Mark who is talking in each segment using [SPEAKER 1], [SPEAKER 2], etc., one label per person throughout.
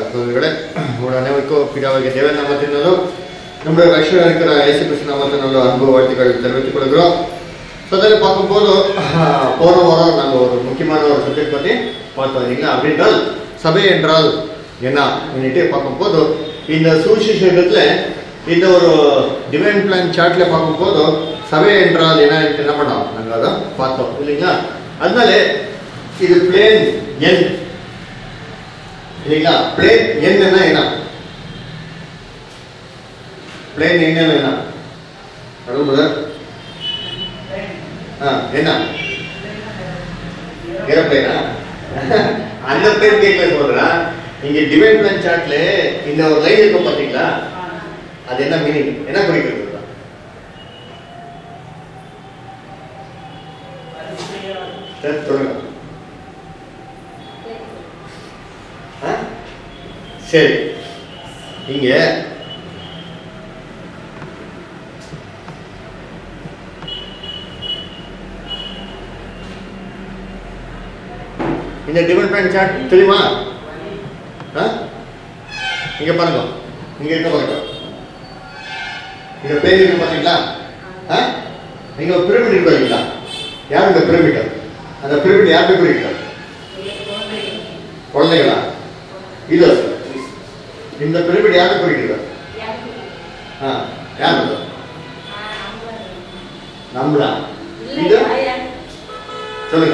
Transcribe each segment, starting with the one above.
[SPEAKER 1] சகோதரர்களே உங்கள் அனைவருக்கும் பிதாவாகிய தேவன் நாமத்தினாலும் நம்முடைய ரஷ்யா இருக்கிற இயேசு கிறிஸ்து நாமத்தினாலும் அன்பு வாழ்த்துக்கள் தெரிவித்துக் கொள்கிறோம் ஸோ அதில் பார்க்கும்போது ஆஹ், போன வாரம் நாங்கள் ஒரு முக்கியமான ஒரு சப்ஜெக்ட் பற்றி பார்த்தோம் இல்லைங்களா அப்படின்றால் சபை என்றால் என்ன அப்படின்ட்டு பார்க்கும்போது இந்த சுவிசேஷத்தில் இந்த ஒரு டிவைன் பிளான் சார்ட்ல பார்க்கும்போது சபை என்றால் என்ன என்ன பண்ணோம் நாங்கள் அதை பார்த்தோம் இல்லைங்களா அதனால இது பிளேன் எண் இல்லைங்களா பிளேன் என்னன்னா என்ன பிளேன் என்னன்னா என்ன சொல்லுங்க ஆ என்ன ஏரோப்ளேனா அந்த பேர் கேட்கல சொல்றேன் இங்க டிவைன் பிளான் சார்ட்ல இந்த ஒரு லைன் இருக்கும் பாத்தீங்களா அது என்ன மீனிங் என்ன குறிக்கிறது சரி, சொல்லுங்க ஆ? சரி இங்க இந்த டிவன் பிளான் சார்ட் தெரியுமா ஆ? இங்க பாருங்க இங்க இருக்க பாருங்க இங்க பேர் இருக்கு பாத்தீங்களா ஆ? இங்க ஒரு பிரமிட் இருக்கு பாத்தீங்களா யார் இந்த பிரமிட் அந்த பிரமிட் யார் போய் குறிக்கிறார் குழந்தைகளா இல்ல இந்த பிரமிட் யார் குறிக்கிறார் ஆ யார் அது? நம்மளா இது சொல்லுங்க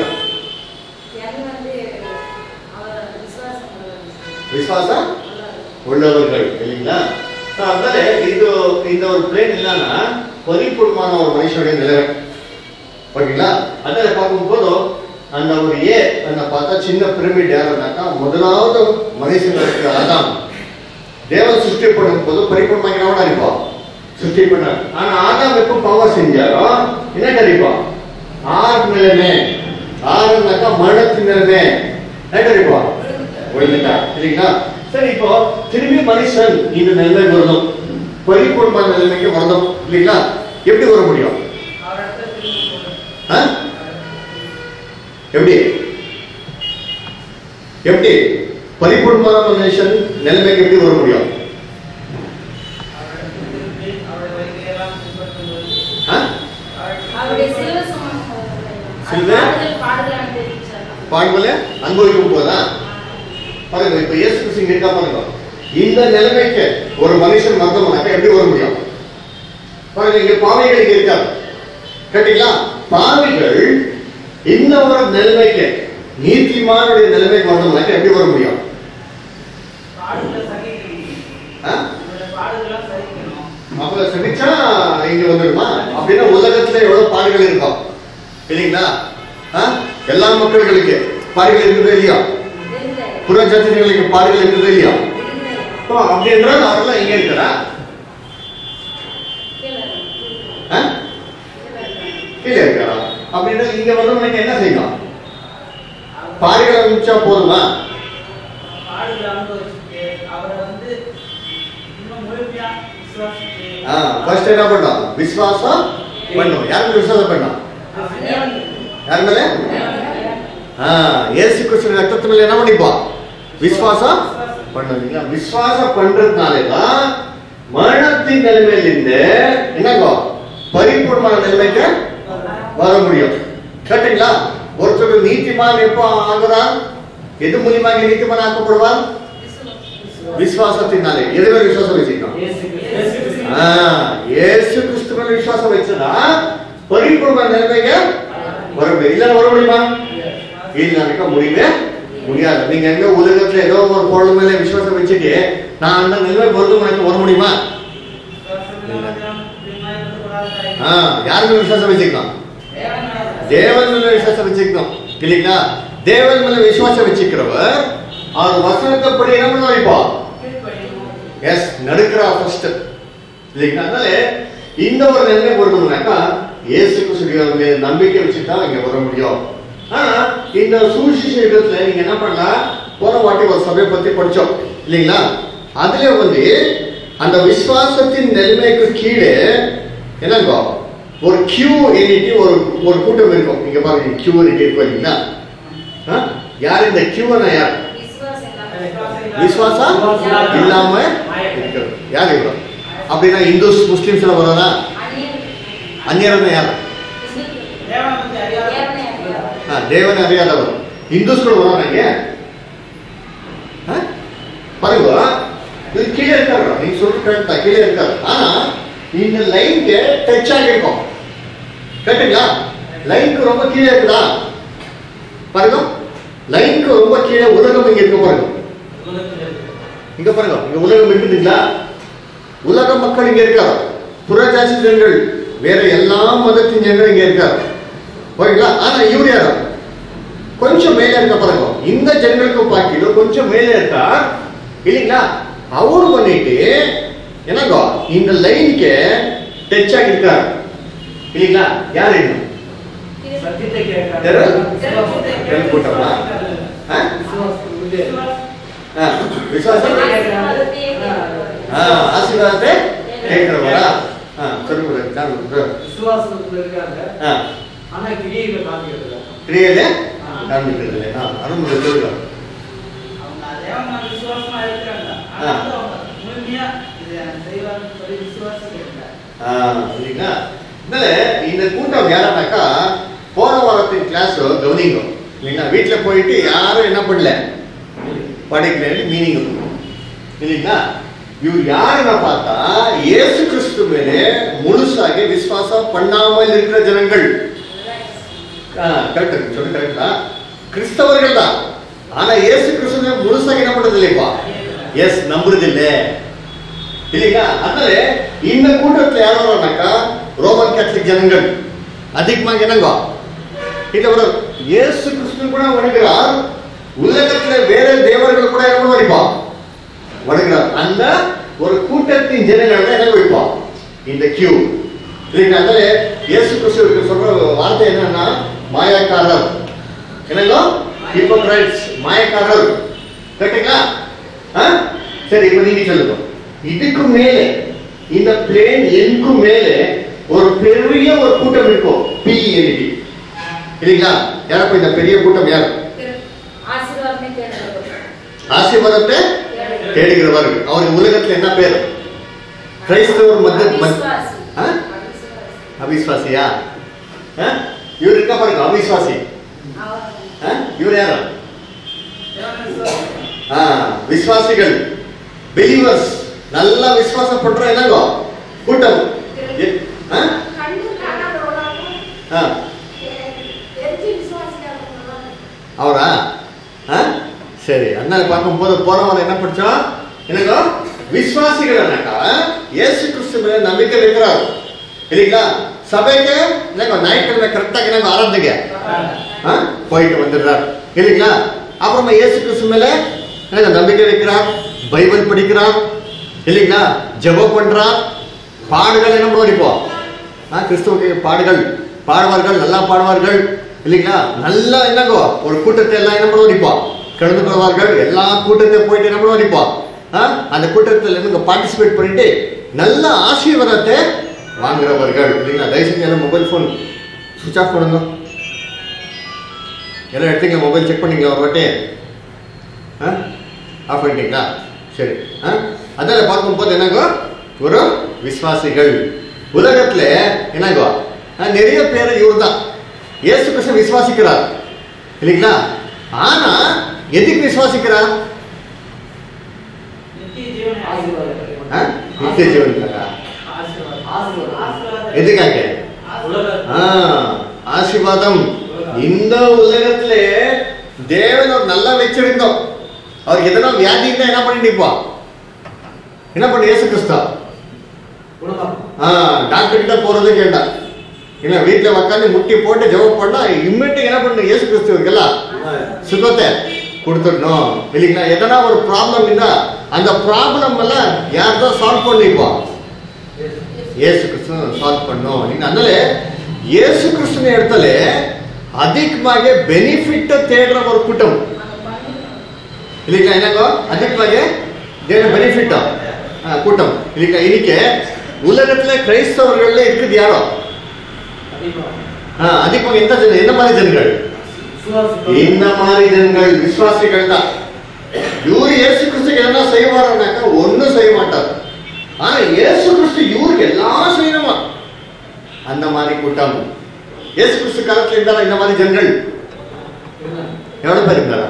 [SPEAKER 1] விசுவாசம் உள்ளவர்கள் இல்லைங்களா So, அதனால இது இந்த ஒரு பிளேன் இல்லைன்னா பரிபூர்ணமான ஒரு மனுஷனுடைய நிலைமை ஓகேங்களா அதனால பார்க்கும்போது அந்த ஒரு ஏ அந்த பார்த்தா சின்ன பிரமிட் யாருன்னாக்கா முதலாவது மனுஷங்களுக்கு ஆதாம் தேவன் சிருஷ்டி பண்ணும் போது பரிபூர்ணமாகிறவனா இருப்பான் சிருஷ்டி பண்ணார் ஆனா ஆதாம் எப்போ பவர் செஞ்சாரோ என்ன கிடைப்பான் ஆறு நிலைமை ஆறுனாக்கா மரணத்தின் நிலைமை என்ன கிடைப்பான் விழுந்துட்டா இல்லைங்களா சரி இப்போ திரும்பி மனுஷன் இந்த நிலைமை வரணும் பரிபூர்ணமான நிலைமைக்கு வரணும் இல்லைங்களா எப்படி வர முடியும் ஆ? எப்படி எப்படி பரிபூர்ணமான மனுஷன் நிலைமைக்கு எப்படி வர முடியும் ஆ? பாடுபல அனுபவிக்கும் போதா பாருங்க இப்ப இயேசு கிறிஸ்து இங்க இருக்கா பாருங்க இந்த நிலைமைக்கு ஒரு மனுஷன் மருத்துவமனாக்க எப்படி வர முடியும் பாருங்க இங்க பாவைகள் இங்க இருக்காரு கேட்டீங்களா பாவைகள் இந்த ஒரு நிலைமைக்கு நீதிமானுடைய நிலைமைக்கு வரணும்னாக்க எப்படி வர முடியும் ஆ? அப்ப சபிச்சா இங்க வந்துடுமா அப்படின்னா உலகத்துல எவ்வளவு பாடுகள் இருக்கும் இல்லைங்களா ஆ? எல்லா மக்கள்களுக்கு பாடுகள் இருக்குது இல்லையா புற ஜாதிகளுக்கு பாடுகள் இருக்குது இல்லையா அப்போ அப்படி என்றால் அவரெல்லாம் இங்க இருக்கிறா ஆ? கீழே இருக்கிறா அப்படின்னா இங்க வந்தவனுக்கு என்ன செய்யணும் பாடுகள் அனுப்பிச்சா போதுமா ஆ ஃபர்ஸ்ட் என்ன பண்ணோம் விசுவாசம் பண்ணும் யாருக்கு விசுவாசம் பண்ணோம் யார் மேல ஆ இயேசு கிறிஸ்து ரத்தத்து மேல என்ன பண்ணிப்போம் விசுவாசம் பண்ணுவீங்களா விசுவாசம் பண்றதுனாலே தான் மரணத்தின் நிலைமையிலிருந்து என்னங்கோ பரிபூர்ணமான நிலைமைக்கு வர முடியும் கேட்டீங்களா ஒருத்தர் நீதிமான் எப்போ ஆகுறான் எது மூலியமாக நீதிமான் ஆக்கப்படுவான் விசுவாசத்தினாலே எது மேல விசுவாசம் வச்சுக்கணும் ஆ, இயேசு கிறிஸ்து மேல விசுவாசம் வச்சதா பரிபூர்ண நிலைமைக்கு வர முடியும் இல்ல வர முடியுமா இல்லைனாக்க முடியவே முடியாது நீங்க எங்க உலகத்துல ஏதோ ஒரு பொருள் மேல விசுவாசம் வச்சுட்டு நான் அந்த நிலைமை பொருள் எனக்கு வர முடியுமா ஆ, யார் மேல விசுவாசம் வச்சுக்கலாம் தேவன் மேல விசுவாசம் வச்சுக்கணும் இல்லைங்களா தேவன் மேல விசுவாசம் வச்சுக்கிறவர் அவர் வசனத்தைப்படி என்ன பண்ண வைப்பா எஸ் நடுக்கிறா ஃபர்ஸ்ட் இல்லைங்களா அதனால இந்த ஒரு நிலைமை வரணும்னாக்கா இயேசு கிறிஸ்துவிய நம்பிக்கை வச்சுட்டா இங்க வர முடியும் ஆனா இந்த சுவிசேஷ யுகத்துல நீங்க என்ன பண்ணலாம் போன வாட்டி ஒரு சபையை பத்தி படிச்சோம் இல்லைங்களா அதுல வந்து அந்த விசுவாசத்தின் நிலைமைக்கு கீழே என்னங்க ஒரு கியூ எண்ணிட்டு ஒரு ஒரு கூட்டம் இருக்கும் இங்க பாருங்க கியூ எண்ணிட்டு இருக்கும் இல்லைங்களா ஆ? யார் இந்த கியூனா யார் விசுவாசம் இல்லாம இருக்கிறது யார் இவ்வளோ அப்படின்னா இந்துஸ் முஸ்லிம்ஸ் எல்லாம் வராதா அந்நியர்னா யார் ஆ, தேவனை அறியாதவர் இந்துஸ்கள் வராங்க பாருங்க இது கீழே இருக்காரு நீங்க சொல்ற கரெக்டா கீழே இருக்காரு ஆனா இந்த லைன்க்கு டச் ஆகிருக்கும் கரெக்டுங்களா லைனுக்கு ரொம்ப கீழே இருக்குதா பாருங்க லைனுக்கு ரொம்ப கீழே உலகம் இங்க இருக்கு பாருங்க இங்க பாருங்க இங்க உலகம் இருக்குதுங்களா உலக மக்கள் இங்க இருக்காரு புறஜாதி ஜனங்கள் வேற எல்லா மதத்தின் ஜனங்கள் இங்க இருக்காரு ஓகேங்களா ஆனா இவர் யாரு கொஞ்சம் மேலே இருக்க பாருங்க இந்த ஜனங்களுக்கு பாக்கிலும் கொஞ்சம் மேலே இருக்கா இல்லைங்களா அவரு பண்ணிட்டு என்னங்கோ இந்த லைனுக்கு டச் ஆகிருக்காரு இல்லைங்களா யார் என்ன கூட்டமா ஆ? ஆ, விசுவாசம் ஆ, ஆசீர்வாதத்தை கேட்கிறவரா ஆ சொல்லுங்க நான்
[SPEAKER 2] விசுவாசத்துல இருக்காங்க
[SPEAKER 1] ஆ
[SPEAKER 2] ஆனா கிரியைகளை காமிக்கிறது
[SPEAKER 1] கிரியையில காண்பிக்கிறதுல ஆ அருமுறை சொல்லுங்க
[SPEAKER 2] அவங்க தேவமான விசுவாசமா இருக்கிறாங்க
[SPEAKER 1] ஆ.
[SPEAKER 2] ஆனா அவங்க முழுமையா இதை செய்வாங்கன்னு சொல்லி விசுவாசம் இருக்கிறாங்க
[SPEAKER 1] ஆ, இல்லைங்களா அதனால இந்த கூட்டம் யாருனாக்கா போன வாரத்தின் கிளாஸ் கவனிங்க இல்லைங்களா வீட்டில் போயிட்டு யாரும் என்ன பண்ணல படிக்கலன்னு மீனிங் இல்லைங்களா இவர் யாருன்னா பார்த்தா இயேசு கிறிஸ்து மேலே முழுசாக விசுவாசம் பண்ணாமல் இருக்கிற ஜனங்கள் கரெக்ட் சொல்லு கரெக்டா கிறிஸ்தவர்கள் தான் ஆனா இயேசு கிறிஸ்துவ முழுசாக என்ன பண்றது இல்லைப்பா எஸ் நம்புறது இல்லை இல்லைங்களா அதனால இந்த கூட்டத்துல யாரோனாக்கா ரோமன் கேத்தலிக் ஜனங்கள் அதிகமாக என்னங்க இதை விட இயேசு கிறிஸ்து கூட வணங்குறார் உலகத்துல வேற தேவர்கள் கூட என்ன வரைப்பா வணங்குறார் அந்த ஒரு கூட்டத்தின் ஜனங்கள் தான் என்ன வைப்பா இந்த கியூ இல்லைங்களா அதனால இயேசு கிறிஸ்துவுக்கு சொல்ற வார்த்தை என்னன்னா மாயக்காரர் என்னங்க ஹிப்போக்ரைட்ஸ் மாயக்காரர் கரெக்டுங்களா ஆ? சரி இப்போ நீங்க சொல்லுங்க இதுக்கு மேலே இந்த பிளேன் என்க்கு மேலே ஒரு பெரிய ஒரு கூட்டம் இருக்கும் பிஎன்டி இல்லைங்களா யாரப்ப இந்த பெரிய கூட்டம் யார்
[SPEAKER 3] ஆசீர்வாதமே தேடுறவர்.
[SPEAKER 1] ஆசீர்வாதத்தை தேடுகிறவர்கள் அவருக்கு உலகத்துல என்ன பேர் கிரைஸ்தவர் மத்திய மத்-
[SPEAKER 3] அவிசுவாசி.
[SPEAKER 1] ஆ?
[SPEAKER 3] அவிசுவாசி.
[SPEAKER 1] அவிஸ்வாசியா ஆ? இவர் இருக்கா பாருங்க அவிஸ்வாசி
[SPEAKER 3] அவர்
[SPEAKER 1] ஆ? இவர் யாரா
[SPEAKER 2] தேவன விசுவாசம்
[SPEAKER 1] ஆ, விசுவாசிகள் பிலீவர்ஸ் நல்லா விசுவாசம் பண்ற என்னங்கோ கூட்டம் எ- ஆ?
[SPEAKER 3] கண்டு காணாதவராகவும்,
[SPEAKER 1] ஆ,
[SPEAKER 3] எ- எரிஞ்சு விசுவாசிக்காதவராகவும்.
[SPEAKER 1] அவரா ஆ? சரி அதனால பார்க்கும்போது போன வாரம் என்ன படிச்சோம் என்னங்கோ விசுவாசிகள் என்னக்கா இயேசு கிறிஸ்து மேல நம்பிக்கை வைக்கிறார் இல்லைங்களா சபைக்கு என்னங்கோ ஞாயிற்றுக்கிழமை கரெக்டாக என்னங்க ஆரம்பிங்க ஆ? போயிட்டு வந்துடுறார் இல்லைங்களா அப்புறமா இயேசு கிறிஸ்து மேல என்னங்க நம்பிக்கை வைக்கிறார் பைபிள் படிக்கிறார் இல்லைங்களா ஜெபம் பண்றார் பாடுகள் என்ன பண்ணுவார் இப்போ ஆ கிறிஸ்துவுக்கு பாடுகள் பாடுவார்கள் நல்லா பாடுவார்கள் இல்லைங்களா நல்லா என்னங்கோ ஒரு கூட்டத்தை எல்லாம் என்ன பண்ணுவார் இப்போ கடந்து கொள்வார்கள் எல்லா கூட்டத்தை போயிட்டு என்ன பண்ணுவார் இப்போ ஆ அந்த கூட்டத்தில் என்னங்க பார்ட்டிசிபேட் பண்ணிட்டு நல்ல ஆசீர்வாதத்தை வாங்குறவர்கள் இல்லைங்களா தயவு செஞ்சு எல்லாம் மொபைல் ஃபோன் சுவிச் ஆஃப் பண்ணுங்க எல்லாம் எடுத்தீங்க மொபைல் செக் பண்ணீங்க ஒரு வாட்டி ஆ ஆஃப் பண்ணிட்டீங்களா சரி ஆ அதில் பார்க்கும்போது என்னங்கோ ஒரு விசுவாசிகள் உலகத்துல என்னங்கோ ஆ, நிறைய பேர் இவர் தான் இயேசு கிறிஸ்து விசுவாசிக்கிறார் இல்லைங்களா ஆனா எதுக்கு விசுவாசிக்கிறார்
[SPEAKER 2] நித்திய ஜீவனை ஆசீர்வாதம்
[SPEAKER 1] ஆ? நித்திய ஜீவனுக்காக
[SPEAKER 2] ஆசீர்வாதம் ஆசீர்வாதம்
[SPEAKER 1] எதுக்காக
[SPEAKER 2] உலக
[SPEAKER 1] ஆ, ஆசீர்வாதம் இந்த உலகத்துல தேவன் ஒரு நல்லா வச்சிருந்தோம் அவருக்கு எதனா வியாதி இருந்தா என்ன பண்ணிட்டு என்ன பண்ண இயேசு கிறிஸ்தா
[SPEAKER 2] குணம்
[SPEAKER 1] ஆ டாக்டர் கிட்ட போறது கேட்டான் இல்ல வீட்டுல உட்காந்து முட்டி போட்டு ஜெபம் பண்ணா இம்மிடியா என்ன பண்ணு இயேசு கிறிஸ்துவுக்கெல்லாம் சுகத்தை கொடுத்துடணும் இல்லைங்களா எதனா ஒரு ப்ராப்ளம் இருந்தா அந்த ப்ராப்ளம் எல்லாம் யார் தான் சால்வ் பண்ணிப்பா இயேசு கிறிஸ்து சால்வ் பண்ணும் நீங்க அதனால இயேசு கிறிஸ்துவின் இடத்துல அதிகமாக பெனிஃபிட் தேடுற ஒரு கூட்டம்
[SPEAKER 3] அந்த மண்ணு
[SPEAKER 1] இல்லைங்களா என்னங்கோ அதிகமாக தேட பெனிஃபிட்டா கூட்டம் இல்லைங்களா இன்னைக்கு உலகத்துல கிரைஸ்தவர்கள்ல இருக்குது யாரோ
[SPEAKER 2] அதிகமாக
[SPEAKER 1] ஆ, அதிகமாக எந்த ஜன என்ன மாதிரி ஜனங்கள்
[SPEAKER 2] விசுவாசம்
[SPEAKER 1] இந்த மாதிரி ஜனங்கள் விசுவாசிகள் தான் இவரு இயேசு கிறிஸ்துக்கு என்ன செய்வாருனாக்கா ஒண்ணும் செய்ய மாட்டார் ஆனா இயேசு கிறிஸ்து இவருக்கு எல்லாம் செய்யணுமா அந்த மாதிரி கூட்டம் இயேசு கிறிஸ்து காலத்துல இருந்தாரா இந்த மாதிரி ஜனங்கள் எவ்வளவு பேர் இருந்தாரா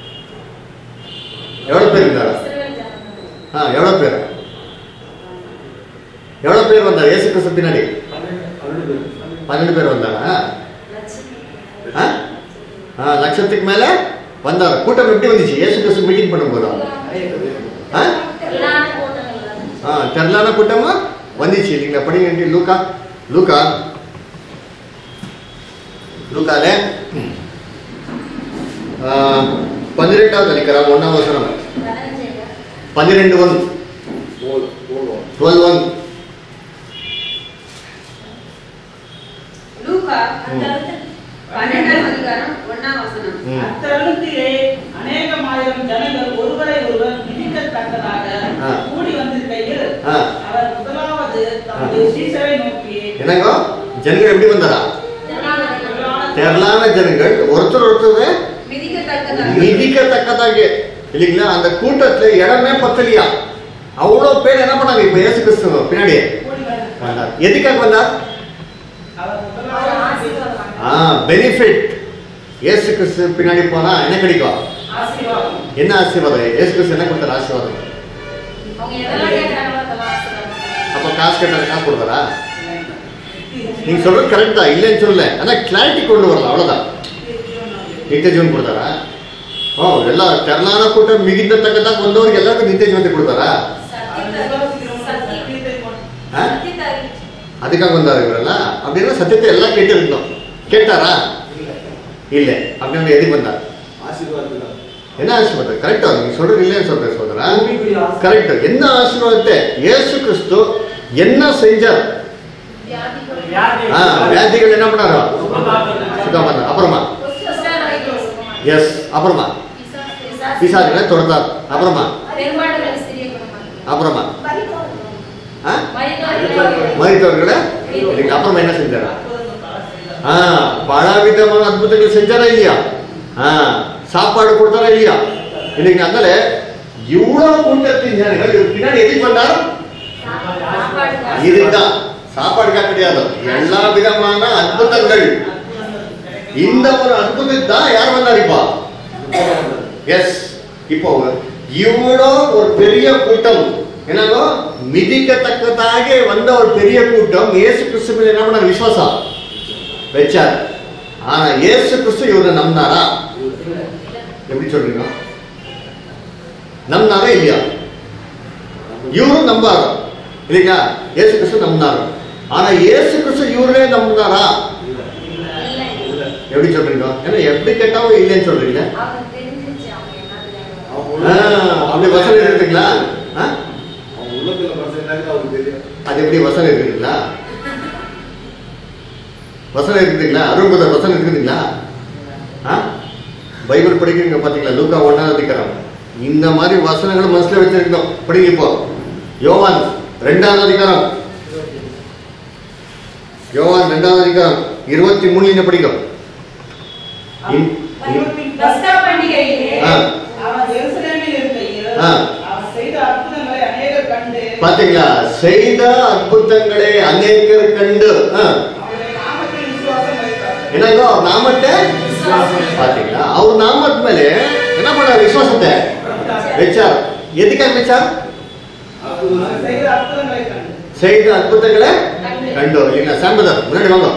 [SPEAKER 1] எவ்வளவு பேர் இருந்தாரா ஆ எவ்வளவு பேர் எவ்வளவு பேர் வந்தார் இயேசு கிறிஸ்து பின்னாடி பன்னெண்டு பேர் வந்தாரா ஆ? ஆ, லட்சத்துக்கு மேல வந்தார் கூட்டம் எப்படி வந்துச்சு இயேசு கிறிஸ்து மீட்டிங் பண்ணும்போது ஆ? ஆ தெரலான கூட்டமா வந்துச்சு இல்லைங்களா படிங்க லூக்கா லூக்கா லூக்காலே ஆ, பன்னிரெண்டாவது அதிகாரம் ஒன்னாம் வசனம் பன்னிரெண்டு ஒன் டுவெல் ஒன்
[SPEAKER 4] லூக்கா பன்னெண்டாம் அதிகாரம் ஒண்ணாம் வசனம்
[SPEAKER 1] ம்.
[SPEAKER 2] அத்தருணத்திலே அநேகமாயிரம் ஜனங்கள் ஒருவரை ஒருவர் மிதிக்கத்தக்கதாக
[SPEAKER 1] ஆ.
[SPEAKER 2] கூடி வந்திருக்கையில்
[SPEAKER 1] ஆ.
[SPEAKER 2] அவர் முதலாவது தம்முடைய சீசரை நோக்கி
[SPEAKER 1] என்னங்க ஜனங்கள் எப்படி வந்தாரா தெரலான ஜனங்கள் ஒருத்தர் ஒருத்தர்
[SPEAKER 4] மிதிக்கத்தக்கதாக
[SPEAKER 1] மிதிக்கத்தக்கதாக இல்லைங்களா அந்த கூட்டத்துல இடமே பத்தலையா அவ்வளோ பேர் என்ன பண்ணாங்க இப்ப இயேசு கிறிஸ்து பின்னாடி
[SPEAKER 2] கூடி வந்தார்.
[SPEAKER 1] வந்தார் எதுக்காக வந்தார்
[SPEAKER 2] அவர் முதலாவது
[SPEAKER 1] ஆ பெனிஃபிட் இயேசு கிறிஸ்து பின்னாடி போனா என்ன கிடைக்கும்
[SPEAKER 2] ஆசீர்வாதம்
[SPEAKER 1] என்ன ஆசீர்வாதம் இயேசு கிறிஸ்து என்ன கொடுத்தாரு ஆசீர்வாதம்
[SPEAKER 4] அவங்க எதெல்லாம் கேட்கறாங்களோ அதெல்லாம் ஆசீர்வாதம்.
[SPEAKER 1] அப்ப காசு கேட்டாரு காசு கொடுத்தாரா நீங்க சொல்றது கரெக்ட் தான் இல்லைன்னு சொல்லல ஆனா கிளாரிட்டி கொண்டு வரலாம் அவ்வளவுதான் நித்திய ஜீவன் கொடுத்தாரா ஓ ಎಲ್ಲ ತೆರನಾದ ಕೂಟ ಮಿಗಿಂದ ತಕ್ಕದಾಗ ಬಂದವ್ರಿಗೆ ಎಲ್ಲರಿಗೂ ನಿತ್ಯ ಜೀವನ ಕೊಡ್ತಾರಾ ஆ? அதுக்காக வந்தாரு இவரெಲ್ಲ அப்படின்னா சத்தியத்தை எல்லாம் கேட்டு இருந்தோம் கேட்டாரா இல்ல அப்படின்னு எதுக்கு வந்தார் என்ன ஆசீர்வாதம் கரெக்டா நீங்க சொல்றது இல்லைன்னு சொல்றேன் சோதரா கரெக்ட் என்ன ஆசீர்வாதத்தை இயேசு கிறிஸ்து என்ன செஞ்சார் ஆ, வியாதிகள் என்ன பண்ணாரோ சுத்தம் பண்ணார் அப்புறமா எஸ் அப்புறமா பிசாசுகளை துரத்தார் அப்புறமா அப்புறமா ஆ? மரித்தவர்களை இல்லைங்க, அப்புறமா என்ன செஞ்சாரா ஆ பல விதமான அற்புதங்கள் செஞ்சாரா இல்லையா ஆ சாப்பாடு கொடுத்தாரா இல்லையா இல்லைங்க அதனால இவ்வளவு கூட்டத்தின் ஜனங்கள் இவர் பின்னாடி எதுக்கு வந்தார் இதுதான் சாப்பாடுக்காக கிடையாது எல்லா விதமான அற்புதங்கள் இந்த ஒரு அற்புதம் தான் யார் வந்தார் இப்போ எஸ் இப்போ இவ்வளோ ஒரு பெரிய கூட்டம் என்னங்கோ மிதிக்கத்தக்கதாக வந்த ஒரு பெரிய கூட்டம் இயேசு கிறிஸ்து மேல என்ன பண்ணார் விசுவாசம் வச்சார் ஆனா இயேசு கிறிஸ்து இவரை நம்பினாரா எப்படி சொல்றீங்க நம்பினாரா இல்லையா இவரும் நம்பாரு இல்லைங்களா இயேசு கிறிஸ்து நம்பினாரு ஆனா இயேசு கிறிஸ்து இவரே நம்பினாரா எப்படி சொல்றீங்க ஏன்னா எப்படி கேட்டாலும் இல்லைன்னு சொல்றீங்க ஆ, அப்படி வசனம் இருக்குங்களா ஆ? அது எப்படி வசனம் இருக்குதுங்களா வசனம் இருக்குதுங்களா அருள்புதர் வசனம் இருக்குதுங்களா ஆ? பைபிள் படிக்கிறீங்க பாத்தீங்களா லூக்கா ஒன்னாவது அதிகாரம் இந்த மாதிரி வசனங்கள் மனசுல வச்சிருக்கோம் படிங்க இப்போ யோவான் ரெண்டாவது அதிகாரம் யோவான் ரெண்டாவது அதிகாரம் இருபத்தி மூணுல படிங்க இன்-
[SPEAKER 4] பஸ்கா பண்டிகையிலே
[SPEAKER 1] ஆ.
[SPEAKER 2] அவன் எருசலேமில் இருக்கையில்
[SPEAKER 1] ஆ.
[SPEAKER 2] அவன் செய்த அற்புதங்களை அநேகர் கண்டு
[SPEAKER 1] பாத்தீங்களா செய்த அற்புதங்களை அநேகர் கண்டு ஆ.
[SPEAKER 2] அவருடைய நாமத்தில் விசுவாசம் வைத்தார்கள்
[SPEAKER 1] என்னங்க அவர் நாமத்தை பாத்தீங்களா அவர் நாமத்து மேலே என்ன பண்ணார் விசுவாசத்தை வச்சார் எதுக்காக வச்சார்
[SPEAKER 2] அவன் செய்த அற்புதங்களை கண்டு
[SPEAKER 1] செய்த அற்புதங்களை கண்டு இல்லைங்களா சாம்பதர் முன்னாடி வாங்க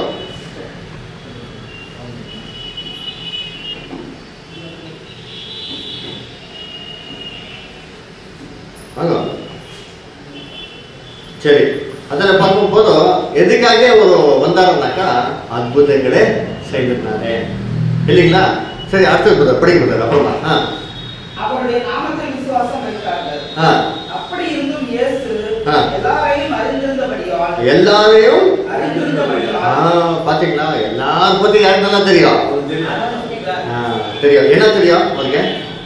[SPEAKER 1] வாங்க சரி அதில் பார்க்கும்போது எதுக்காக ஒரு வந்தாருனாக்கா அற்புதங்களே செய்திருந்தாரு இல்லைங்களா சரி அடுத்தது படிக்க முடியாது அப்புறமா ஆ
[SPEAKER 2] அவருடைய நாமத்தில் விசுவாசம் வைத்தார்கள்
[SPEAKER 1] ஆ
[SPEAKER 2] அப்படி இருந்தும் இயேசு
[SPEAKER 1] ஆ.
[SPEAKER 2] எல்லாரையும் அறிந்திருந்தபடியால்
[SPEAKER 1] எல்லாரையும் ஆ,
[SPEAKER 2] அறிந்திருந்தபடியால்
[SPEAKER 1] பாத்தீங்களா எல்லாரும் பத்தி யாருக்கு நல்லா தெரியும் ஆ, தெரியும் என்ன தெரியும் அவருக்கு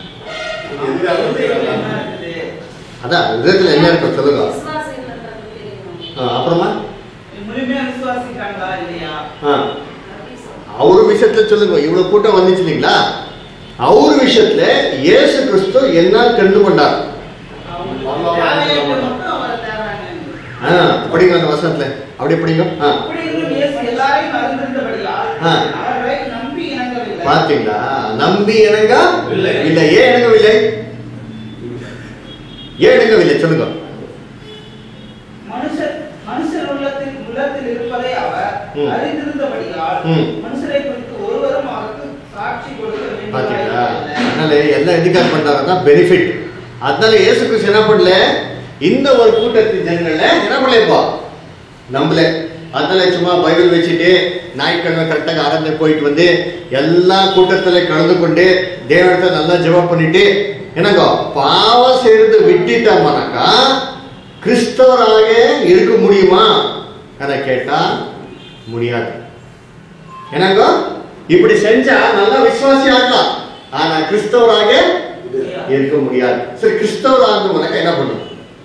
[SPEAKER 1] அதான் விதத்துல என்ன இருக்கும் சொல்லுங்க ஆ, அப்புறமா
[SPEAKER 2] முழுமையா விசுவாசிக்கிறாங்களா இல்லையா
[SPEAKER 1] ஆ, அவரு விஷயத்துல சொல்லுங்க இவ்வளவு கூட்டம் வந்துச்சு இல்லைங்களா அவர் விஷயத்துல இயேசு கிறிஸ்து என்ன கண்டு கொண்டார்
[SPEAKER 2] அவங்க தேவையற்ற மட்டும் அவரை தேவையான
[SPEAKER 1] ஆ, படிங்க அந்த வசனத்துல அப்படி படிங்க ஆ
[SPEAKER 2] அப்படி இருந்தும் இயேசு எல்லாரையும் அறிந்திருந்தபடியால்
[SPEAKER 1] ஆ.
[SPEAKER 2] அவர்களை நம்பி இணங்கவில்லை
[SPEAKER 1] பாத்தீங்களா நம்பி இணங்க
[SPEAKER 5] இல்லை.
[SPEAKER 1] இல்ல ஏன் இணங்கவில்லை ஏன் இணங்கவில்லை சொல்லுங்க
[SPEAKER 2] மனுஷர் மனுஷர் உள்ளத்தில் உள்ளத்தில் இருப்பதை அவர்
[SPEAKER 1] ம்.
[SPEAKER 2] அறிந்திருந்தபடியால்
[SPEAKER 1] ம்.
[SPEAKER 2] மனுஷரை குறித்து ஒருவரும் அவருக்கு சாட்சி கொடுக்க
[SPEAKER 1] பாத்தீங்களா
[SPEAKER 2] வேண்டியதாக
[SPEAKER 1] அதனால எல்லாம் எதுக்காக பண்றாருன்னா பெனிஃபிட் அதனால இயேசு கிறிஸ்து என்ன பண்ணல இந்த ஒரு கூட்டத்தின் ஜனங்கள என்ன பண்ணலப்பா நம்மள அதனால சும்மா பைபிள் வச்சுட்டு ஞாயிற்றுக்கிழமை கரெக்டாக ஆராதனை போயிட்டு வந்து எல்லா கூட்டத்துல கலந்து கொண்டு தேவனத்தை நல்லா ஜெபம் பண்ணிட்டு என்னங்க பாவம் செய்யறது விட்டுட்டோம்னாக்கா கிறிஸ்தவராக இருக்க முடியுமா என கேட்டா முடியாது என்னங்க இப்படி செஞ்சா நல்லா விசுவாசி ஆகலாம் ஆனா கிறிஸ்தவராக இருக்க முடியாது சரி கிறிஸ்தவர் ஆகணும்னாக்கா என்ன பண்ணும்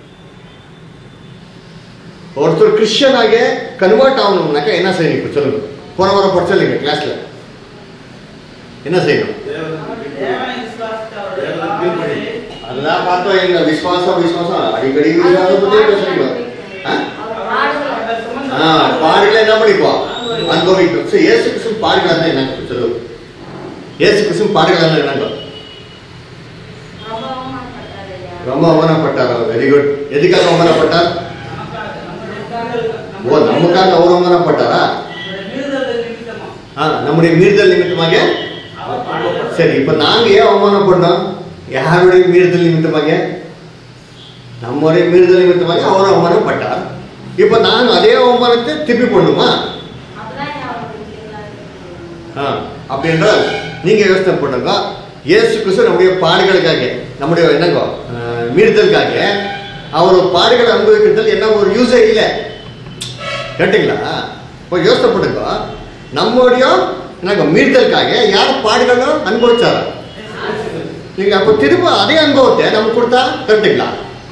[SPEAKER 1] ஒருத்தர் கிறிஸ்டியனாக கன்வெர்ட் ஆகணும்னாக்கா என்ன செய்யணும் இப்போ சொல்லுங்க போன வாரம் படிச்சலைங்க கிளாஸ்ல என்ன செய்யணும்
[SPEAKER 2] தேவனை விசுவாசித்து அவருடைய
[SPEAKER 5] தேவனை
[SPEAKER 2] எல்லா
[SPEAKER 5] கீழ்ப்படி.
[SPEAKER 1] அதெல்லாம் பார்த்தோம் எங்க விசுவாசம் விசுவாசம் அடிக்கடி விசுவாசம் பத்தி பேசுறீங்க ஆ?
[SPEAKER 2] அவர் சுமந்த
[SPEAKER 1] ஆ, பாடுகளை என்ன பண்ணிப்போம் அனுபவிக்கும் சரி இயேசு கிறிஸ்து பாடுகள் என்ன சொல்லு இயேசு கிறிஸ்து பாடுகள் என்னங்க
[SPEAKER 3] ரொம்ப அவமானப்பட்டாரு ஐயா.
[SPEAKER 1] ரொம்ப அவமானப்பட்டார் வெரி குட் எதுக்காக அவமானப்பட்டார்
[SPEAKER 2] நமக்காக, நம்முடைய பாவங்கள்,
[SPEAKER 1] ஓ நமக்காக அவர் அவமானப்பட்டாரா
[SPEAKER 2] நம்முடைய மீறுதல் நிமித்தமா
[SPEAKER 1] ஆ நம்முடைய மீறுதல் நிமித்தமாக
[SPEAKER 2] அவர் பாடுபட்டார்.
[SPEAKER 1] சரி இப்ப நாங்க ஏன் அவமானப்பட்டோம் யாருடைய மீறுதல் நிமித்தமாக நம்முடைய மீறுதல் நிமித்தமாக அவர் அவமானப்பட்டார் இப்ப நாங்க அதே அவமானத்தை திருப்பி பண்ணுமா
[SPEAKER 3] அப்பதான் ஐயா அவருக்கு எல்லாரும்
[SPEAKER 1] ஆ, அப்படி என்றால் நீங்க யோசனை பண்ணுங்க இயேசு கிறிஸ்து நம்முடைய பாடுகளுக்காக நம்முடைய என்னங்கோ ஆ, மீறுதலுக்காக அவர் பாடுகளை அனுபவிக்கிறதுல என்ன ஒரு யூஸே இல்லை கேட்டீங்களா இப்போ யோசனை பண்ணுங்க நம்முடைய என்னங்க மீறுதலுக்காக யார் பாடுகளும் அனுபவிச்சாரா நீங்க அப்போ திரும்ப அதே அனுபவத்தை நம்ம கொடுத்தா கரெக்டுங்களா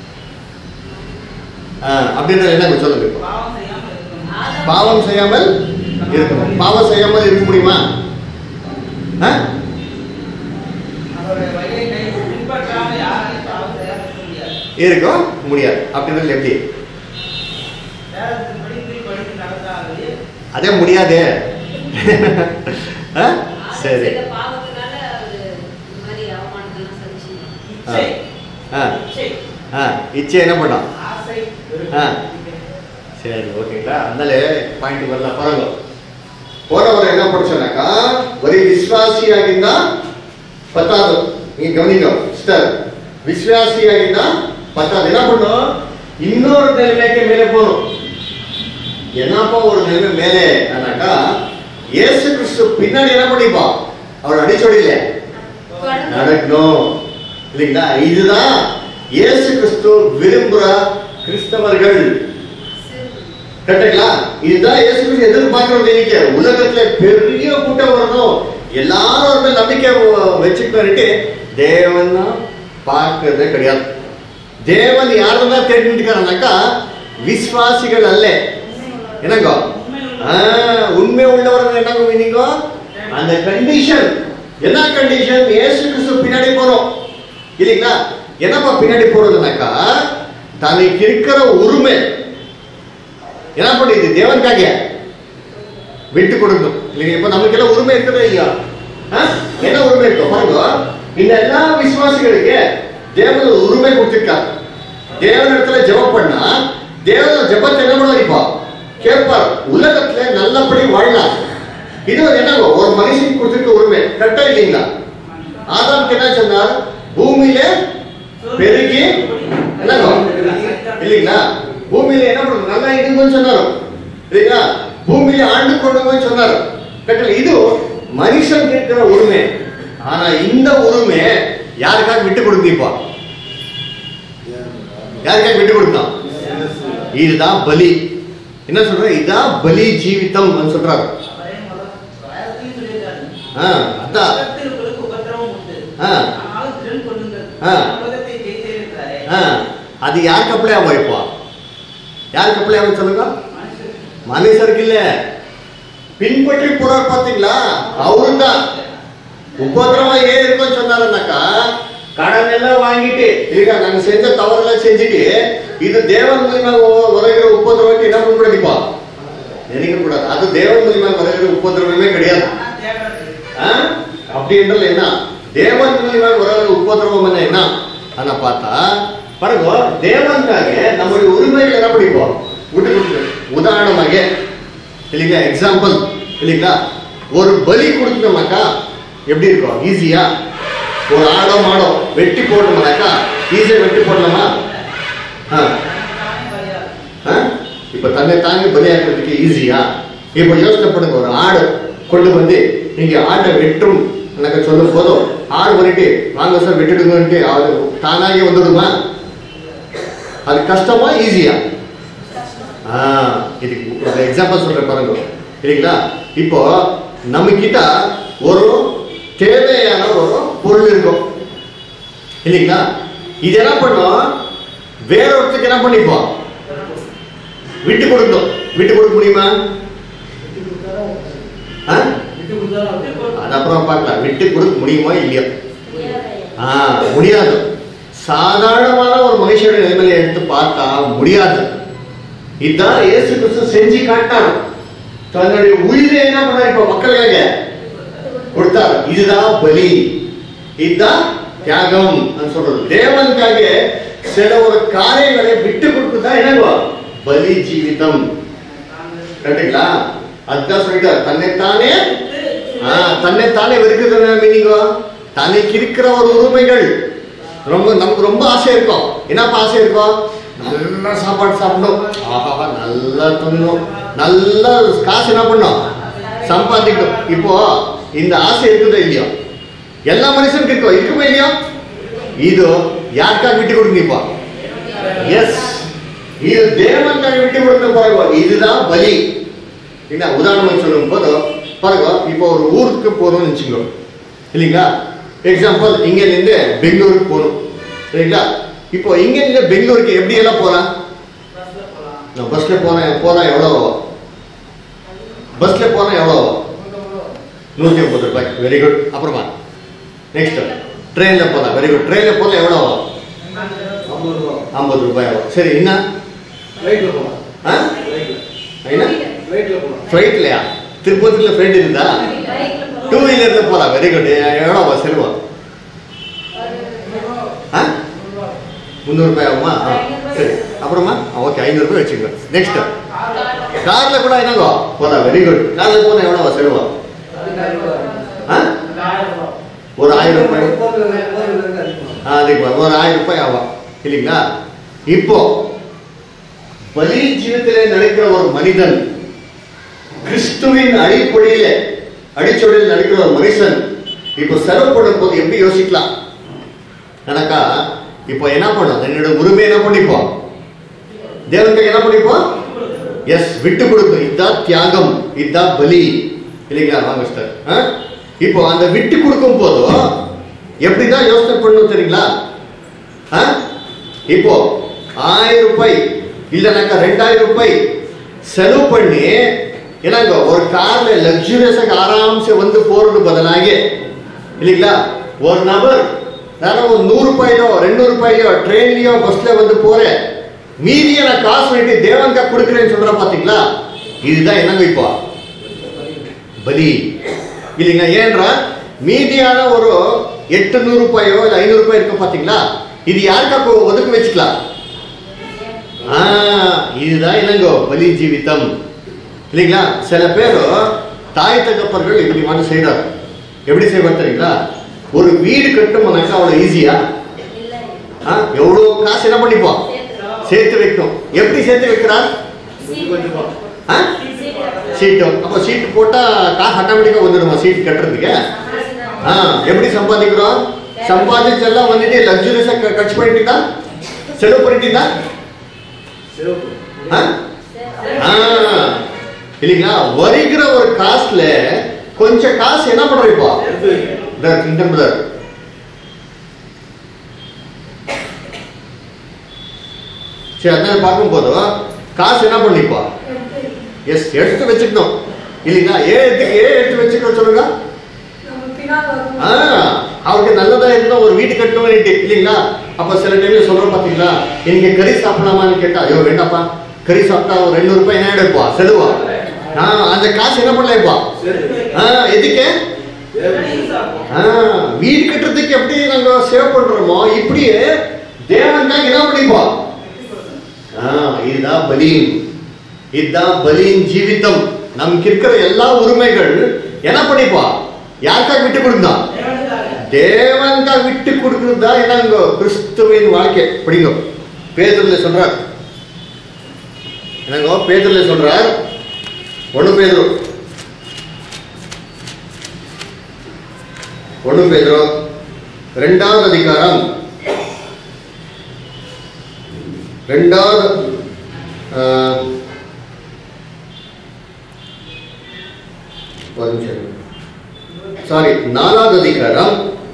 [SPEAKER 1] ஆ, அப்படின்ற என்ன சொல்லுங்க இப்போ
[SPEAKER 2] பாவம் செய்யாமல் இருக்கணும்.
[SPEAKER 1] பாவம் செய்யாமல் இருக்கணும் பாவம் செய்யாமல் இருக்க முடியுமா ஆ?
[SPEAKER 2] அவருடைய வழியை கை பின்பற்றாம யாரையும் பாவம் செய்யாமல் இருக்க முடியாது.
[SPEAKER 1] இருக்கும் முடியாது அப்படின்றது எப்படி
[SPEAKER 2] வேதத்தின்படி கீழ்ப்படிந்து நடந்தாலே
[SPEAKER 1] அதே முடியாதே ஆ? சரி
[SPEAKER 4] செய்த பாவத்தினால அவரு இந்த மாதிரி அவமானத்தெல்லாம் சந்திச்சுங்க
[SPEAKER 2] இச்சை,
[SPEAKER 1] ஆ
[SPEAKER 2] இச்சை,
[SPEAKER 1] ஆ இச்சை என்ன பண்ணோம்
[SPEAKER 2] ஆசை,
[SPEAKER 1] ஆ. சரி ஓகேங்களா அதனால பாயிண்ட் வரலாம் பாருங்க போனவர் என்ன படிச்சோன்னாக்கா ஒரே விஸ்வாசிಯಾಗಿಂದ பத்தாவது நீங்க கவனிங்க சிஸ்டர் விஸ்வாசியாகிந்தா பத்தாவது என்ன பண்ணும் இன்னொரு நிலைமைக்கு மேலே போகணும் என்னப்பா ஒரு நிலைமை மேலே ஆனாக்கா இயேசு கிறிஸ்து பின்னாடி என்ன பண்ணிப்பா அவர் அடிச்சொடியில நடக்கணும் இல்லைங்களா இதுதான் இயேசு கிறிஸ்து விரும்புற கிறிஸ்தவர்கள் கரெக்டுங்களா இதுதான் இயேசு கிறிஸ்து எதிர்பார்க்கிறோம் நீங்க உலகத்துல பெரிய கூட்டம் வரணும் எல்லாரும் அவர் மேல் நம்பிக்கை வ- வச்சுக்கிட்டு தேவன் பார்க்கறதே கிடையாது தேவன் யாரெல்லாம் தேடிட்டு இருக்காருனாக்கா விசுவாசிகள் அல்ல என்னங்க ஆ, உண்மை உள்ளவர்கள் என்னங்க மீனிங்க அந்த கண்டிஷன் என்ன கண்டிஷன் இயேசு கிறிஸ்து பின்னாடி போறோம் இல்லைங்களா என்னப்பா பின்னாடி போறதுனாக்கா தனக்கு இருக்கிற உரிமை என்ன பண்ணிது தேவனுக்காக விட்டு கொடுக்கணும் இல்லைங்க இப்ப நமக்கு எல்லாம் உரிமை இருக்கிறதா இல்லையா ஆ? என்ன உரிமை இருக்கும் பாருங்க இந்த எல்லா விசுவாசிகளுக்கு தேவன் ஒரு உரிமை கொடுத்திருக்கார் தேவன் இடத்துல ஜெபம் பண்ணா தேவன் ஜெபத்தை என்ன பண்ணுவார் இப்போ கேட்பார் உலகத்துல நல்லபடி வாழலாம் இது ஒரு என்ன ஒரு மனுஷனுக்கு கொடுத்திருக்க உரிமை கரெக்டா இல்லைங்களா ஆதாம்க்கு என்ன சொன்னார் பூமியில பெருகி என்னங்க இல்லைங்களா பூமியில என்ன பண்ணுறது நல்லா இருங்கன்னு சொன்னாரு இல்லைங்களா பூமியில ஆண்டு கொண்டுங்கன்னு சொன்னாரு கட்டளை இது மனுஷன் கேட்கிற உரிமை ஆனா இந்த உரிமை யாருக்காக விட்டு கொடுங்க இப்போ யாருக்காக விட்டு கொடுத்தான் இதுதான் பலி என்ன சொல்ற இதுதான் பலி ஜீவிதம் சொல்றாரு
[SPEAKER 2] அவரே முதல் வேதத்தையும் சொல்லியிருக்காரு.
[SPEAKER 1] ஆ, அதான்.
[SPEAKER 2] உலகத்தில் உங்களுக்கு உபத்திரவம் உண்டு.
[SPEAKER 1] ஆ.
[SPEAKER 2] ஆனாலும் திடன் கொள்ளுங்கள்.
[SPEAKER 1] ஆ.
[SPEAKER 2] உலகத்தை ஜெயித்திருக்கிறாரே.
[SPEAKER 1] ஆ, அது யாருக்கு அப்ளை ஆகும் இப்போ யாருக்கு அப்ளை ஆகும் சொல்லுங்க
[SPEAKER 2] மனுஷன்
[SPEAKER 1] மனுஷருக்கு இல்ல பின்பற்றி போறார் பாத்தீங்களா அவருதான் உபத்திரவம் ஏன் இருக்கும்னு சொன்னாருன்னாக்கா கடன் எல்லாம் வாங்கிட்டு இல்லையா நாங்க செஞ்ச தவறெல்லாம் செஞ்சுட்டு இது தேவன் மூலியமா வ- வருகிற உபத்திரவத்தை என்ன பண்ணக்கூடாதுப்பா நினைக்க கூடாது அது தேவன் மூலியமா வருகிற உபத்திரவமே கிடையாது
[SPEAKER 2] ஆனா தேடுறது.
[SPEAKER 1] ஆ? அப்படி என்றால் என்ன தேவன் மூலியமா வருகிற உபத்திரவம் என்ன என்ன ஆனா பார்த்தா பாருங்க தேவனுக்காக நம்முடைய உரிமைகள் என்ன படிப்போம் விட்டு கொடுத்து உதாரணமாக இல்லைங்களா எக்ஸாம்பிள் இல்லைங்களா ஒரு பலி கொடுக்கணுமாக்கா எப்படி இருக்கும் ஈஸியா ஒரு ஆடோ மாடோ வெட்டி போடணுமாக்கா ஈஸியா வெட்டி போடலாமா ஆ
[SPEAKER 2] தானே வழியாது.
[SPEAKER 1] ஆ? இப்ப தன்னை தாங்க பலியாக்குறதுக்கு ஈஸியா இப்ப யோசனை பண்ணுங்க ஒரு ஆடு கொண்டு வந்து நீங்க ஆட்டை வெட்டும் எனக்கு சொல்லும் போதும் ஆடு பண்ணிட்டு வாங்க சார் வெட்டிடுங்கன்ட்டு அது தானாகவே வந்துடுமா அது கஷ்டமா ஈஸியா ஆ இதுக்கு ஒரு எக்ஸாம்பிள் சொல்றேன் பாருங்க சரிங்களா இப்போ நம்ம கிட்ட ஒரு தேவையான ஒரு பொருள் இருக்கும் இல்லைங்களா இது என்ன பண்ணும் வேற ஒருத்தருக்கு என்ன பண்ணிப்போம் விட்டு கொடுக்கணும் விட்டு கொடுக்க முடியுமா ஆ? அது அப்புறம் பார்க்கலாம் விட்டு கொடுக்க முடியுமா இல்லையா ஆ முடியாது சாதாரணமான ஒரு மனுஷனுடைய நிலைமையில எடுத்து பார்த்தா முடியாது இதுதான் இயேசு கிறிஸ்து செஞ்சு காட்டாரு தன்னுடைய உயிரை என்ன பண்ணாரு இப்ப மக்களுக்காக கொடுத்தாரு இதுதான் பலி இதுதான் தியாகம் நான் சொல்றது தேவனுக்காக சில ஒரு காரியங்களை விட்டு கொடுக்குதா என்னவோ பலி ஜீவிதம் கரெக்டுங்களா அதுதான் சொல்லிட்டார் தன்னைத்தானே ஆ, தன்னைத்தானே வெறுக்கிறது மீனிங்கோ தனக்கு இருக்கிற ஒரு உரிமைகள் ரொம்ப நமக்கு ரொம்ப ஆசை இருக்கும் என்னப்பா ஆசை இருக்கும் நல்ல சாப்பாடு சாப்பிடணும் ஆஹா நல்லா துண்ணணும் நல்ல காசு என்ன பண்ணும் சம்பாதிக்கணும் இப்போ இந்த ஆசை இருக்குதோ இல்லையோ எல்லா மனுஷனுக்கு இருக்கும் இருக்குமா இல்லையோ இது யாருக்காக விட்டு கொடுங்க இப்போ எஸ் இது தேவனுக்காக விட்டு கொடுக்க பாருங்க இதுதான் பலி என்ன உதாரணம் சொல்லும் போது பாருங்க இப்போ ஒரு ஊருக்கு போறோம்னு வச்சுக்கோ இல்லைங்களா எக்ஸாம்பிள் இங்க இருந்து பெங்களூருக்கு போகணும் சரிங்களா இப்போ இங்க இருந்து பெங்களூருக்கு எப்படி எல்லாம் போலாம்
[SPEAKER 2] பஸ்ல போலாம்.
[SPEAKER 1] நான் பஸ்ல போனேன் போனா எவ்வளோ ஆகும்? பஸ்ல போனா எவ்வளோ ஆகும்? நூத்தி ஐம்பது ரூபாய் வெரி குட் அப்புறமா நெக்ஸ்ட் ட்ரெயின்ல போலாம் வெரி குட் ட்ரெயின்ல போனா எவ்வளோ ஆகும் ஐம்பது ரூபாய் ஆகும் சரி என்ன ஆ? என்ன ஃப்ளைட்லையா திருப்பதியில் ஃப்ளைட் இருந்தா டூ வீலர்ல போலாம் வெரி குட் எவ்வளோ ஆகும் செலவு ஆ முந்நூறு ரூபாய் ஆகுமா ஆ, சரி அப்புறமா ஓகே ஐநூறு ரூபாய் வச்சுக்கோ நெக்ஸ்ட் கார்ல கூட என்னங்கோ போலாம் வெரி குட் கார்ல போனா எவ்வளோ செலவு ஆ ஒரு ஆயிரம் ரூபாய் ஆ, அதுக்கு வரும். ஒரு ஆயிரம் ரூபாய் ஆகும் இல்லைங்களா இப்போ பலி ஜீவத்திலே நடக்கிற ஒரு மனிதன் கிறிஸ்துவின் அடிப்படையில அடிச்சொடையில் நடக்கிற ஒரு மனுஷன் இப்போ செலவு பண்ணும் போது எப்படி யோசிக்கலாம் எனக்கா இப்போ என்ன பண்ணும் என்னோட உரிமை என்ன பண்ணிப்போம் தேவனுக்கு என்ன பண்ணிப்போம் எஸ் விட்டு கொடுக்கும் இதுதான் தியாகம் இதுதான் பலி இல்லைங்களா வாங்க சார் ஆ? இப்போ அந்த விட்டு கொடுக்கும் போதும் எப்படிதான் யோசனை பண்ணணும் தெரியுங்களா ஆ? இப்போ ஆயிரம் ரூபாய் இல்லைனாக்கா ரெண்டாயிரம் ரூபாய் செலவு பண்ணி என்னங்க ஒரு கார்ல லக்ஸுரியஸாக ஆராம்சே வந்து போறது பதிலாக இல்லைங்களா ஒரு நபர் நான் ஒரு நூறு ரூபாயோ ரெண்டு ரூபாயோ ட்ரெயின்லயோ பஸ்ல வந்து போறேன் மீதியை நான் காசு வேண்டி தேவனுக்காக கொடுக்குறேன்னு சொல்ற பாத்தீங்களா இதுதான் என்னங்க இப்போ பலி இல்லைங்க ஏன்றா மீதியான ஒரு எட்டு நூறு ரூபாயோ இல்லை ஐநூறு ரூபாய் இருக்கு பாத்தீங்களா இது யாருக்கா ஒதுக்கி வச்சுக்கலாம் ஆ, இதுதான் என்னங்கோ பலி ஜீவிதம் இல்லைங்களா சில பேர் தாய் தகப்பர்கள் இப்படி மட்டும் செய்யறாரு எப்படி செய்வார் தெரியுங்களா ஒரு வீடு கட்டுமானாக்கா அவ்வளோ ஈஸியா எவ்வளோ காசு என்ன பண்ணிப்போம் சேர்த்து வைக்கணும் எப்படி சேர்த்து வைக்கிறார் ஆ? சீட்டு அப்போ சீட்டு போட்டா காசு ஆட்டோமேட்டிக்கா வந்துடுமா சீட் கட்டுறதுக்கு ஆ எப்படி சம்பாதிக்கிறோம் சம்பாதிச்செல்லாம் வந்துட்டு லக்ஸுரியஸா கட்சி பண்ணிட்டீங்களா செலவு பண்ணிட்டீங்களா ஆ? ஆ, இல்லைங்களா வருகிற ஒரு காசுல கொஞ்சம் காசு என்ன பண்றோம் இப்போ பிரதர், இந்த பிரதர். சரி அதான் பார்க்கும்போது காசு என்ன பண்ணிப்பா எஸ் எடுத்து வச்சுக்கணும் இல்லைங்களா ஏன் எடுத்து ஏன் எடுத்து வச்சுக்கணும் சொல்லுங்க
[SPEAKER 3] நம்ம பின்னால் வரும்
[SPEAKER 1] ஆ, அவருக்கு நல்லதா இருந்தா ஒரு வீடு கட்டணும் வேண்டிட்டு இல்லைங்களா அப்ப சில டைம்ல சொல்றோம் பாத்தீங்களா இன்னைக்கு கறி சாப்பிடலாமான்னு கேட்டா ஐயோ வேண்டாப்பா கறி சாப்பிட்டா ஒரு ரெண்டு ரூபாய் என்ன எடுப்பா செலவா ஆ, அந்த காசு என்ன பண்ணலாம்ப்பா ஆ, எதுக்கு ஆ, வீடு கட்டுறதுக்கு எப்படி நாங்க சேவ் பண்றோமோ இப்படியே தேவன் தான் என்ன பண்ணிப்போம் ஆ, இதுதான் பலியின் இதுதான் பலியின் ஜீவிதம் நமக்கு இருக்கிற எல்லா உரிமைகள் என்ன பண்ணிப்பா யாருக்காக விட்டு கொடுத்தா தேவனுக்காக விட்டு கொடுக்கிறது தான் என்னங்க கிறிஸ்துவின் வாழ்க்கை படிங்க பேதுருல சொல்றார் என்னங்க பேதுருல சொல்றார் ஒண்ணு பேதுரு ஒண்ணு பேதுரு ரெண்டாவது அதிகாரம் ரெண்டாவது ஆஹ், ஒரு நிமிஷம் சாரி நாலாவது அதிகாரம்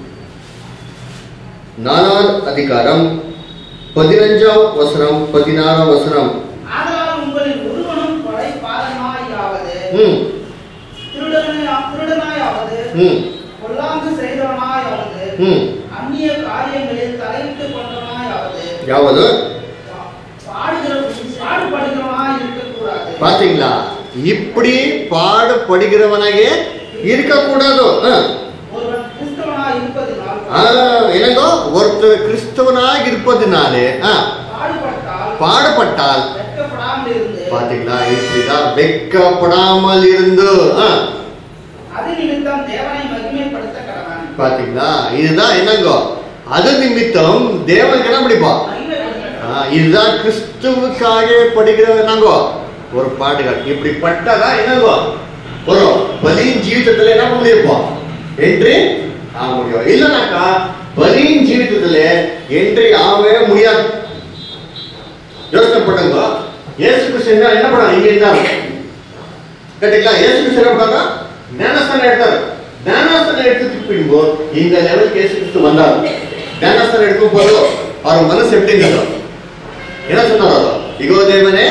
[SPEAKER 1] நாலாவது அதிகாரம் பதினஞ்சாம் வசனம் பதினாறாம் வசனம்
[SPEAKER 2] ஆதலால் உங்களில் ஒருவனும் கொலைபாதகனாயாவது,
[SPEAKER 1] ம்
[SPEAKER 2] திருடனாய்- திருடனாயாவது,
[SPEAKER 1] ம்
[SPEAKER 2] பொல்லாங்கு செய்தவனாயாவது,
[SPEAKER 1] ம்
[SPEAKER 2] அந்நிய காரியங்களில் தலையிட்டு கொண்டவனாயாவது,
[SPEAKER 1] யாவது
[SPEAKER 2] பா- பாடுகிற- பாடுபடுகிறவனாய் இருக்கக்கூடாது.
[SPEAKER 1] பாத்தீங்களா இப்படி பாடுபடுகிறவனாக இருக்கக்கூடாது ஆ.
[SPEAKER 2] ஒருவன் கிறிஸ்தவனாய் இருப்பதினால்
[SPEAKER 1] ஆ, என்னங்கோ ஒருத்தர் கிறிஸ்தவனாக இருப்பதினாலே ஆ,
[SPEAKER 2] பாடுபட்டால்
[SPEAKER 1] பாடுபட்டால்
[SPEAKER 2] வெட்கப்படாமல் இருந்து
[SPEAKER 1] பாத்தீங்களா இப்படிதான் வெட்கப்படாமல் இருந்து ஆ,
[SPEAKER 2] அது நிமித்தம் தேவனை மகிமைப்படுத்த கடவன்
[SPEAKER 1] பாத்தீங்களா இதுதான் என்னங்கோ அது நிமித்தம் தேவனுக்கு என்ன பிடிப்பா
[SPEAKER 2] மகிமைப்படுத்த
[SPEAKER 1] ஆ, இதுதான் கிறிஸ்துவுக்காக படுகிற என்னங்கோ ஒரு பாடுகள் இப்படி பட்டதா என்னங்கோ ஒரு பலியின் ஜீவிதத்துல என்ன பண்ண முடியும் என்ட்ரி ஆக முடியும் இல்லைனாக்கா பலியின் ஜீவிதத்துல என்ட்ரி ஆகவே முடியாது யோசனை பண்ணுங்க இயேசு கிறிஸ்து என்ன என்ன பண்ணாங்க இங்க இருந்தாங்க கேட்டீங்களா இயேசு கிறிஸ்து என்ன பண்ணாங்க ஞானஸ்தானம் எடுத்தாரு ஞானஸ்தானம் எடுத்ததுக்கு பின்பு இந்த லெவலுக்கு இயேசு கிறிஸ்து வந்தார் ஞானஸ்தானம் எடுக்கும் போது அவர் மனசு எப்படி இருந்தது என்ன சொன்னார் அவர் இகோ தேவனே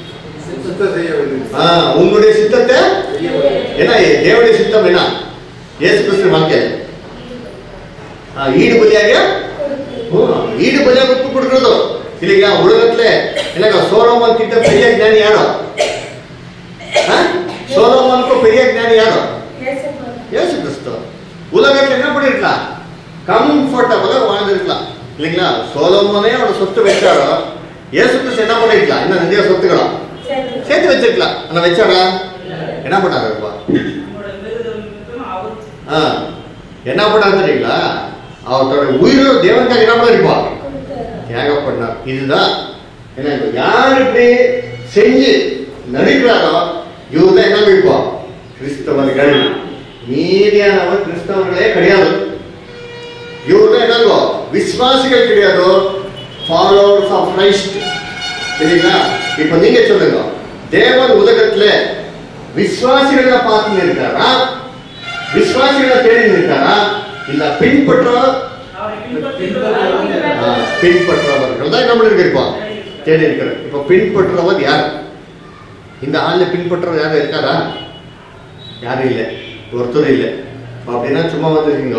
[SPEAKER 1] ஆ, உங்களுடைய சித்தத்தை என்ன தேவனுடைய சித்தம் என்ன இயேசு கிறிஸ்து வாழ்க்கை ஆ, ஈடு பலியாக ஹம், ஈடு பலியாக ஒப்பு கொடுக்கிறது இல்லைங்களா உலகத்துல என்னங்க சோலோமன் கிட்ட பெரிய ஞானி யாரோ ஆ? சோலோமனுக்கும் பெரிய ஞானி யாரோ இயேசு கிறிஸ்து உலகத்துல என்ன பண்ணிருக்கலாம் கம்ஃபர்டபுளா வாழ்ந்திருக்கலாம் இல்லைங்களா சோலோமனே அவரோட சொத்து வச்சாரோ இயேசு கிறிஸ்து என்ன பண்ணிருக்கலாம் இன்னும் நிறைய சொத்துக்கலாம் சேர்த்து வச்சிருக்கலாம் ஆனா வச்சாரா என்ன பண்ணாரு அப்பா
[SPEAKER 2] நம்முடைய மிருக நிமித்தம் அவர்
[SPEAKER 1] ஆ, என்ன பண்ணாரு தெரியுங்களா அவரோட உயிரை தேவனுக்காக என்ன பண்ணிருப்பா தியாகம் பண்ணார் இதுதான் என்ன இப்ப யார் இப்படி செஞ்சு நடிக்கிறாரோ இவர் தான் என்ன வைப்போம் கிறிஸ்தவர்கள் மீதியானவர் கிறிஸ்தவர்களே கிடையாது இவர் தான் என்னங்கோ விசுவாசிகள் கிடையாது ஃபாலோவர்ஸ் ஆஃப் கிரைஸ்ட் சரிங்களா இப்ப நீங்க சொல்லுங்க தேவன் உலகத்துல விசுவாசிகளை பார்த்து இருக்காரா விசுவாசிகளை தேடி இருக்காரா இல்ல பின்பற்ற
[SPEAKER 2] அவரை பின்பற்றுகிறவர்கள்
[SPEAKER 1] ஆ, பின்பற்றவர்கள் தான் நம்ம இருப்பான் தேடி இருக்கிறார் இப்ப பின்பற்றுறவர் யார் இந்த ஆள்ல பின்பற்றவர் யாரும் இருக்காரா யாரும் இல்லை ஒருத்தர் இல்லை இப்ப அப்படின்னா சும்மா வந்துருக்கீங்க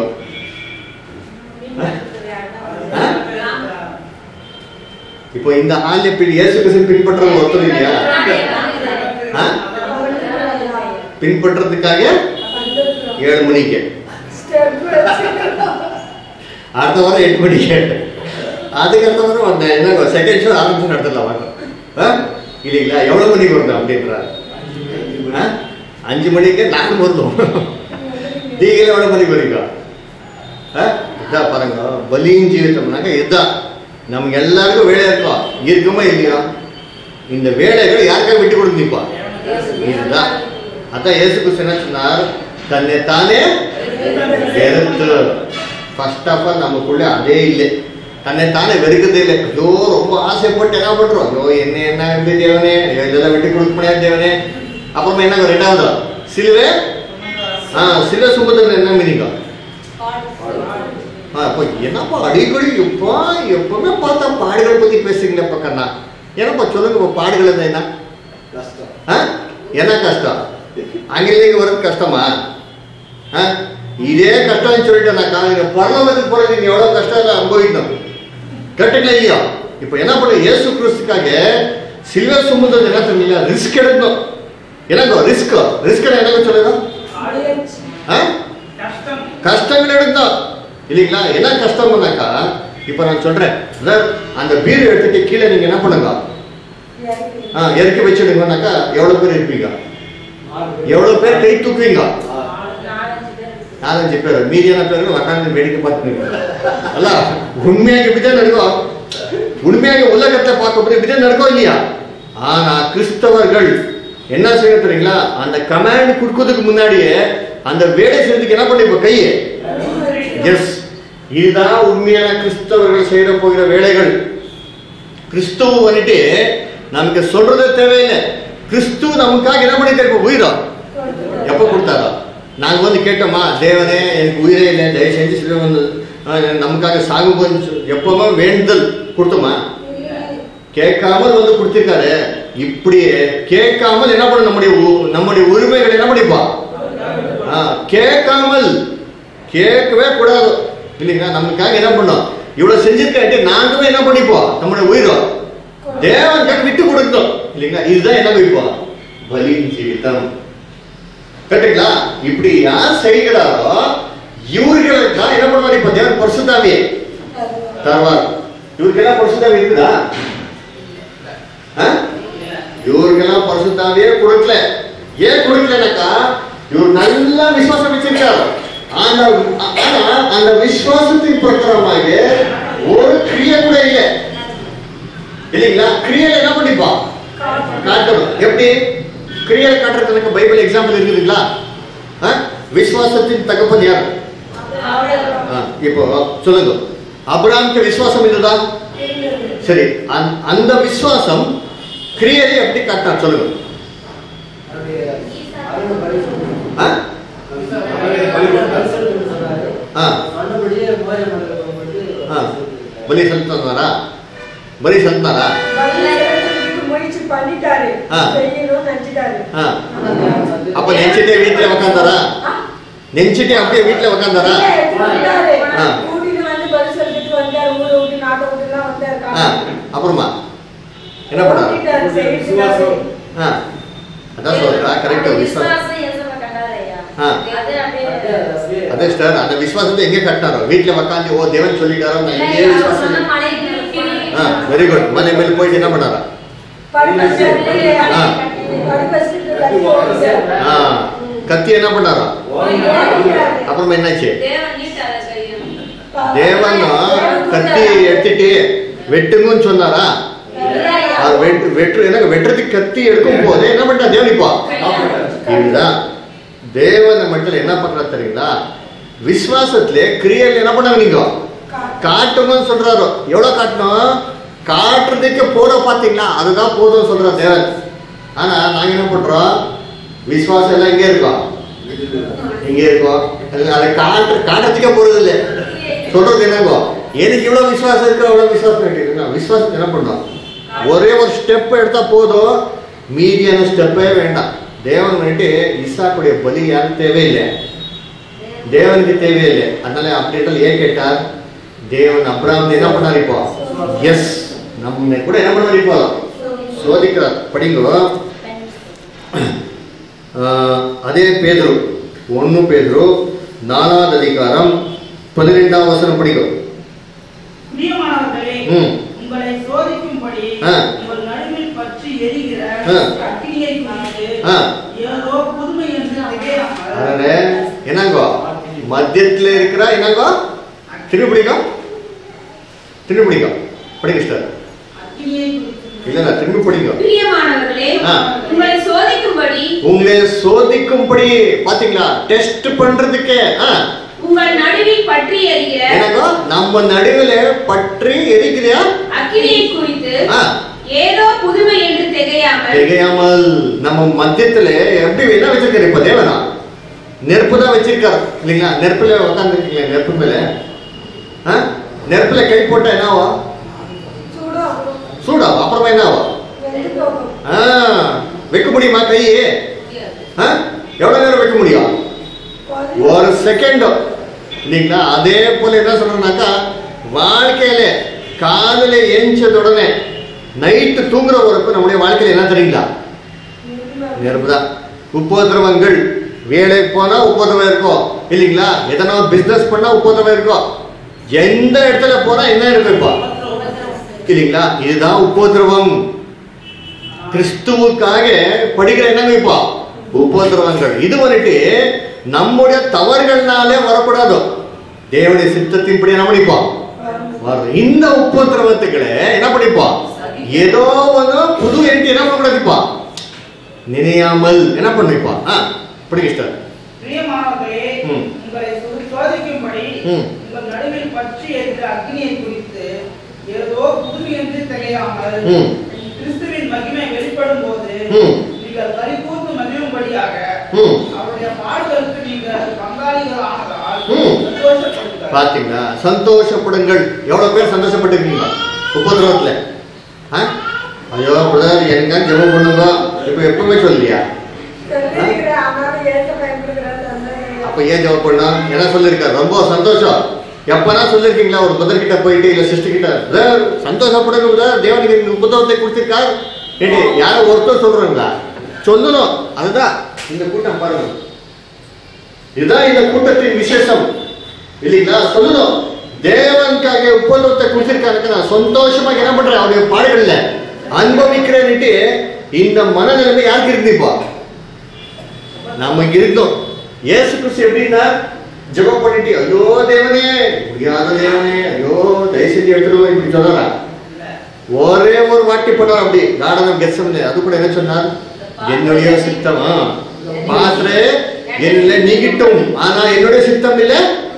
[SPEAKER 1] இப்போ இந்த ஆள்ல பின் இயேசு கிறிஸ்து பின்பற்றவர் ஒருத்தர் இல்லையா ஆ? பின்பற்றதுக்காக ஏழு மணிக்கு அடுத்த வாரம் எட்டு மணிக்கு அதுக்கு அடுத்த வாரம் வந்தேன் என்ன செகண்ட் ஷோ ஆரம்பிச்சு நடத்தலாம் வாங்க ஆ? இல்லைங்களா எவ்வளவு மணிக்கு வந்தோம் அப்படின்றாரு ஆ? அஞ்சு மணிக்கு நாலு வருதோம் நீங்களே எவ்வளவு மணிக்கு வரீங்க ஆ? இதான் பாருங்க பலியின் ஜீவிதம்னாக்க இதுதான் நமக்கு எல்லாருக்கும் வேலை இருக்கும் இருக்குமா இல்லையா இந்த வேலைகளை யாருக்காக விட்டு கொடுத்தீப்பா இதுதான் அதான் இயேசு கிறிஸ்து என்ன சொன்னார் தன்னை தானே வெறுத்து ஃபர்ஸ்ட் ஆஃப் ஆல் நமக்குள்ள அதே இல்லை தன்னை தானே வெறுக்கிறதே இல்லை ஐயோ ரொம்ப ஆசைப்பட்டு என்ன பண்றோம் ஐயோ என்ன என்ன இருந்து தேவனே ஐயோ, இதெல்லாம் விட்டு கொடுக்க முடியாது தேவனே அப்புறமா என்ன ரெண்டாவது சிலுவை ஆ சிலுவை சுமத்துறது என்ன மீனிங்க ஆ அப்போ என்னப்பா அடிக்கடி எப்பா எப்பவுமே பார்த்தா பாடுகளை பத்தி பேசுறீங்களேப்பா கண்ணா என்னப்பா சொல்லுங்க இப்போ பாடுகள் இருந்தா என்ன ஆ என்ன கஷ்டம் அங்கிலேயே வரது கஷ்டமா ஆ இதே கஷ்டம்னு சொல்லிட்டேனாக்கா நீங்க பரலோகத்துக்கு போறது நீங்க எவ்வளவு கஷ்டம் இல்லை அனுபவிக்கணும் கரெக்டுங்களா இல்லையா இப்போ என்ன பண்ண இயேசு கிறிஸ்துக்காக சில்வர் சுமந்தது என்ன தெரியல ரிஸ்க் எடுக்கணும் என்னங்கோ ரிஸ்க் ரிஸ்க் என்னங்க சொல்லுங்க ஆ?
[SPEAKER 2] கஷ்டம்
[SPEAKER 1] கஷ்டங்கள் எடுத்தோம் இல்லைங்களா என்ன கஷ்டம்னாக்கா இப்போ நான் சொல்றேன் அதாவது அந்த பீர் எடுத்துட்டு கீழே நீங்க என்ன பண்ணுங்க ஆ இறக்கி வச்சிடுங்கன்னாக்கா எவ்வளவு பேர் இருப்பீங்க எவ்வளவு பேர் கை தூக்குவீங்க
[SPEAKER 3] நாலஞ்சு பேர்
[SPEAKER 1] நாலஞ்சு பேர் மீதியான பேர்கள் உட்காந்து வேடிக்கை பார்த்துருக்கீங்க அல்ல உண்மையாக இப்படிதான் நடக்கும் உண்மையாக உலகத்தை பார்க்க இப்படிதான் நடக்கும் இல்லையா ஆனா கிறிஸ்தவர்கள் என்ன செய்ய தெரியுங்களா அந்த கமாண்ட் கொடுக்கறதுக்கு முன்னாடியே அந்த வேலை செய்யறதுக்கு என்ன பண்ணி கையை எஸ் இதுதான் உண்மையான கிறிஸ்தவர்கள் செய்யற போகிற வேலைகள் கிறிஸ்துவ வந்துட்டு நமக்கு சொல்றது தேவையில்லை கிறிஸ்துவ நமக்காக என்ன பண்ணிட்டு இப்ப உயிரா எப்ப கொடுத்தாரா நாங்க வந்து கேட்டோமா தேவனே எனக்கு உயிரே இல்லை தயவு செஞ்சு சிலுவை வந்து ஆஹ், நமக்காக சாகு போச்சு எப்பவுமே வேண்டுதல் கொடுத்தோமா கேட்காமல் வந்து கொடுத்திருக்காரு இப்படியே கேட்காமல் என்ன பண்ண நம்முடைய உ- நம்முடைய உரிமைகள் என்ன பண்ணிப்பா ஆ, கேட்காமல் கேட்கவே கூடாது இல்லைங்களா நமக்காக என்ன பண்ணோம் இவ்வளவு செஞ்சிருக்காட்டி நாங்களும் என்ன பண்ணிப்போம் நம்முடைய உயிரும் தேவனுக்காக விட்டு கொடுத்தோம் இல்லைங்களா இதுதான் என்ன வைப்போம் பலியின் ஜீவிதம் கரெக்டுங்களா இப்படி யார் செய்கிறாரோ இவர்களுக்கெல்லாம் என்ன பண்ணுவார் இப்ப தேவன் பரிசுத்தாவியே தருவார் இவருக்கெல்லாம் பரிசுத்தாவி இருக்குதா ஆ? இவருக்கெல்லாம் பரிசுத்தாவியே கொடுக்கல ஏன் கொடுக்கலனாக்கா இவர் நல்லா விசுவாசம் வச்சிருக்காரு ஆனா ஆனா அந்த விசுவாசத்தின் பிரகாரமாக ஒரு கிரியை கூட இல்லை இல்லைங்களா கிரியையில என்ன பண்ணிப்பா காட்டணும் எப்படி கிரியையில காட்டுறதுக்கு பைபிள் எக்ஸாம்பிள் இருக்குதுங்களா ஆ? விசுவாசத்தின் தகப்பன் யார் ஆ, இப்போ சொல்லுங்க அபிராமுக்கு விசுவாசம் இருந்ததா சரி அந்த- அந்த விசுவாசம் கிரியையை எப்படி காட்டினார் சொல்லுங்க ஆ? ஆ ஆ பலி செலுத்தினாரா பலி செலுத்தினாரா
[SPEAKER 5] முயற்சி பண்ணிட்டாரு
[SPEAKER 1] ஆ.
[SPEAKER 5] செய்யணும்னு நினைச்சிட்டாரு
[SPEAKER 1] ஆ அப்ப நெஞ்சிட்டே வீட்டுல உக்காந்தாரா நெஞ்சிட்டே அப்படியே வீட்டுல உக்காந்தாரா
[SPEAKER 5] இல்ல, எடுத்துட்டு வந்தாரு.
[SPEAKER 1] ஆ.
[SPEAKER 5] கூட்டிட்டு வந்து பரிசு எடுத்துட்டு வந்தாரு ஊரை விட்டு நாட்டை விட்டு எல்லாம் வந்தாரு
[SPEAKER 1] ஆ அப்புறமா என்ன பண்ணாரு
[SPEAKER 5] கூட்டிட்டாரு, செய்யறதுக்காக.
[SPEAKER 1] ஆ அதான் சொல்றா கரெக்ட் விசுவாசம்
[SPEAKER 3] விசுவாசம் இயேசுவை கண்டாரையா
[SPEAKER 1] ஆ.
[SPEAKER 3] அது அப்படியே
[SPEAKER 1] அதே சார் அந்த விசுவாசத்தை எங்க கட்டினாரோ வீட்டுல உக்காந்து ஓ தேவன் சொல்லிட்டாரோ நான்
[SPEAKER 3] இல்ல,
[SPEAKER 1] இங்கேயே
[SPEAKER 3] அவர்
[SPEAKER 1] விசுவாசம்
[SPEAKER 3] சொன்ன மலைக்கு
[SPEAKER 1] ஆ வெரி குட் மலை மேல போயிட்டு என்ன பண்ணாரா
[SPEAKER 5] படிப்பு வச்சுட்டு,
[SPEAKER 1] ஆ.
[SPEAKER 5] படிப்பு வச்சுட்டு கட்டி போடுறாரு.
[SPEAKER 1] ஆ கத்தி என்ன பண்ணாரா
[SPEAKER 5] ஏறிட்டாரு.
[SPEAKER 1] அப்புறமா என்னாச்சு
[SPEAKER 4] தேவன் நீட்டார கையும்
[SPEAKER 1] தேவன் கத்தி எடுத்துட்டு வெட்டுங்கன்னு சொன்னாரா
[SPEAKER 3] இல்லையா?
[SPEAKER 1] அவர் வெட்டு வெட்டு என்ன வெட்டுறதுக்கு கத்தி எடுக்கும் போது என்ன பண்ணா தேவனிப்பா இதுதான் தேவனை மட்டும் என்ன பண்றா தெரியுங்களா விசுவாசத்திலே கிரியையில் என்ன பண்ணாங்க நீங்க காட்டணும்னு சொல்றாரு எவ்வளவு காட்டணும் காட்டுறதுக்கு போற பாத்தீங்களா அதுதான் போதும் சொல்றார் தேவன் ஆனா நாங்க என்ன பண்றோம் விசுவாசம் எல்லாம் எங்க இருக்கோம் எங்க இருக்கோம் அது- அதை காட்டு காட்டுறதுக்கே போறது இல்லை சொல்றது என்னங்கோ எனக்கு இவ்வளவு விசுவாசம் இருக்கு அவ்வளவு விசுவாசம் இருக்கு விசுவாசம் என்ன பண்ணோம் ஒரே ஒரு ஸ்டெப் எடுத்தா போதும் மீதியான ஸ்டெப்பே வேண்டாம் தேவன் வந்துட்டு இசாக்குடைய பலி யாரும் தேவையில்லை தேவனுக்கு தேவையில்லை அதனால அப்படின்ட்டு ஏன் கேட்டார் தேவன் அப்ராம் என்ன பண்ணார் இப்போ எஸ் நம்ம கூட என்ன பண்ணார் இப்போ சோதிக்கிறார் படிங்கோ ஆஹ், அதே பேதுரு ஒன்று பேதுரு நாலாவது அதிகாரம் பதினெண்டாம் வசனம் படிக்கும்
[SPEAKER 2] பிரியமானவர்களே
[SPEAKER 1] ம்.
[SPEAKER 2] உங்களை சோதிக்கும்படி
[SPEAKER 1] ஆ.
[SPEAKER 2] உங்கள் நடுவில் பற்றி எரிகிற
[SPEAKER 1] ஆ.
[SPEAKER 2] அக்கினியை குறித்து
[SPEAKER 1] ஆ.
[SPEAKER 2] ஏதோ புதுமை என்று திகையாமல்
[SPEAKER 1] அதானே என்னங்கோ மத்தியத்துல இருக்கிறா என்னங்கோ திரும்பி பிடிக்கும் திரும்பி பிடிக்கும் படிங்க சார்
[SPEAKER 2] அக்கினியை குறித்து
[SPEAKER 1] இல்ல திரும்பி படிங்க
[SPEAKER 4] பிரியமானவர்களே
[SPEAKER 1] ஆ.
[SPEAKER 4] உங்களை சோதிக்கும்படி
[SPEAKER 1] உங்களை சோதிக்கும்படி பாத்தீங்களா டெஸ்ட் பண்றதுக்கே ஆ,
[SPEAKER 4] உங்கள் நடுவில் பற்றி எறிகிற
[SPEAKER 1] என்னங்கோ நம்ம நடுவில் பற்றி எரிக்கிறியா
[SPEAKER 4] அக்கினியை குறித்து
[SPEAKER 1] ஆ,
[SPEAKER 4] ஏதோ புதுமை என்று திகையாமல்
[SPEAKER 1] திகையாமல் நம்ம மத்தியத்துல எப்படி என்ன வச்சிருக்காரு இப்ப தேவனா நெருப்பு தான் வச்சிருக்காரு இல்லைங்களா நெருப்புல உட்காந்துருக்கீங்களா நெருப்பு மேல ஆ? நெருப்புல கை போட்டா என்ன ஆகும்
[SPEAKER 5] சூடம்
[SPEAKER 1] சூடா அப்புறமா என்ன ஆகும்
[SPEAKER 5] வெந்து போகும்
[SPEAKER 1] ஆ, வைக்க முடியுமா கை ஆ? எவ்வளவு நேரம் வைக்க முடியும் ஒரு செகண்ட் இல்லைங்களா அதே போல என்ன சொல்றோம்னாக்கா வாழ்க்கையில காதல ஏஞ்சதுடனே நைட்டு தூங்குற வரைக்கும் நம்முடைய வாழ்க்கையில என்ன தெரியுங்களா நெருப்புதான் உபோதிரவங்கள் வேலைக்கு போனா உபோதிரவம் இருக்கும் இல்லைங்களா எதனா பிசினஸ் பண்ணா உபோதிரவம் இருக்கும் எந்த இடத்துல போனா என்ன இருக்கும் இப்போ இல்லைங்களா இதுதான் உபோதிரவம் கிறிஸ்துவுக்காக படிக்கிற என்னங்க இப்போ உபோதிரவங்கள் இது வந்துட்டு நம்முடைய தவறுகள்னாலே வரக்கூடாது தேவனுடைய சித்தத்தின்படி என்ன படிப்போம் வரும் இந்த உபோதிரவத்துக்களை என்ன படிப்போம் ஏதோ ಒಂದು புது என்டி என்ன பண்ணக்கூடாதுப்பா நினையாமல் என்ன பண்ணிப்பா ஆ படிக்க இஷ்டம்
[SPEAKER 2] பிரியமானவர்களே
[SPEAKER 1] ம்.
[SPEAKER 2] உங்களை சோ- சோதிக்கும்படி
[SPEAKER 1] ம்.
[SPEAKER 2] உங்கள் நடுவில் பற்றி என்ற அக்னியை குறித்து ஏதோ புதுமையின்றி திகையாமல்
[SPEAKER 1] ம்.
[SPEAKER 2] கிறிஸ்துவின் மகிமை வெளிப்படும் போது
[SPEAKER 1] ம்.
[SPEAKER 2] நீங்கள் பரிபூர்ண மகிழும்படியாக
[SPEAKER 1] ம்.
[SPEAKER 2] அவருடைய பாடுகளுக்கு நீங்கள் பங்காளிகளானதால்
[SPEAKER 1] ம்.
[SPEAKER 2] சந்தோஷப்படுங்கள்
[SPEAKER 1] பாத்தீங்களா சந்தோஷப்படுங்கள் எவ்வளவு பேர் சந்தோஷப்பட்டிருக்கீங்க உபதிரவத்துல ஆ? ஐயோ பிரதர் எனக்கு ஜெபம் பண்ணுங்க இப்ப எப்பவுமே சொல்லியா
[SPEAKER 5] சொல்லியிருக்கிறேன், ஆனாலும் ஏற்க பயன்படுகிறார் தந்தை.
[SPEAKER 1] அப்ப ஏன் ஜெபம் பண்ணோம் என்ன சொல்லியிருக்காரு ரொம்ப சந்தோஷம் எப்பனா சொல்லிருக்கீங்களா ஒரு புதர் கிட்ட போயிட்டு இல்ல சிஸ்டர் கிட்ட "பிரதர், சந்தோஷப்படுங்க பிரதர் தேவனுக்கு இந்த புத்தகத்தை கொடுத்திருக்கார் ஏடி யாரோ ஒருத்தர் சொல்றாங்களா சொல்லணும் அதுதான் இந்த கூட்டம் பாருங்க இதுதான் இந்த கூட்டத்தின் விசேஷம் இல்லைங்களா சொல்லணும் தேவனுக்காக ஒப்பந்தத்தை கொடுத்திருக்காங்க நான் சந்தோஷமா என்ன பண்றேன் அவருடைய பாடுகள்ல அனுபவிக்கிறேன்னுட்டு இந்த மனநிலைமை யாருக்கு இருக்கு இப்போ நமக்கு இருந்தோம் இயேசு கிறிஸ்து எப்படின்னா ஜெபம் பண்ணிட்டு ஐயோ தேவனே முடியாத தேவனே ஐயோ தயவு செஞ்சு எடுத்துருவோம் இப்படி சொல்றாரா ஒரே ஒரு வாட்டி பண்ணார் அப்படி கார்டன் கெட்சம்ல அது கூட என்ன சொன்னார் என்னுடைய சித்தம் பாத்திரே என்ன நீங்கிட்டும் ஆனா என்னுடைய சித்தம் இல்ல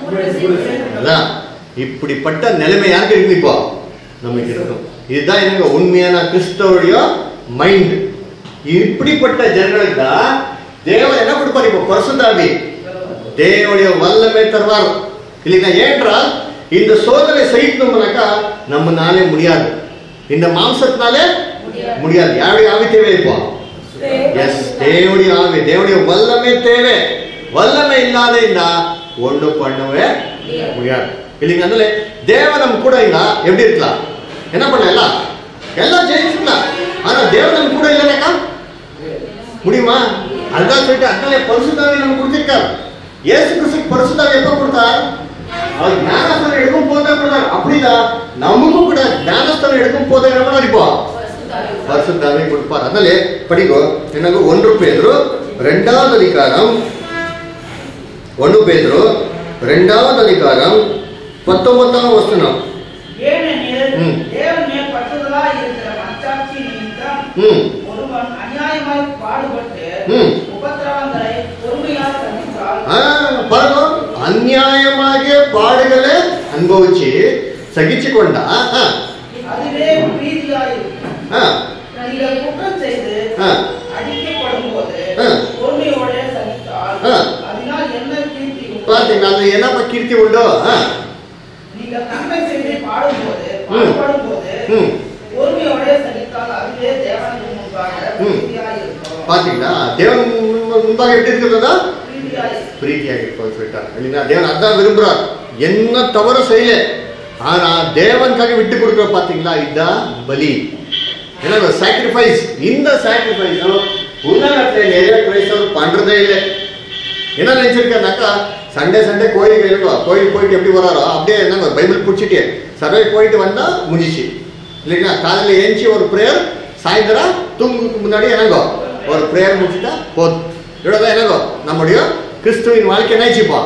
[SPEAKER 1] அதான் இப்படிப்பட்ட நிலைமை யாருக்கு இருக்கு இப்போ நமக்கு இருக்கும் இதுதான் எனக்கு உண்மையான கிறிஸ்தவருடைய மைண்ட் இப்படிப்பட்ட ஜனங்களுக்கு தான் தேவன் என்ன கொடுப்பார் இப்போ பரிசுத்தாவி தேவனுடைய வல்லமை தருவார் இல்லைங்களா ஏன்றால் இந்த சோதனை செய்யணும்னாக்கா நம்மனாலே முடியாது இந்த மாம்சத்தினாலே முடியாது யாருடைய ஆவி தேவை இப்போ எஸ் தேவனுடைய ஆவி தேவனுடைய வல்லமை தேவை வல்லமை இல்லாத இருந்தா ஒண்ணு பண்ணவே முடியாது இல்லைங்க அதனால தேவன் நம்ம கூட இருந்தா எப்படி இருக்கலாம் என்ன பண்ணலாம் எல்லாம் எல்லாம் ஜெயிச்சுக்கலாம் ஆனா தேவன் நம்ம கூட இல்லைனாக்கா முடியுமா அதுதான் சொல்லிட்டு அதனால பரிசுத்தாவை நம்ம கொடுத்திருக்காரு இயேசு கிறிஸ்துக்கு பரிசுத்தாவை எப்ப கொடுத்தார் அவர் ஞானஸ்தானம் எடுக்கும் போதே கொடுத்தார் அப்படிதான் நமக்கும் கூட ஞானஸ்தானம் எடுக்கும் போதே என்ன பண்ணார் இப்போ பரிசுத்தாவை கொடுப்பார் அதனால படிக்கோ எனக்கு ஒன்று பேதுரு ரெண்டாவது அதிகாரம் ஒன்று பேதுரு ரெண்டாவது அதிகாரம் பத்தொன்பதாம் வசனம்
[SPEAKER 2] ஏனெனில்
[SPEAKER 1] ம்.
[SPEAKER 2] தேவன் மேல் பற்றுதலாய் இருக்கிற மனச்சாட்சி நிமித்தம்
[SPEAKER 1] ம்
[SPEAKER 2] ஒருவன் அநியாயமாய் பாடுபட்டு
[SPEAKER 1] ம்.
[SPEAKER 2] உபத்திரவங்களை பொறுமையாய் சந்தித்தால்
[SPEAKER 1] ஆ, பாருங்க அநியாயமாக பாடுகளை அனுபவிச்சு சகிச்சுக்கொண்டா ஆ,
[SPEAKER 2] அதுவே பிரீதியாயிருக்கும்
[SPEAKER 1] ஆ,
[SPEAKER 2] நீங்கள் குற்றம் செய்து
[SPEAKER 1] ஆ.
[SPEAKER 2] அடிக்கப்படும் போது
[SPEAKER 1] ஆ.
[SPEAKER 2] பொறுமையோட சகித்தால்
[SPEAKER 1] ஆ.
[SPEAKER 2] அதனால் என்ன கீர்த்தி உண்டு?
[SPEAKER 1] பாத்தீங்களா அது என்னப்பா கீர்த்தி உண்டோ ஆ,
[SPEAKER 2] நீங்கள் நன்மை செய்து பாடும்போது
[SPEAKER 1] ம்.
[SPEAKER 2] பாடுபடும் போது
[SPEAKER 1] ம்.
[SPEAKER 2] பொறுமையோட சகித்தால் அதுவே தேவனுக்கு முன்பாக
[SPEAKER 1] ம்.
[SPEAKER 2] பிரீதியாயிருக்கும்
[SPEAKER 1] பாத்தீங்களா தேவன் முன்ப- முன்பாக எப்படி இருக்கிறதா
[SPEAKER 2] பிரீதியாயிருக்கும்
[SPEAKER 1] பிரீத்தியாக இருப்போம் சொல்லிட்டார் இல்லைங்களா தேவன் அதான் விரும்புறார் என்ன தவறு செய்யல ஆனா தேவனுக்காக விட்டு கொடுக்குற பாத்தீங்களா இதுதான் பலி ஏன்னா சாக்ரிஃபைஸ் இந்த சாக்ரிஃபைஸும் உலகத்துல நிறைய கிரைஸ்தவர் பண்றதே இல்லை என்ன நினைச்சிருக்கேன்னாக்கா சண்டே சண்டே கோயிலுக்கு இருக்கும் கோயில் போயிட்டு எப்படி வராரோ அப்படியே என்னங்க பைபிள் பிடிச்சிட்டு சர்வே போயிட்டு வந்தா முடிஞ்சிச்சு இல்லைங்களா காலையில் ஏஞ்சி ஒரு ப்ரேயர் சாயந்தரம் தூங்குறதுக்கு முன்னாடி என்னங்கோ ஒரு ப்ரேயர் முடிச்சுட்டா போதும் இவ்வளோதான் என்னங்கோ நம்முடைய கிறிஸ்துவின் வாழ்க்கை நினைச்சுப்பா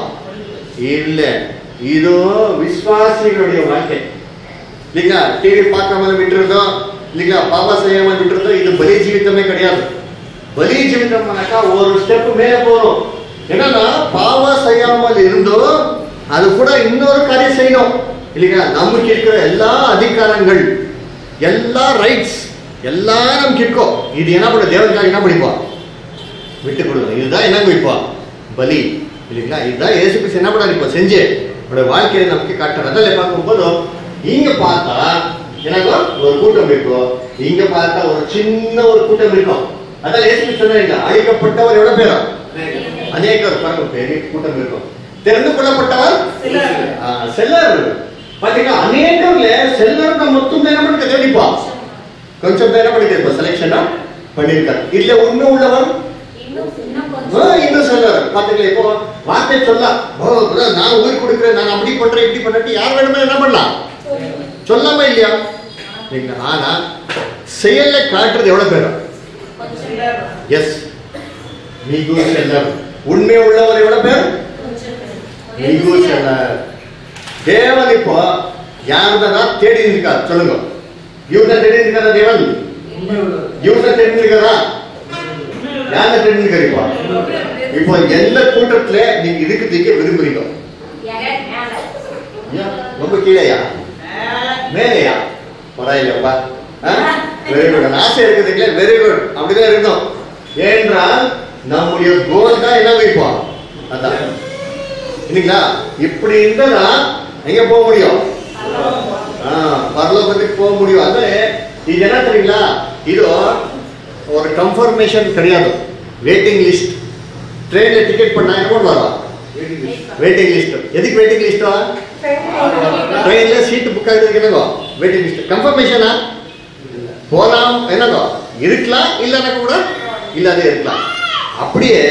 [SPEAKER 1] இல்லை இது விசுவாசிகளுடைய வாழ்க்கை இல்லைங்களா டிவி பார்க்காம விட்டுருந்தோம் இல்லைங்களா பாபா செய்யாம விட்டுருந்தோம் இது பலி ஜீவிதமே கிடையாது பலி ஜீவிதம்னாக்கா ஒரு ஸ்டெப் மேல போகணும் என்னன்னா பாவம் செய்யாமல் இருந்தோம் அது கூட இன்னொரு காரியம் செய்யணும் இல்லைங்களா நமக்கு இருக்கிற எல்லா அதிகாரங்கள் எல்லா ரைட்ஸ் எல்லாம் நமக்கு இருக்கும் இது என்ன பண்ண தேவனுக்காக என்ன பண்ணிப்போம் விட்டு கொடுங்க இதுதான் என்னங்க இப்போ பலி இல்லைங்களா இதுதான் இயேசு கிறிஸ்து என்ன பண்ணாரு இப்போ செஞ்சு அவருடைய வாழ்க்கையை நமக்கு காட்டுறாரு அதில் பார்க்கும்போது இங்க பார்த்தா எனக்கு ஒரு கூட்டம் இருக்கும் இங்க பார்த்தா ஒரு சின்ன ஒரு கூட்டம் இருக்கும் அதான் இயேசு கிறிஸ்து சொன்னாங்க அழிக்கப்பட்டவர் எவ்வளவு பேரும் அநேகர் பாருங்க பெரிய கூட்டம் இருக்கும் தெரிந்து கொள்ளப்பட்டவர்
[SPEAKER 2] சிலர்.
[SPEAKER 1] ஆ, செல்லர் பாத்தீங்கன்னா அநேகர்ல செல்லர் தான் மொத்தம் என்ன பண்ணி கண்டிப்பா கொஞ்சம் என்ன பண்ணிருப்பா செலெக்ஷனா பண்ணிருக்காரு இதுல உண்மை உள்ளவர்
[SPEAKER 3] இன்னும் இன்னும்
[SPEAKER 1] ஆ,
[SPEAKER 3] கொஞ்சம்
[SPEAKER 1] இன்னும் செல்லர் பாத்தீங்களா இப்போ வார்த்தை சொல்ல ஓ brother, நான் உயிர் கொடுக்குறேன் நான் அப்படி பண்றேன் இப்படி பண்ணிட்டு யார் வேணுமே என்ன பண்ணலாம் சொல்லாம இல்லையா இல்லைங்களா? ஆனா செயல்ல காட்டுறது எவ்வளவு பேரும்
[SPEAKER 3] கொஞ்சம்
[SPEAKER 2] சிலர்
[SPEAKER 1] எஸ் மிகு செல்லர் உண்மை உள்ளவர் எவ்வளவு பேர்
[SPEAKER 3] கொஞ்சம்
[SPEAKER 1] மிகு செல்லர் தேவன் இப்போ யாருதான் தேடி இருக்கார் சொல்லுங்க இவங்க தேடி இருக்காரா தேவன் இவங்க தேடி இருக்காரா யார தேடி இருக்காரு இப்போ இப்போ எந்த கூட்டத்துல நீங்க இருக்கிறதுக்கு விரும்புறீங்க ஏன்? ரொம்ப கீழேயா மேலேயா பரவாயில்லையாப்பா வெரி குட் ஆசை இருக்குதுங்களே வெரி குட் அப்படிதான் இருக்கணும் ஏனென்றால் நம்முடைய கோல் தான் என்ன வைப்போம் அதான் இல்லைங்களா இப்படி இருந்தா எங்க போக முடியும் ஆ, பரலோகத்துக்கு போக முடியும் அது இது என்ன தெரியுங்களா இது ஒரு கன்ஃபர்மேஷன் கிடையாது வெயிட்டிங் லிஸ்ட் ட்ரெயின்ல டிக்கெட் பண்ணா என்ன பண்ணுவாரா வெயிட்டிங் லிஸ்ட் எதுக்கு வெயிட்டிங் லிஸ்டா ட்ரெயின்ல சீட் புக் ஆகிறதுக்கு என்னங்கோ வெயிட்டிங் லிஸ்ட் கன்ஃபர்மேஷனா போலாம் என்னங்கோ இருக்கலாம் இல்லைன்னா கூட இல்லாத இருக்கலாம் அப்படியே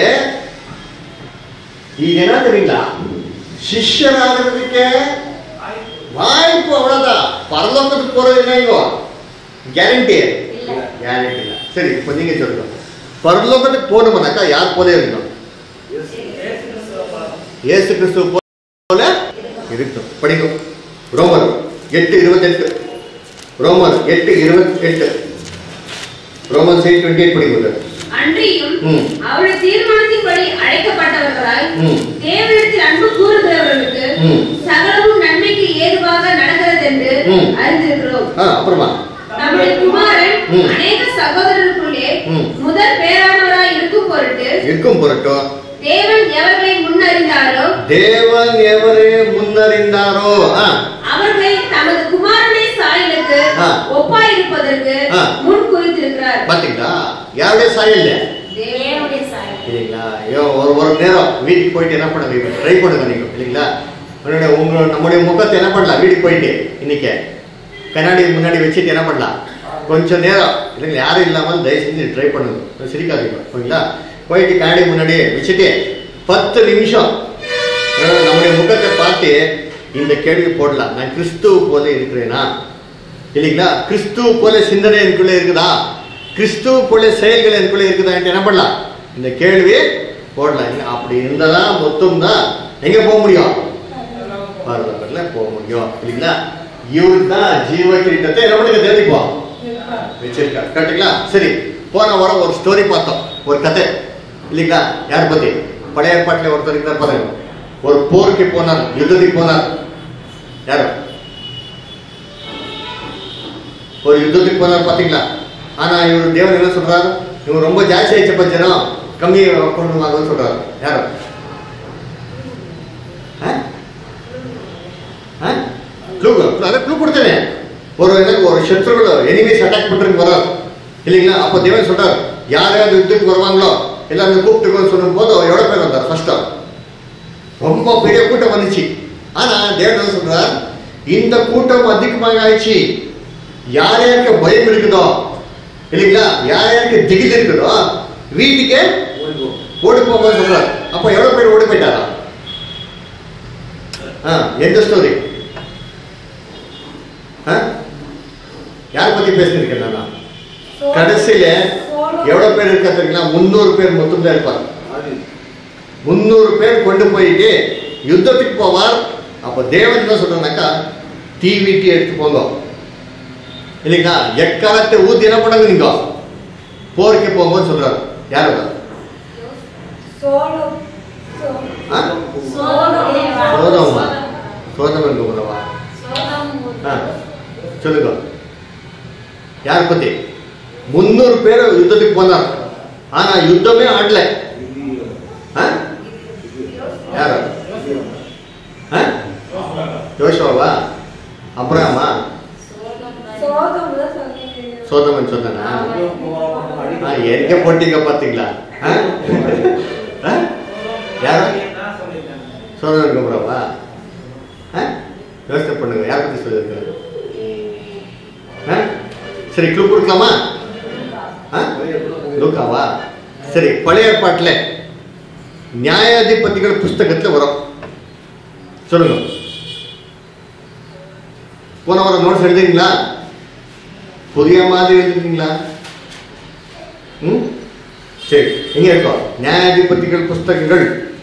[SPEAKER 1] இது என்ன தெரியுங்களா சிஷ்யராகிறதுக்கு வாய்ப்பு அவ்வளவுதான் பரலோகத்துக்கு போறது என்னங்கோ கேரண்டி
[SPEAKER 3] இல்ல.
[SPEAKER 1] கேரண்டி இல்லை சரி இப்போ நீங்க சொல்லுங்க பரலோகத்துக்கு போகணும்னாக்கா யார் போல இருக்கணும் இயேசு கிறிஸ்துவ போல இருக்கும் படிக்கும் ரோமர் எட்டு இருபத்தெட்டு ரோமர் எட்டு இருபத்தெட்டு ரோமர் எயிட் டுவெண்ட்டி எயிட் படிக்கும்
[SPEAKER 4] அன்றியும்
[SPEAKER 1] ம்.
[SPEAKER 4] அவருடைய தீர்மானத்தின்படி அழைக்கப்பட்டவர்களாய்
[SPEAKER 1] ம்.
[SPEAKER 4] தேவனிடத்தில் அன்பு கூறுகிறவர்களுக்கு
[SPEAKER 1] ம்.
[SPEAKER 4] சகலமும் நன்மைக்கு ஏதுவாக நடக்கிறது என்று
[SPEAKER 1] ம்.
[SPEAKER 4] அறிந்திருக்கிறோம்
[SPEAKER 1] ஆ அப்புறமா
[SPEAKER 4] நம்முடைய குமாரன்
[SPEAKER 1] ம்.
[SPEAKER 4] அநேக சகோதரருக்குள்ளே
[SPEAKER 1] ம்.
[SPEAKER 4] முதல் பேரானவராய் இருக்கும் பொருட்டு
[SPEAKER 1] இருக்கும் பொருட்டும்
[SPEAKER 4] தேவன் எவர்களை முன்னறிந்தாரோ
[SPEAKER 1] தேவன் எவரே முன்னறிந்தாரோ ஆ,
[SPEAKER 4] அவர்களை தமது குமாரனை சாயலுக்கு
[SPEAKER 1] ஆ.
[SPEAKER 4] ஒப்பாயிருப்பதற்கு
[SPEAKER 1] ஆ.
[SPEAKER 4] முன் குறித்திருக்கிறார்
[SPEAKER 1] பாத்தீங்களா யாருடைய சாயல் இல்ல
[SPEAKER 3] தேவனுடைய சாயம்
[SPEAKER 1] இல்லைங்களா ஐயோ ஒரு ஒரு நேரம் வீட்டுக்கு போயிட்டு என்ன பண்ணுங்க ட்ரை பண்ணுங்க நீங்க இல்லைங்களா உன்னுடைய உங்க நம்முடைய முகத்தை என்ன பண்ணலாம் வீட்டுக்கு போயிட்டு இன்னைக்கு கண்ணாடி முன்னாடி வச்சுட்டு என்ன பண்ணலாம் கொஞ்சம் நேரம் இல்லைங்களா யாரும் இல்லாமல் தயவு செஞ்சு ட்ரை பண்ணுங்க சிரிக்காதீங்க ஓகேங்களா போயிட்டு கண்ணாடி முன்னாடி வச்சுட்டு பத்து நிமிஷம் அஹ், நம்முடைய முகத்தை பார்த்து இந்த கேள்வி போடலாம் நான் கிறிஸ்துவ போல இருக்கிறேனா இல்லைங்களா கிறிஸ்துவ போல சிந்தனை எனக்குள்ள இருக்குதா கிறிஸ்துவ போல செயல்கள் எனக்குள்ள இருக்குதா என்ன பண்ணலாம் இந்த கேள்வி போடலாம் இல்ல, அப்படி இருந்தா மொத்தம் தான் எங்க போக முடியும் பரலோகத்துல போக முடியும் இல்லைங்களா இவருக்கு தான் ஜீவ கிரீட்டத்தை என்ன பண்ணுங்க தெரிஞ்சுப்போம் வச்சிருக்காரு கரெக்டுங்களா சரி போன வாரம் ஒரு ஸ்டோரி பார்த்தோம் ஒரு கதை இல்லைங்களா யார் பத்தி பழைய ஏற்பாட்டில் ஒருத்தர் இருக்கிறார் பாருங்க ஒரு போருக்கு போனார் யுத்தத்துக்கு போனார் யாரு ஒரு யுத்தத்துக்கு போனார் பாத்தீங்களா ஆனா இவர் தேவன் என்ன சொல்றாரு இவங்க ரொம்ப ஜாஸ்தி ஆயிடுச்சப்ப ஜனம் கம்மி கொண்டு வாங்கன்னு சொல்றாரு யாரு ஆ? ஆ? clue கொடு. அதான் clue கொடுத்தேனே ஒரு எனக்கு ஒரு சத்ருகள் எனிமீஸ் அட்டாக் பண்றதுக்கு வரார் இல்லைங்களா அப்போ தேவன் சொல்றார் யாரையாவது யுத்தத்துக்கு வருவாங்களோ எல்லாரும் கூப்பிட்டுக்கோன்னு சொல்லும் போது அவர் எவ்வளவு பேர் வந்தார் ஃபர்ஸ்டா ரொம்ப பெரிய கூட்டம் வந்துச்சு ஆனா தேவன் என்ன சொல்றார் இந்த கூட்டம் அதிகமாக ஆயிடுச்சு யார் யாருக்கு பயம் இருக்குதோ இல்லைங்களா யார் யாருக்கு திகில் இருக்குதோ வீட்டுக்கே ஓடி போக சொல்றார் அப்ப எவ்வளவு பேர் ஓடி போயிட்டாரா ஆ, எந்த ஸ்டோரி யார் பத்தி பேசிருக்கேன் நான் கடைசியில எவ்வளவு பேர் இருக்கா தெரியுங்களா முந்நூறு பேர் மொத்தம் தான் இருப்பார் முந்நூறு பேர் கொண்டு போயிட்டு யுத்தத்துக்கு போவார் அப்ப தேவன் என்ன சொல்றானாக்கா தீ வீட்டி எடுத்து போங்க இல்லைங்களா எக்காலத்தை ஊத்தி என்ன பண்ணுங்க நீங்க போருக்கு போகும்போது சொல்றாரு யாரு அது?
[SPEAKER 5] சோளம்
[SPEAKER 1] ஆ? சோதமா சோதமன் குமரவா ஆ, சொல்லுங்க யார் பத்தி முந்நூறு பேர் யுத்தத்துக்கு போனார் ஆனா யுத்தமே ஆடல ஆ? யாரு ஆ? யோசுவாவா அப்ரஹாமா
[SPEAKER 5] சோகம் தான் சொன்னீங்க
[SPEAKER 1] சோதமன் சொன்னானா ஆ, எங்க போட்டீங்க பாத்தீங்களா ஆ? ஆ? யாரு சோதனை கும்புறாவா ஆ யோசனை பண்ணுங்க யாரை பற்றி சொல்லியிருக்காரு ஆ சரி க்ளூ கொடுக்கலாமா ஆ லூக்காவா சரி பழைய ஏற்பாட்டில் நியாயாதிபதிகள் புஸ்தகத்தில் வரும் சொல்லுங்க போன வாரம் நோட்ஸ் எழுதுறீங்களா புதிய மாதிரி எழுதுறீங்களா ம் சரி எங்க இருக்கோம் நியாயாதிபதிகள் புஸ்தகங்கள்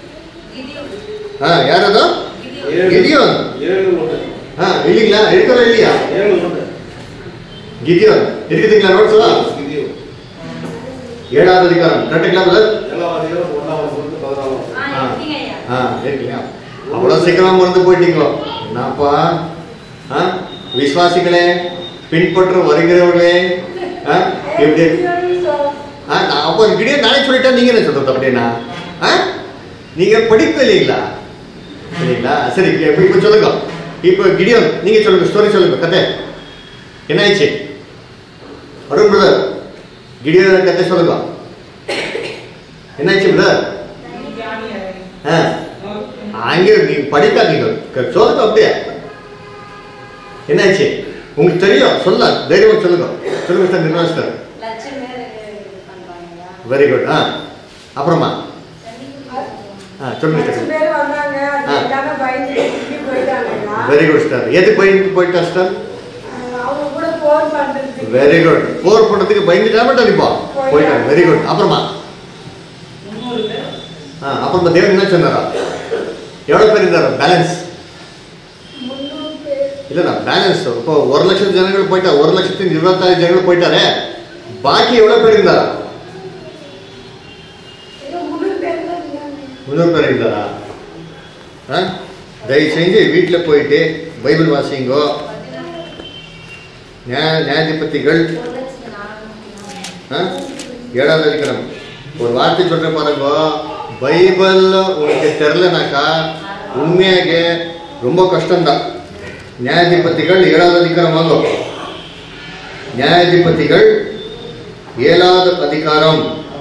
[SPEAKER 1] ஆ யார் அதோ கிதியோன்
[SPEAKER 6] ஏழு மூட்டை
[SPEAKER 1] ஆ இல்லைங்களா இருக்கிறோம் இல்லையா
[SPEAKER 6] ஏழு மூட்டை
[SPEAKER 1] கிதியோன் இருக்குதுங்களா நோட்ஸா
[SPEAKER 6] இது
[SPEAKER 1] ஏழாவது அதிகாரம் கரெக்டுங்களா பிரதர்
[SPEAKER 6] ஏழாம் அதிகாரம் ஒன்றாம் வருஷத்து பதினாலாம்
[SPEAKER 3] ஆ, எப்படிங்க ஐயா?
[SPEAKER 1] ஆ இருக்குங்களா அவ்வளோ சீக்கிரமா மறந்து போயிட்டீங்களோ என்னப்பா ஆ விசுவாசிகளே பின்பற்ற வருகிறவர்களே ஆ எப்படி ஆ நான் அப்போ கிடியே நானே சொல்லிட்டேன் நீங்க என்ன சொல்றது அப்படின்னா ஆ நீங்க படிப்பு இல்லைங்களா இல்லைங்களா சரி இப்போ இப்போ சொல்லுங்க இப்போ கிடியோன் நீங்க சொல்லுங்க ஸ்டோரி சொல்லுங்க கதை என்ன ஆயிடுச்சு அருண் பிரதர் கிடியோன் கதை சொல்லுங்க என்ன ஆயிடுச்சு பிரதர் ஆ அங்கே நீங்க படிக்காதீங்க க- சொல்லுங்க அப்படியே என்னாச்சு உங்களுக்கு தெரியும் சொல்ல தைரியமா சொல்லுங்க சொல்லுங்க சார் நிர்வாக சார்
[SPEAKER 4] லட்சம் பேர் இது பண்றாங்களா
[SPEAKER 1] வெரி குட் ஆ அப்புறமா ஆ சொல்லுங்க
[SPEAKER 5] அஞ்சு
[SPEAKER 1] சார்
[SPEAKER 5] பேர் வந்தாங்க அது
[SPEAKER 1] ஆ.
[SPEAKER 5] எல்லாமே பயந்து திருப்பி போயிட்டாங்க
[SPEAKER 1] வெரி குட் சார் எது போயிட்டு போயிட்டா சார்
[SPEAKER 5] அவங்க கூட போர் பண்றதுக்கு
[SPEAKER 1] வெரி குட் போர் பண்றதுக்கு பயந்துட்டா மட்டும் இப்போ போயிட்டாங்க வெரி குட் அப்புறமா
[SPEAKER 2] முந்நூறு பேர்
[SPEAKER 1] ஆ அப்புறமா தேவன் என்ன சொன்னாரா எவ்வளோ பேர் இருந்தாரா பேலன்ஸ்
[SPEAKER 5] முந்நூறு பேர்
[SPEAKER 1] இல்லைண்ணா பேலன்ஸ் இப்போ ஒரு லட்சம் ஜனங்கள் போயிட்டா ஒரு லட்சத்தி இருபத்தாறு ஜனங்கள் போயிட்டாரே பாக்கி எவ்வளோ பேர் இருந்தாரா
[SPEAKER 5] ஏதோ முந்நூறு பேர் தான் இருந்தாங்க.
[SPEAKER 1] முந்நூறு பேர் இருந்தாரா ஆ தயவு செஞ்சு வீட்டில் போயிட்டு பைபிள் வாசிங்கோ நியாய நியாயாதிபதிகள்
[SPEAKER 3] ஒரு லட்சத்து நானூறு
[SPEAKER 1] ஆ ஏழாவது அதிகாரம் ஒரு வார்த்தை சொல்கிறேன் பாருங்க பைபிள் உங்களுக்கு தெரிலனாக்கா உண்மையாக ரொம்ப கஷ்டம்தான் நியாயாதிபதிகள் ஏழாவது அதிகாரம் வாங்கும் நியாயாதிபதிகள் ஏழாவது அதிகாரம்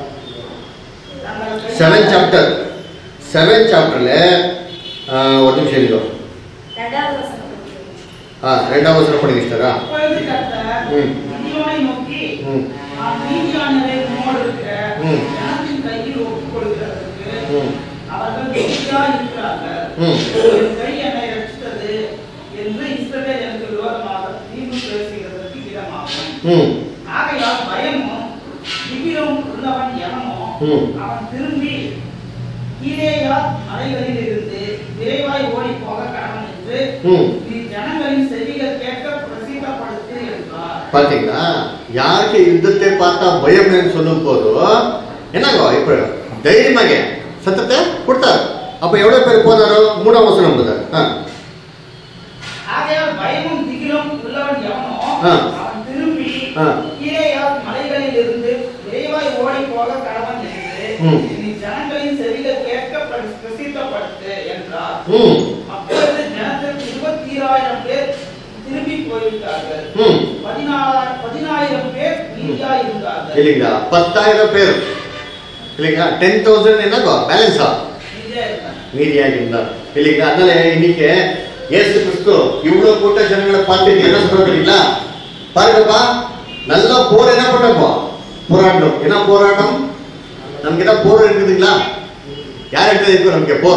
[SPEAKER 1] செவன் சாப்டர் செவன் சாப்டரில் ஒரு நிமிஷம் இருக்கும்
[SPEAKER 3] ரெண்டாவது வசனம் படிக்கிறேன்.
[SPEAKER 1] ஆ ரெண்டாவது வசனம் படிக்கிட்டாரா
[SPEAKER 2] அப்பொழுது கர்த்தர்
[SPEAKER 1] ம்.
[SPEAKER 2] கிதியோனை நோக்கி
[SPEAKER 1] ம்
[SPEAKER 2] நான் மீதியானரை உம்மோடு இருக்கிற
[SPEAKER 1] ம்.
[SPEAKER 2] ஜனத்தின் கையில் ஒப்புக் கொடுக்கிறதற்கு
[SPEAKER 1] ம்
[SPEAKER 2] அவர்கள் வெற்றியாய் இருக்கிறார்கள்
[SPEAKER 1] ம்.
[SPEAKER 2] என் கை என்னை ரட்சித்தது என்று இஸ்ரவேல் எனக்கு விரோதமாக தீர்ப்பு பேசுகிறதற்கு இடமாகும்
[SPEAKER 1] ம்
[SPEAKER 2] ஆகையால் பயமும் திகிலும் உள்ளவன் எவனோ
[SPEAKER 1] ம்.
[SPEAKER 2] அவன் திரும்பி கீழேயா மலைகளில் இருந்து விரைவாய் ஓடி போக கடவன் என்று
[SPEAKER 1] ம்
[SPEAKER 2] நீ ஜனங்களின் செவிகள் கேட்க பிரசித்தப்படுத்து என்றார்
[SPEAKER 1] பாத்தீங்களா யாருக்கு யுத்தத்தை பார்த்தா பயம்னு சொல்லும் போது என்னங்க இப்ப தைரியமாக சத்தத்தை கொடுத்தாரு அப்ப எவ்வளவு பேர் போனாரோ மூணாம் வசனம் போதார் ஆ
[SPEAKER 2] ஆகையால் பயமும் திகிலும் உள்ளவன் எவனோ
[SPEAKER 1] ஆ.
[SPEAKER 2] அவன் திரும்பி
[SPEAKER 1] ஆ.
[SPEAKER 2] கீழேயால் மலைகளில் இருந்து விரைவாய் ஓடி போக கடவன் என்று
[SPEAKER 1] ம்.
[SPEAKER 2] நீ ஜனங்களின் செவிகள் கேட்க பிர- பிரசித்தப்படுத்து என்றார்
[SPEAKER 1] ம்
[SPEAKER 2] அப்பொழுது ஜனத்திற்கு இருபத்தி ஈராயிரம் பேர் திரும்பி போய்விட்டார்கள்
[SPEAKER 1] ம்
[SPEAKER 2] பதினாலாயிரம் பதினாயிரம் பேர் மீதியாய் இருந்தார்கள்
[SPEAKER 1] இல்லைங்களா பத்தாயிரம் பேர் இல்லைங்களா டென் தௌசண்ட் என்னங்கோ பேலன்ஸா
[SPEAKER 2] மீதியா இருந்தாங்க
[SPEAKER 1] மீதியாக இருந்தார் இல்லைங்களா அதனால இன்னைக்கு இயேசு கிறிஸ்து இவ்வளவு கூட்ட ஜனங்களை பார்த்துட்டு என்ன சொல்றது தெரியுங்களா பாருங்கப்பா நல்லா போர் என்ன பண்ணப்போ போராட்டம் என்ன போராட்டம் நமக்கு ஏதாவது போர் இருக்குதுங்களா யார் இடத்துல இருக்கு நமக்கு போர்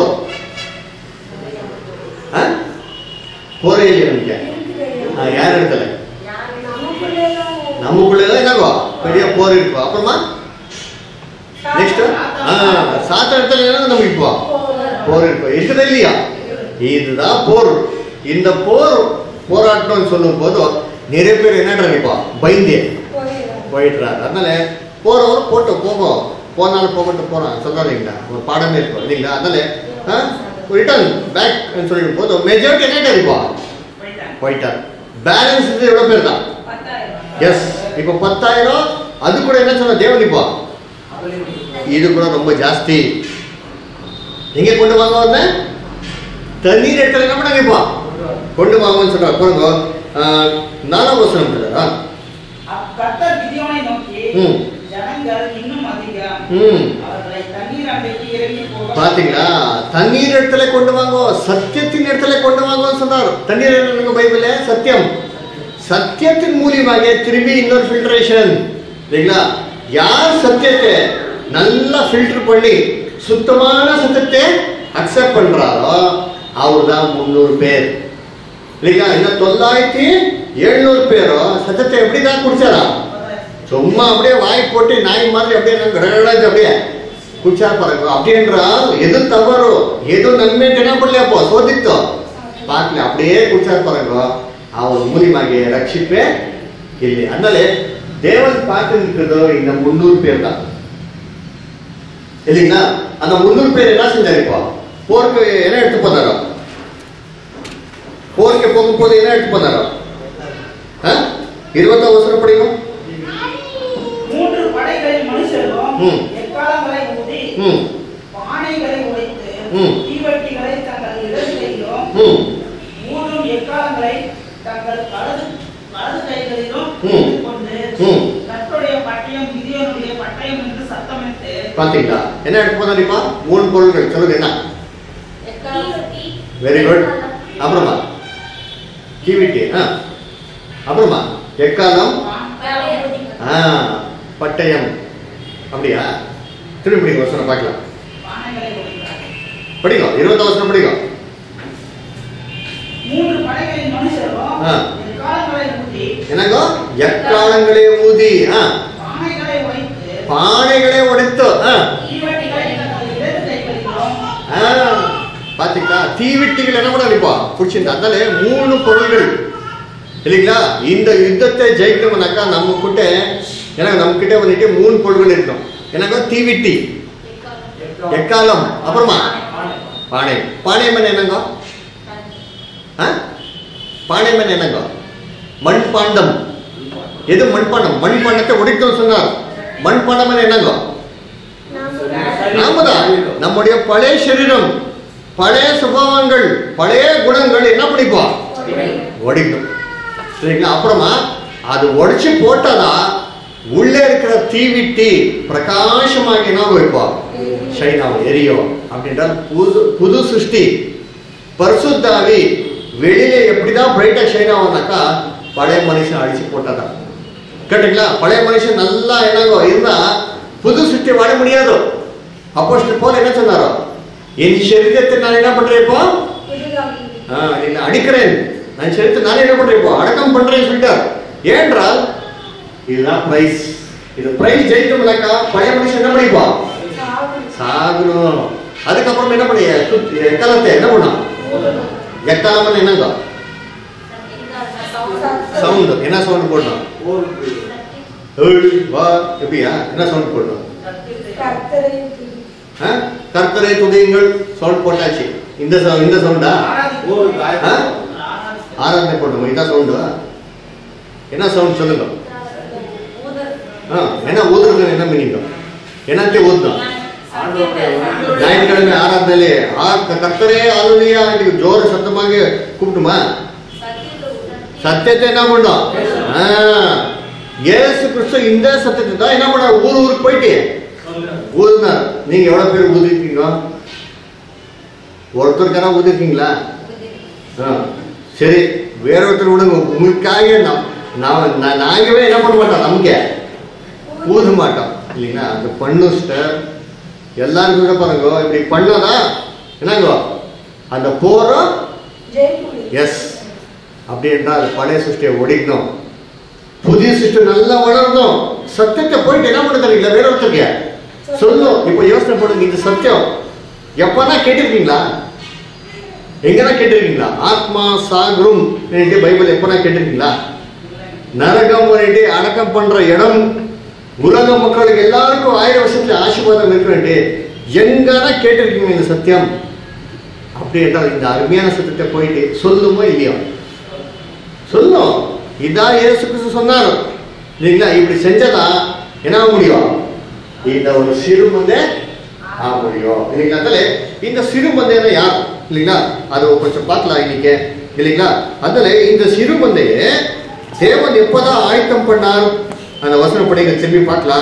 [SPEAKER 1] ஆ? போரே இல்லையா நமக்கு ஆ, யார் இடத்துல
[SPEAKER 5] நமக்குள்ளேதான்
[SPEAKER 1] நமக்குள்ளதான் என்னங்கோ பெரிய போர் இருக்கும் அப்புறமா நெக்ஸ்ட் சாத்த இடத்துல என்ன நமக்கு இப்போ போர் இருக்கும் இருக்குதா இல்லையா இதுதான் போர் இந்த போர் போராட்டம்னு சொல்லும் போது நிறைய பேர் என்னன்றாங்க இப்போ பயந்தே
[SPEAKER 5] போயிடலாம்.
[SPEAKER 1] போயிடுறாரு அதனால போறவர் போட்டு போகும் போனாலும் போகட்டும் போறான் சொல்றாருங்களா ஒரு பாடமே இருக்கும் இல்லைங்களா அதனால ரிட்டர்ன் பேக் சொல்லிடும் போது மெஜாரிட்டி என்ன இப்போ
[SPEAKER 2] போயிட்டாங்க
[SPEAKER 1] போயிட்டார் பேலன்ஸ் இது எவ்வளோ பேர் தான்
[SPEAKER 2] பத்தாயிரம்
[SPEAKER 1] எஸ் இப்போ பத்தாயிரம் அது கூட என்ன சொன்ன தேவன் இப்போ இது கூட ரொம்ப ஜாஸ்தி எங்கே கொண்டு வாங்க வந்த தண்ணீர் இடத்துல என்ன பண்ணாங்க இப்போ கொண்டு வாங்கன்னு சொல்றாரு பாருங்க ஆஹ், நாலாம் வசனம் சொல்றாரா
[SPEAKER 2] கர்த்தர் கிதியோனை நோக்கி
[SPEAKER 1] ம்.
[SPEAKER 2] ஜனங்கள் இன்னும் அதிகம்
[SPEAKER 1] ம்
[SPEAKER 2] அவர்களை தண்ணீர் அண்டைக்கு இறங்கி போக
[SPEAKER 1] பாத்தீங்களா தண்ணீர் இடத்துல கொண்டு வாங்கோ சத்தியத்தின் இடத்துல கொண்டு வாங்கோன்னு சொன்னார் தண்ணீர் என்னங்க பைபிள் சத்தியம் சத்தியத்தின் மூலியமாக திரும்பி இன்னொரு ஃபில்ட்ரேஷன் இல்லைங்களா யார் சத்தியத்தை நல்லா ஃபில்டர் பண்ணி சுத்தமான சத்தியத்தை அக்செப்ட் பண்றாரோ அவர் தான் முந்நூறு பேர் இல்லைங்களா இன்னும் தொள்ளாயிரத்தி எழுநூறு பேரும் சத்தியத்தை எப்படி தான் குடிச்சாரா சும்மா அப்படியே வாய் போட்டு நாய் மாதிரி அப்படியே கடகடாச்சு அப்படியே குடிச்சா பாருங்க அப்படின்றால் எது தவறு எது நன்மை என்ன பண்ணல அப்போ சோதித்தோம் பார்க்கல அப்படியே குடிச்சா பாருங்க அவர் மூலியமாக ரட்சிப்பே இல்லை அதனால தேவன் பார்த்து இருக்கிறதோ இந்த முந்நூறு பேர் தான் இல்லைங்களா அந்த முந்நூறு பேர் என்ன செஞ்சாரு இப்போ போருக்கு என்ன எடுத்து போனாரோ போருக்கு போகும்போது என்ன எடுத்து போனாரோ இருபத்தாம் வருஷம் படிக்கும்
[SPEAKER 2] மூன்று படைகளின் மனுஷரும்
[SPEAKER 1] ம்.
[SPEAKER 2] எக்காலங்களை ஊதி
[SPEAKER 1] ம்
[SPEAKER 2] பானைகளை உடைத்து
[SPEAKER 1] ம்.
[SPEAKER 2] தீவட்டிகளை தங்கள் இடத்திலும்
[SPEAKER 1] ம்
[SPEAKER 2] மூன்றும் எக்காலங்களை தங்கள் வலது வலது கைகளிலும்
[SPEAKER 1] ம்.
[SPEAKER 2] கொண்டு
[SPEAKER 1] ம்.
[SPEAKER 2] கர்த்தருடைய பட்டயம் கிதியோனுடைய பட்டயம் என்று சத்தமிட்டு
[SPEAKER 1] பாத்தீங்களா என்ன எடுத்து போனாரிப்பா மூணு பொருள்கள் சொல்லுங்க என்ன வெரி குட் அப்புறமா டிவிடி ஆ அப்புறமா எக்காலம் ஆ பட்டயம் அப்படியா திரும்பி படிங்க வசனம் பார்க்கலாம்
[SPEAKER 2] பானைகளை உடைத்தார்
[SPEAKER 1] படிங்க இருபத்தாம் வசனம் படிங்க
[SPEAKER 2] மூன்று படைகளின் மனுஷரும்
[SPEAKER 1] ஆ.
[SPEAKER 2] எக்காலங்களை ஊதி
[SPEAKER 1] என்னங்கோ எக்காலங்களே ஊதி ஆ
[SPEAKER 2] பானைகளை உடைத்து
[SPEAKER 1] பானைகளே உடைத்து ஆ
[SPEAKER 2] தீவட்டிகளை தங்கள் இடது கைகளிலும்
[SPEAKER 1] ஆ, பாத்தீங்களா தீவிட்டிகள் என்ன பண்ண இப்போ பிடிச்சிருந்தா அதனால மூணு பொருள்கள் இல்லைங்களா இந்த யுத்தத்தை ஜெயிக்கணும்னாக்கா நம்ம கிட்ட ஏன்னா நம்ம கிட்ட வந்துட்டு மூணு பொருள்கள் இருக்கும் எனக்கு தீவிட்டி எக்காலம் அப்புறமா பானை பானை மண் என்னங்க ஆ? பானை மண் என்னங்க மண்பாண்டம் எது மண்பாண்டம் மண்பாண்டத்தை உடைக்கணும் சொன்னார் மண்பாண்டம் என்னங்க நாமதான் நம்முடைய பழைய சரீரம் பழைய சுபாவங்கள் பழைய குணங்கள் என்ன பண்ணிப்போம் உடைக்கும் சரிங்களா அப்புறமா அது உடைச்சு போட்டாதான் உள்ளே இருக்கிற தீவிட்டி பிரகாசமாக என்ன வைப்போம் ஷைனாவும் எரியும் அப்படின்றால் புது புது சிருஷ்டி பரிசுத்தாவி வெளியில எப்படிதான் பிரைட்டா ஷைன் ஆகும்னாக்கா பழைய மனுஷன் அழிச்சு போட்டாதான் கேட்டுங்களா பழைய மனுஷன் நல்லா என்னங்கோ இருந்தா புது சிருஷ்டி வாழ முடியாது அப்போ போல என்ன சொன்னாரோ என் சரீரத்தை நான் என்ன பண்றேன் இப்போ ஆ, இல்லை அடிக்கிறேன் நான் சரீரத்தை நானே என்ன பண்றேன் இப்போ அடக்கம் பண்றேன்னு சொல்லிட்டார் ஏன்றால் இதுதான் பிரைஸ் இது பிரைஸ் ஜெயிக்கணும்னாக்கா பழைய மனுஷன் என்ன பண்ணிப்போம் சாகணும் அதுக்கப்புறம் என்ன பண்ணி எக்காலத்தை என்ன பண்ணும் எக்காலம் என்னங்க சவுண்ட் என்ன சவுண்ட் போடணும் ஏய், வா எப்படியா என்ன சவுண்ட் போடணும் ஆ? கர்த்தரை துதியுங்கள் சவுண்ட் போட்டாச்சு இந்த sound- இந்த சவுண்டா ஆ? ஆராதனை போடணும் இதான் சவுண்டா என்ன சவுண்ட் சொல்லுங்க ஆ என்ன ஊதுறது என்ன மீனிங்க என்னத்தை ஊதும் ஞாயிற்றுக்கிழமை ஆராதனையிலே ஆ கர்த்தரே ஆளுநையா இன்னைக்கு ஜோர சத்தமாக கூப்பிட்டுமா சத்தியத்தை என்ன பண்ணோம் ஆ, இயேசு கிறிஸ்து இந்த சத்தியத்தை தான் என்ன பண்ண ஊர் ஊருக்கு போயிட்டு ஊதுனார் நீங்க எவ்வளவு பேர் ஊதிருக்கீங்க ஒருத்தருக்கான ஊதிருக்கீங்களா ஆ, சரி வேற ஒருத்தர் விடுங்க உங்களுக்காக நாம் நான் நான் நாங்கவே என்ன பண்ண மாட்டோம் நமக்கு ஊத மாட்டோம் இல்லைங்களா அது பண்ணும் சிஸ்டர் எல்லாரும் கூட பாருங்க இப்படி பண்ணாதா என்னங்கோ அந்த போறோம் எஸ் அப்படி என்றால் பழைய சிருஷ்டியை ஒடிக்கணும் புதிய சிருஷ்டி நல்லா வளரணும் சத்தியத்தை போயிட்டு என்ன பண்ண தெரியல வேற ஒருத்தருக்கு சொல்லும் இப்போ யோசனை பண்ணுங்க இந்த சத்தியம் எப்பனா கேட்டிருக்கீங்களா எங்கனா கேட்டிருக்கீங்களா ஆத்மா சாகுரும் பைபிள் எப்பனா கேட்டிருக்கீங்களா நரகம் பண்ணிட்டு அடக்கம் பண்ற இடம் உலக மக்களுக்கு எல்லாருக்கும் ஆயிரம் வருஷத்துல ஆசீர்வாதம் இருக்கிறேன்ட்டு எங்கன்னா கேட்டிருக்கீங்க இந்த சத்தியம் அப்படி என்றால் இந்த அருமையான சத்தியத்தை போயிட்டு சொல்லுமோ இல்லையோ சொல்லும் இதான் இயேசு கிறிஸ்து சொன்னார் இல்லைங்களா இப்படி செஞ்சதா என்ன ஆக முடியும் இந்த ஒரு சிறு மந்தே ஆக முடியும் இல்லைங்களா அதனால இந்த சிறு மந்தையில யார் இல்லைங்களா அது கொஞ்சம் பார்க்கலாம் இன்னைக்கு இல்லைங்களா அதனால இந்த சிறு மந்தையை தேவன் எப்போதான் ஆயத்தம் பண்ணார் அந்த வசனம் படிங்க திரும்பி பார்க்கலாம்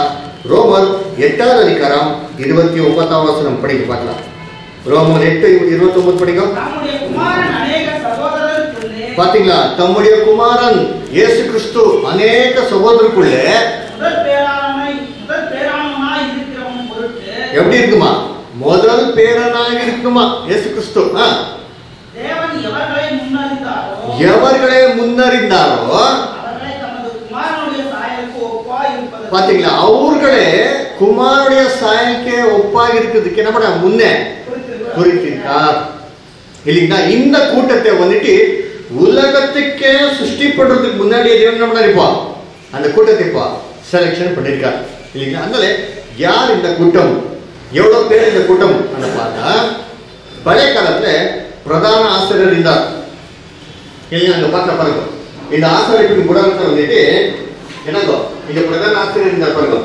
[SPEAKER 1] ரோமர் எட்டாவது அதிகாரம் இருபத்தி ஒன்பதாம் வசனம் படிக்க பார்க்கலாம் ரோமர் எட்டு இருபத்தி ஒன்பது படிக்கும்
[SPEAKER 2] நம்முடைய குமாரன் அநேக சகோதரருக்குள்ளே
[SPEAKER 1] பாத்தீங்களா தம்முடைய குமாரன் இயேசு கிறிஸ்து அநேக சகோதரருக்குள்ளே
[SPEAKER 2] முதல் பேரானவனாய் முதல் பேரானவனாய் இருக்கிறவன் பொருட்டு
[SPEAKER 1] எப்படி இருக்குமா முதல் பேரனாக இருக்குமா இயேசு கிறிஸ்து ஆ.
[SPEAKER 2] தேவன் எவர்களை முன்னறிந்தாரோ
[SPEAKER 1] எவர்களை முன்னறிந்தாரோ
[SPEAKER 2] அவர்களை தமது குமாரனுடைய சாயலுக்கு ஒப்பாய் இருப்பதற்கு
[SPEAKER 1] பாத்தீங்களா அவர்களே குமாருடைய சாயலுக்கே ஒப்பாக இருக்கிறதுக்கு என்ன பண்ண முன்னே
[SPEAKER 2] குறித்திருக்கிறார்.
[SPEAKER 1] குறித்திருக்கார் இல்லைங்களா இந்த கூட்டத்தை வந்துட்டு உலகத்துக்கே சிருஷ்டி பண்றதுக்கு முன்னாடி தேவன் என்ன பண்ணாரு இப்போ அந்த கூட்டத்தை இப்போ செலெக்ஷன் பண்ணிருக்கார் இல்லைங்களா அதனால யார் இந்த கூட்டம் எவ்வளவு பேர் இந்த கூட்டம் அந்த பார்த்தா பழைய காலத்துல பிரதான ஆசிரியர் இருந்தார் இல்லைங்களா அங்க பார்க்க பாருங்க இந்த ஆசிரியருக்கு குடத்தை வந்துட்டு என்னங்கோ இந்த பிரதான ஆசிரியர் இருந்தார் பாருங்க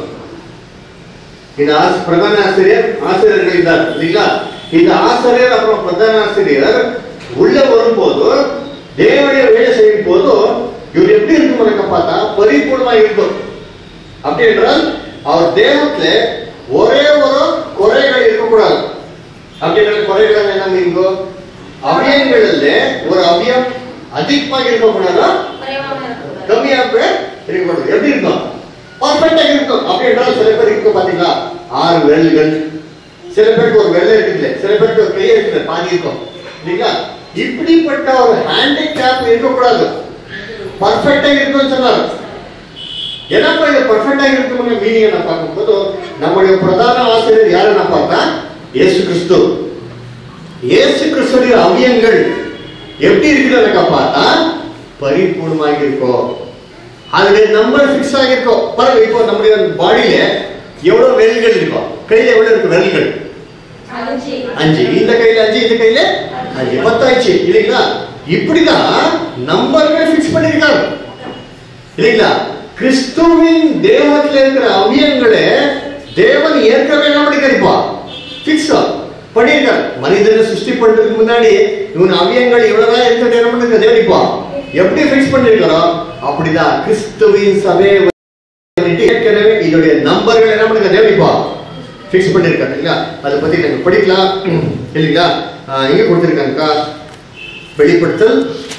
[SPEAKER 1] இந்த ஆஸ்- பிரதான ஆசிரியர் ஆசிரியர்கள் இருந்தார் இல்லைங்களா இந்த ஆசிரியர் அப்புறம் பிரதான ஆசிரியர் உள்ள வரும்போது தேவனுடைய வேலை செய்யும் போது இவர் எப்படி இருக்கும் பார்த்தா பரிபூர்ணமா இருக்கும் அப்படி என்றால் அவர் தேகத்துல ஒரே ஒரு குறைகள் இருக்கக்கூடாது அப்படி என்றால் குறைகள் என்ன மீங்கோ அவயங்கள்ல ஒரு அவயம் அதிகமாக இருக்கக்கூடாதா
[SPEAKER 3] குறைவாக இருக்கக்கூடாது.
[SPEAKER 1] கம்மியாக இருக்கக்கூடாது எப்படி இருக்கும் பர்ஃபெக்டா இருக்கும் அப்படி என்றால் சில பேர் இருக்கும் பாத்தீங்களா ஆறு விரல்கள் சில பேருக்கு ஒரு வெள்ளை இருக்குல்ல சில பேருக்கு ஒரு கை இருக்குல்ல பாதி இருக்கும் இல்லைங்களா இப்படிப்பட்ட ஒரு ஹேண்டிகேப் இருக்கக்கூடாது பர்ஃபெக்டா இருக்கும்னு சொன்னார் என்னப்பா இது பர்ஃபெக்டா இருக்கும்னு மீனிங் என்ன பார்க்கும்போது நம்முடைய பிரதான ஆசிரியர் யாரை நான் பார்த்தா இயேசு கிறிஸ்து இயேசு கிறிஸ்துடைய அவியங்கள் எப்படி இருக்குது எனக்கு பார்த்தா பரிபூர்ணமாக இருக்கும் அதுல நம்பர் ஃபிக்ஸ் ஆகிருக்கும் பாருங்க இப்போ நம்முடைய பாடியில எவ்வளவு விரல்கள் இருக்கும் கையில எவ்வளவு இருக்கு விரல்கள்
[SPEAKER 3] அஞ்சு.
[SPEAKER 1] அஞ்சு இந்த கையில அஞ்சு இந்த கையில அஞ்சு பத்தாயிடுச்சு இல்லைங்களா இப்படிதான் நம்பர்கள் ஃபிக்ஸ் பண்ணிருக்காரு இல்லைங்களா கிறிஸ்துவின் தேவத்துல இருக்கிற அவியங்களே தேவன் ஏற்கனவே என்ன பண்ணிருப்பா ஃபிக்ஸ் பண்ணியிருக்காரு மனிதனை சிருஷ்டி பண்றதுக்கு முன்னாடி இவன் அவியங்கள் இவ்வளவுதான் இருக்க என்ன பண்ணிருக்க தேவனிப்பா எப்படி ஃபிக்ஸ் பண்ணிருக்காரோ அப்படிதான் கிறிஸ்துவின் சபையை வந்துட்டு ஏற்கனவே இதோடைய நம்பர்கள் என்ன பண்ணுங்க தேவனிப்பா ஃபிக்ஸ் பண்ணிருக்காங்க இல்லைங்களா அதை பத்தி நாங்க படிக்கலாம் இல்லைங்களா ஆஹ் இங்க கொடுத்திருக்காங்க வெளிப்படுத்தல்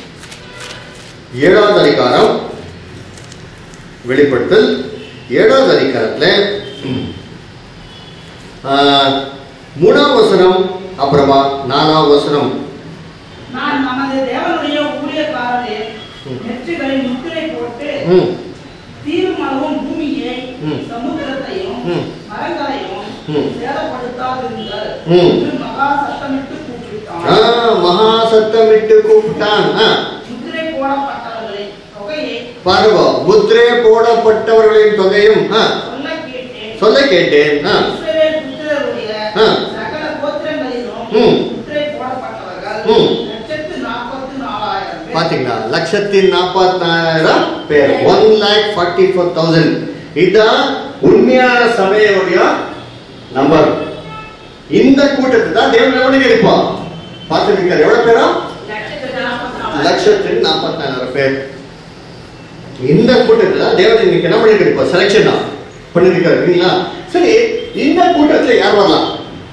[SPEAKER 1] ஏழாவது அதிகாரம் வெளிப்படுத்தல் ஏழாவது அதிகாரத்துல ஆஹ், மூணாம் வசனம் அப்புறமா நாலாம் வசனம்
[SPEAKER 2] நான் நமது தேவனுடைய ஊழியக்காரரே
[SPEAKER 1] ம்.
[SPEAKER 2] நெற்றிகளில் முத்திரை போட்டு
[SPEAKER 1] ம்,
[SPEAKER 2] தீர்மானமும் பூமியை
[SPEAKER 1] ம்.
[SPEAKER 2] சமுத்திரத்தையும்
[SPEAKER 1] ம்.
[SPEAKER 2] மரங்களையும்
[SPEAKER 1] ம்.
[SPEAKER 2] சேதப்படுத்தாதிருங்கள்
[SPEAKER 1] ம்.
[SPEAKER 2] என்று மகா சத்தமிட்டு கூப்பிட்டான்
[SPEAKER 1] ஆஹ், மகா சத்தமிட்டு கூப்பிட்டான் ஆஹ்,
[SPEAKER 2] முத்திரை போடப்பட்டவர்களின் தொகையை
[SPEAKER 1] பாருங்க முத்திரை போடப்பட்டவர்களின் தொகையும் ஆஹ்,
[SPEAKER 2] சொல்ல கேட்டேன்
[SPEAKER 1] சொல்ல கேட்டேன் ஆஹ்,
[SPEAKER 2] இஸ்ரவேல் புத்திரருடைய
[SPEAKER 1] ஆ.
[SPEAKER 2] சகல கோத்திரங்களிலும்
[SPEAKER 1] ம்.
[SPEAKER 2] முத்திரை போடப்பட்டவர்கள்
[SPEAKER 1] ம்.
[SPEAKER 2] லட்சத்து நாற்பத்தி நாலாயிரம் பேர்.
[SPEAKER 1] பாத்தீங்களா லட்சத்தி நாற்பத்தாயிரம் பேர் one lakh forty four thousand இதுதான் உண்மையான சபையுடைய நம்பர் இந்த கூட்டத்தை தான் தேவன் எவ்வளவு இருப்போம் பார்த்துருக்காரு எவ்வளவு பேரா
[SPEAKER 2] லட்சத்து நாற்பத்தி நாலாயிரம்.
[SPEAKER 1] லட்சத்தி நாற்பத்தாயிரம் பேர் இந்த கூட்டத்தை தான் தேவன் இன்னைக்கு என்ன பண்ணிட்டு இப்போ செலெக்ஷன் தான் பண்ணிருக்காரு இல்லைங்களா சரி இந்த கூட்டத்துல யார் வரலாம்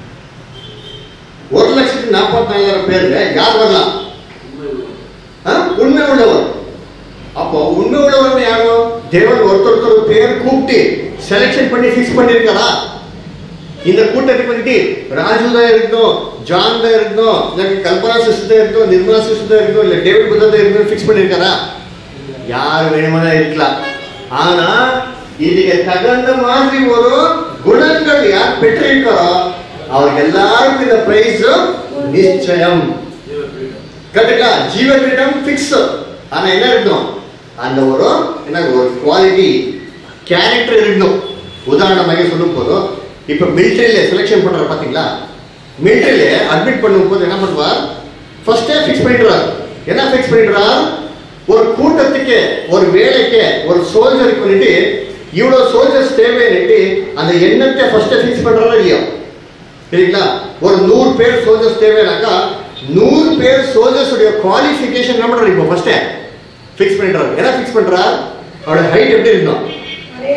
[SPEAKER 1] ஒரு லட்சத்தி நாற்பத்தாயிரம் பேர்ல யார் வரலாம் ஆ? உண்மை உள்ளவர் அப்போ உண்மை உள்ளவர் யாரோ தேவன் ஒருத்தர் ஒருத்தர் பேர் கூப்பிட்டு செலெக்ஷன் பண்ணி ஃபிக்ஸ் பண்ணிருக்காரா இந்த கூட்டத்துக்கு வந்துட்டு ராஜு தான் இருக்கட்டும் ஜான் தான் இருக்கட்டும் இல்லை கல்பனா சிஸ்டர் தான் இருக்கட்டும் நிர்மலா சிஸ்டர் தான் இருக்கட்டும் இல்லை டேவிட் புத்தர் தான் இருக்கட்டும் ஃபிக்ஸ் பண்ணிருக்காரா யார் வேணுமானா இருக்கலாம் ஆனா இதுக்கு தகுந்த மாதிரி ஒரு குணங்கள் யார் பெற்றிருக்காரோ அவருக்கு எல்லாருக்கும் இந்த பிரைஸ் நிச்சயம் கரெக்டுங்களா ஜீவ கிரீடம் ஃபிக்ஸ் ஆனா என்ன இருக்கணும் அந்த ஒரு என்ன ஒரு குவாலிட்டி கேரக்டர் இருக்கணும் உதாரணமாக சொல்லும் போதும் இப்போ மிலிட்டரியில செலெக்ஷன் பண்றாரு பாத்தீங்களா மிலிட்டரியில அட்மிட் பண்ணும்போது என்ன பண்ணுவார் ஃபர்ஸ்டே ஃபிக்ஸ் பண்ணிடுறார் என்ன ஃபிக்ஸ் பண்ணிடுறார் ஒரு கூட்டத்துக்கு ஒரு வேலைக்கு ஒரு சோல்ஜருக்கு வந்துட்டு இவ்வளவு சோல்ஜர்ஸ் தேவைன்னுட்டு அந்த எண்ணத்தை ஃபர்ஸ்ட் ஃபிக்ஸ் பண்றாரா இல்லையா சரிங்களா ஒரு நூறு பேர் சோல்ஜர்ஸ் தேவைனாக்கா நூறு பேர் சோல்ஜர்ஸ் உடைய குவாலிஃபிகேஷன் என்ன பண்றாரு இப்போ ஃபர்ஸ்ட் ஃபிக்ஸ் பண்ணிடுறாரு என்ன ஃபிக்ஸ் பண்றார் அவரோட ஹைட் எப்படி இருக்கணும்
[SPEAKER 5] ஒரே சமமா